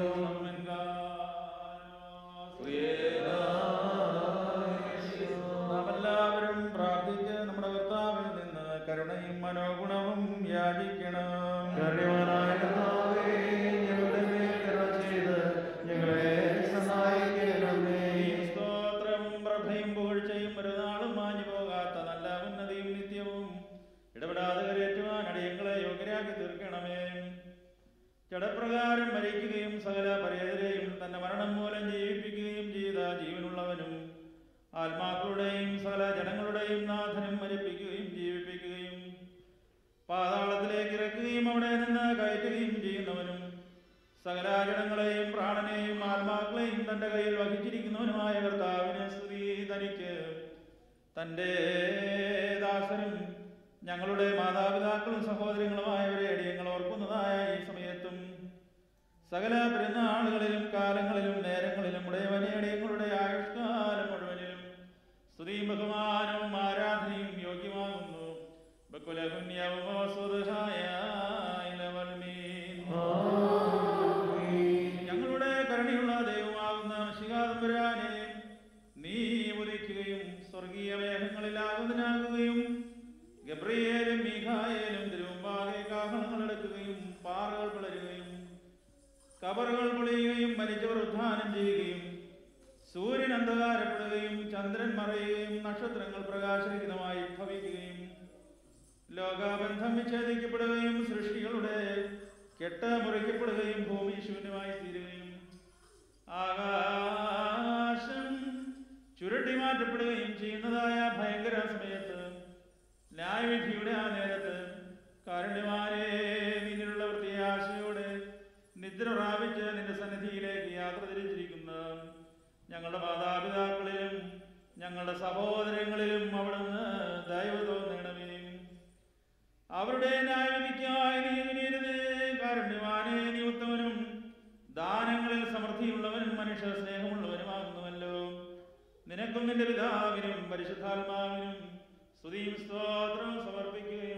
നാം എല്ലാവരും പ്രാർത്ഥിച്ച് നമ്മുടെ കർത്താവിൽ നിന്ന് കരുണയും മനോഗുണവും യാചിക്കണം കരുണയായ കർത്താവേ, ഞങ്ങളുടെ മേൽ കരുണ ചെയ്ത് ഞങ്ങളെ സഹായിക്കണമേ സ്തോത്രവും പ്രഭയും പുകഴ്ചയും ഒരു നാളും മാഞ്ഞു പോകാത്ത നല്ല ഉന്നതിയും നിത്യവും ഇടപെടാതെ കരയേറ്റുവാൻ അടിയങ്ങളെ യോഗ്യരാക്കി തീർക്കണമേ ജഡപ്രകാരം മരിക്കുകയും സകല പരേതരെയും തന്റെ മരണം മൂലം ജീവിപ്പിക്കുകയും ചെയ്ത ജീവനുള്ളവനും ആത്മാക്കളുടെയും സകല ജനങ്ങളുടെയും നാഥനും മരിപ്പിക്കുകയും ജീവിപ്പിക്കുകയും പാതാളത്തിലേക്ക് ഇറക്കുകയും അവിടെ നിന്ന് കയറ്റുകയും ചെയ്യുന്നവനും സകല ജനങ്ങളെയും പ്രാണനെയും ആത്മാക്കളെയും തന്റെ കയ്യിൽ വഹിച്ചിരിക്കുന്നവനുമായ കർത്താവിനെ സ്തുതി തനിക്ക് തൻ്റെ ദാസരും ഞങ്ങളുടെ മാതാപിതാക്കളും സഹോദരങ്ങളുമായവരെ അടിയങ്ങൾ ഓർക്കുന്നതായ ഈ സമയത്തും സകല പെരുന്നാളുകളിലും കാലങ്ങളിലും നേരങ്ങളിലും ഉടയവനെ അടിയങ്ങളുടെ ആയുഷ്കാലം മുഴുവനിലും സ്തുതിയും ബഹുമാനവും ആരാധനയും യോഗ്യമാകുന്നു ബക്കുലപുണ്യവും സ്വതഹായ ഞങ്ങളുടെ കരുണയുള്ള ദൈവമാകുന്ന ശികാതമ്പുരാനെ നീ ഉദിക്കുകയും സ്വർഗീയ മേഘങ്ങളിലാകുന്നതിനാകുകയും ഗബ്രിയേലും മീഖായേലും തിരുമുമ്പാകെ കാഹളങ്ങൾ എടുക്കുകയും പാറകൾ പിളരുകയും കബറുകൾ പൊളിയുകയും മരിച്ചവർ ഉദ്ധാനം ചെയ്യുകയും സൂര്യൻ അന്ധകാരപ്പെടുകയും ചന്ദ്രൻ മറയുകയും നക്ഷത്രങ്ങൾ പ്രകാശരഹിതമായി ഭവിക്കുകയും ലോകാബന്ധം വിച്ഛേദിക്കപ്പെടുകയും സൃഷ്ടികളുടെ കെട്ട് മുറിക്കപ്പെടുകയും ഭൂമി ശൂന്യമായി തീരുകയും ആകാശം ചുരുട്ടി മാറ്റപ്പെടുകയും ചെയ്യുന്നതായ ഭയങ്കര സമയത്ത് ന്യായവിധിയുടെ ആ നേരത്ത് കാരുണ്യമാരെ നിന്നിലുള്ള പ്രത്യാശയോടെ നിദ്ര പ്രാപിച്ച് നിന്റെ സന്നിധിയിലേക്ക് യാത്ര തിരിച്ചിരിക്കുന്ന ഞങ്ങളുടെ മാതാപിതാക്കളിലും ഞങ്ങളുടെ സഹോദരങ്ങളിലും അവിടുന്ന് ദയവ് തോന്നണമേ അവരുടെ ന്യായവിധിക്കായി നീ തുനിയരുതേ കാരുണ്യവാനേ നീ ഉത്തമനും ദാനങ്ങളിൽ സമൃദ്ധിയുള്ളവനും മനുഷ്യ സ്നേഹമുള്ളവനുമാകുന്നുവല്ലോ നിനക്കും നിന്റെ പിതാവിനും പരിശുദ്ധാത്മാവിനും സ്തുതിയും സ്തോത്രവും സമർപ്പിക്കുകയും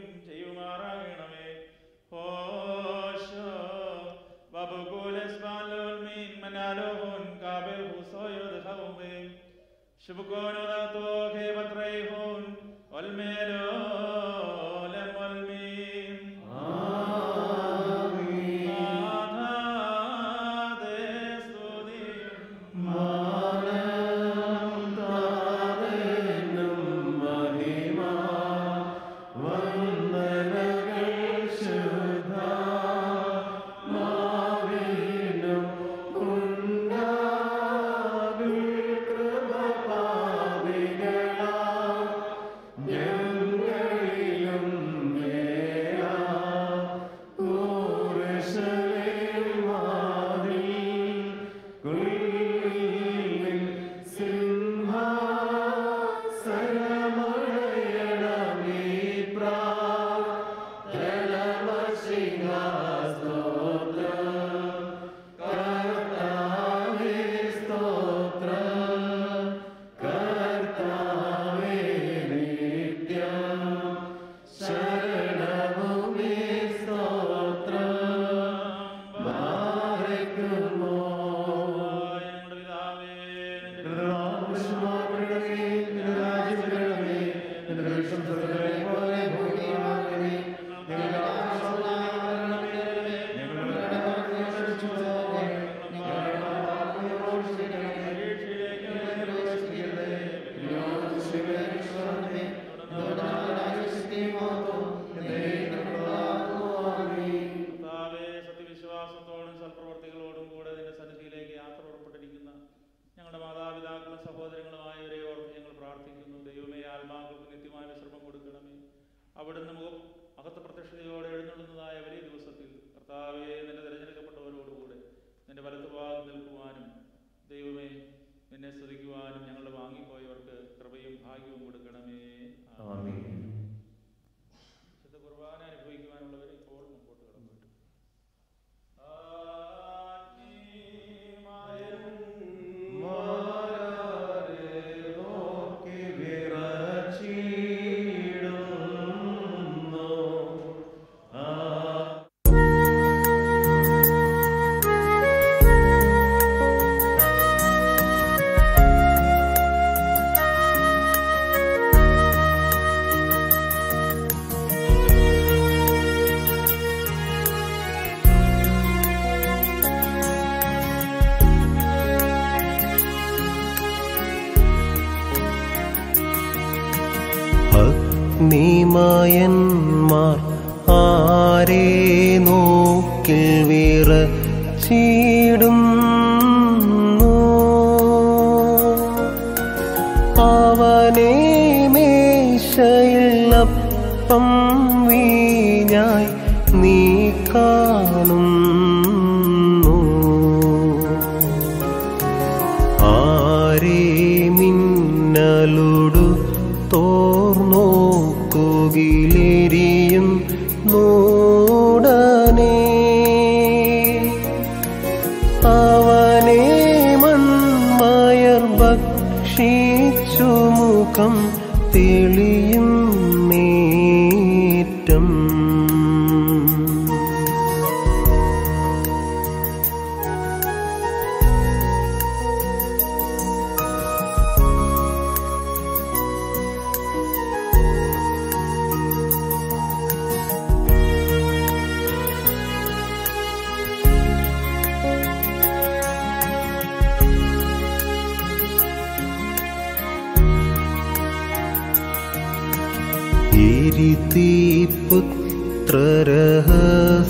ചെയ്യുമാറാകണമേ ഹോശോ ബബുകൂലസ്വാലോൽമീൻ മനാ മയന്മാർ ആരെ നോക്കിൽ വിറച്ചിടുന്നു അവനെ മേശയിൽ അപ്പം വീഞ്ഞായി നീ കാണുന്നു ആരെ മിന്നലുടു തോർന്നോക്കുകിലെരിയും നൂടനെ അവനെ മൺമയർ ഭക്ഷിച്ചു മുഖം തെളിയും നേറ്റം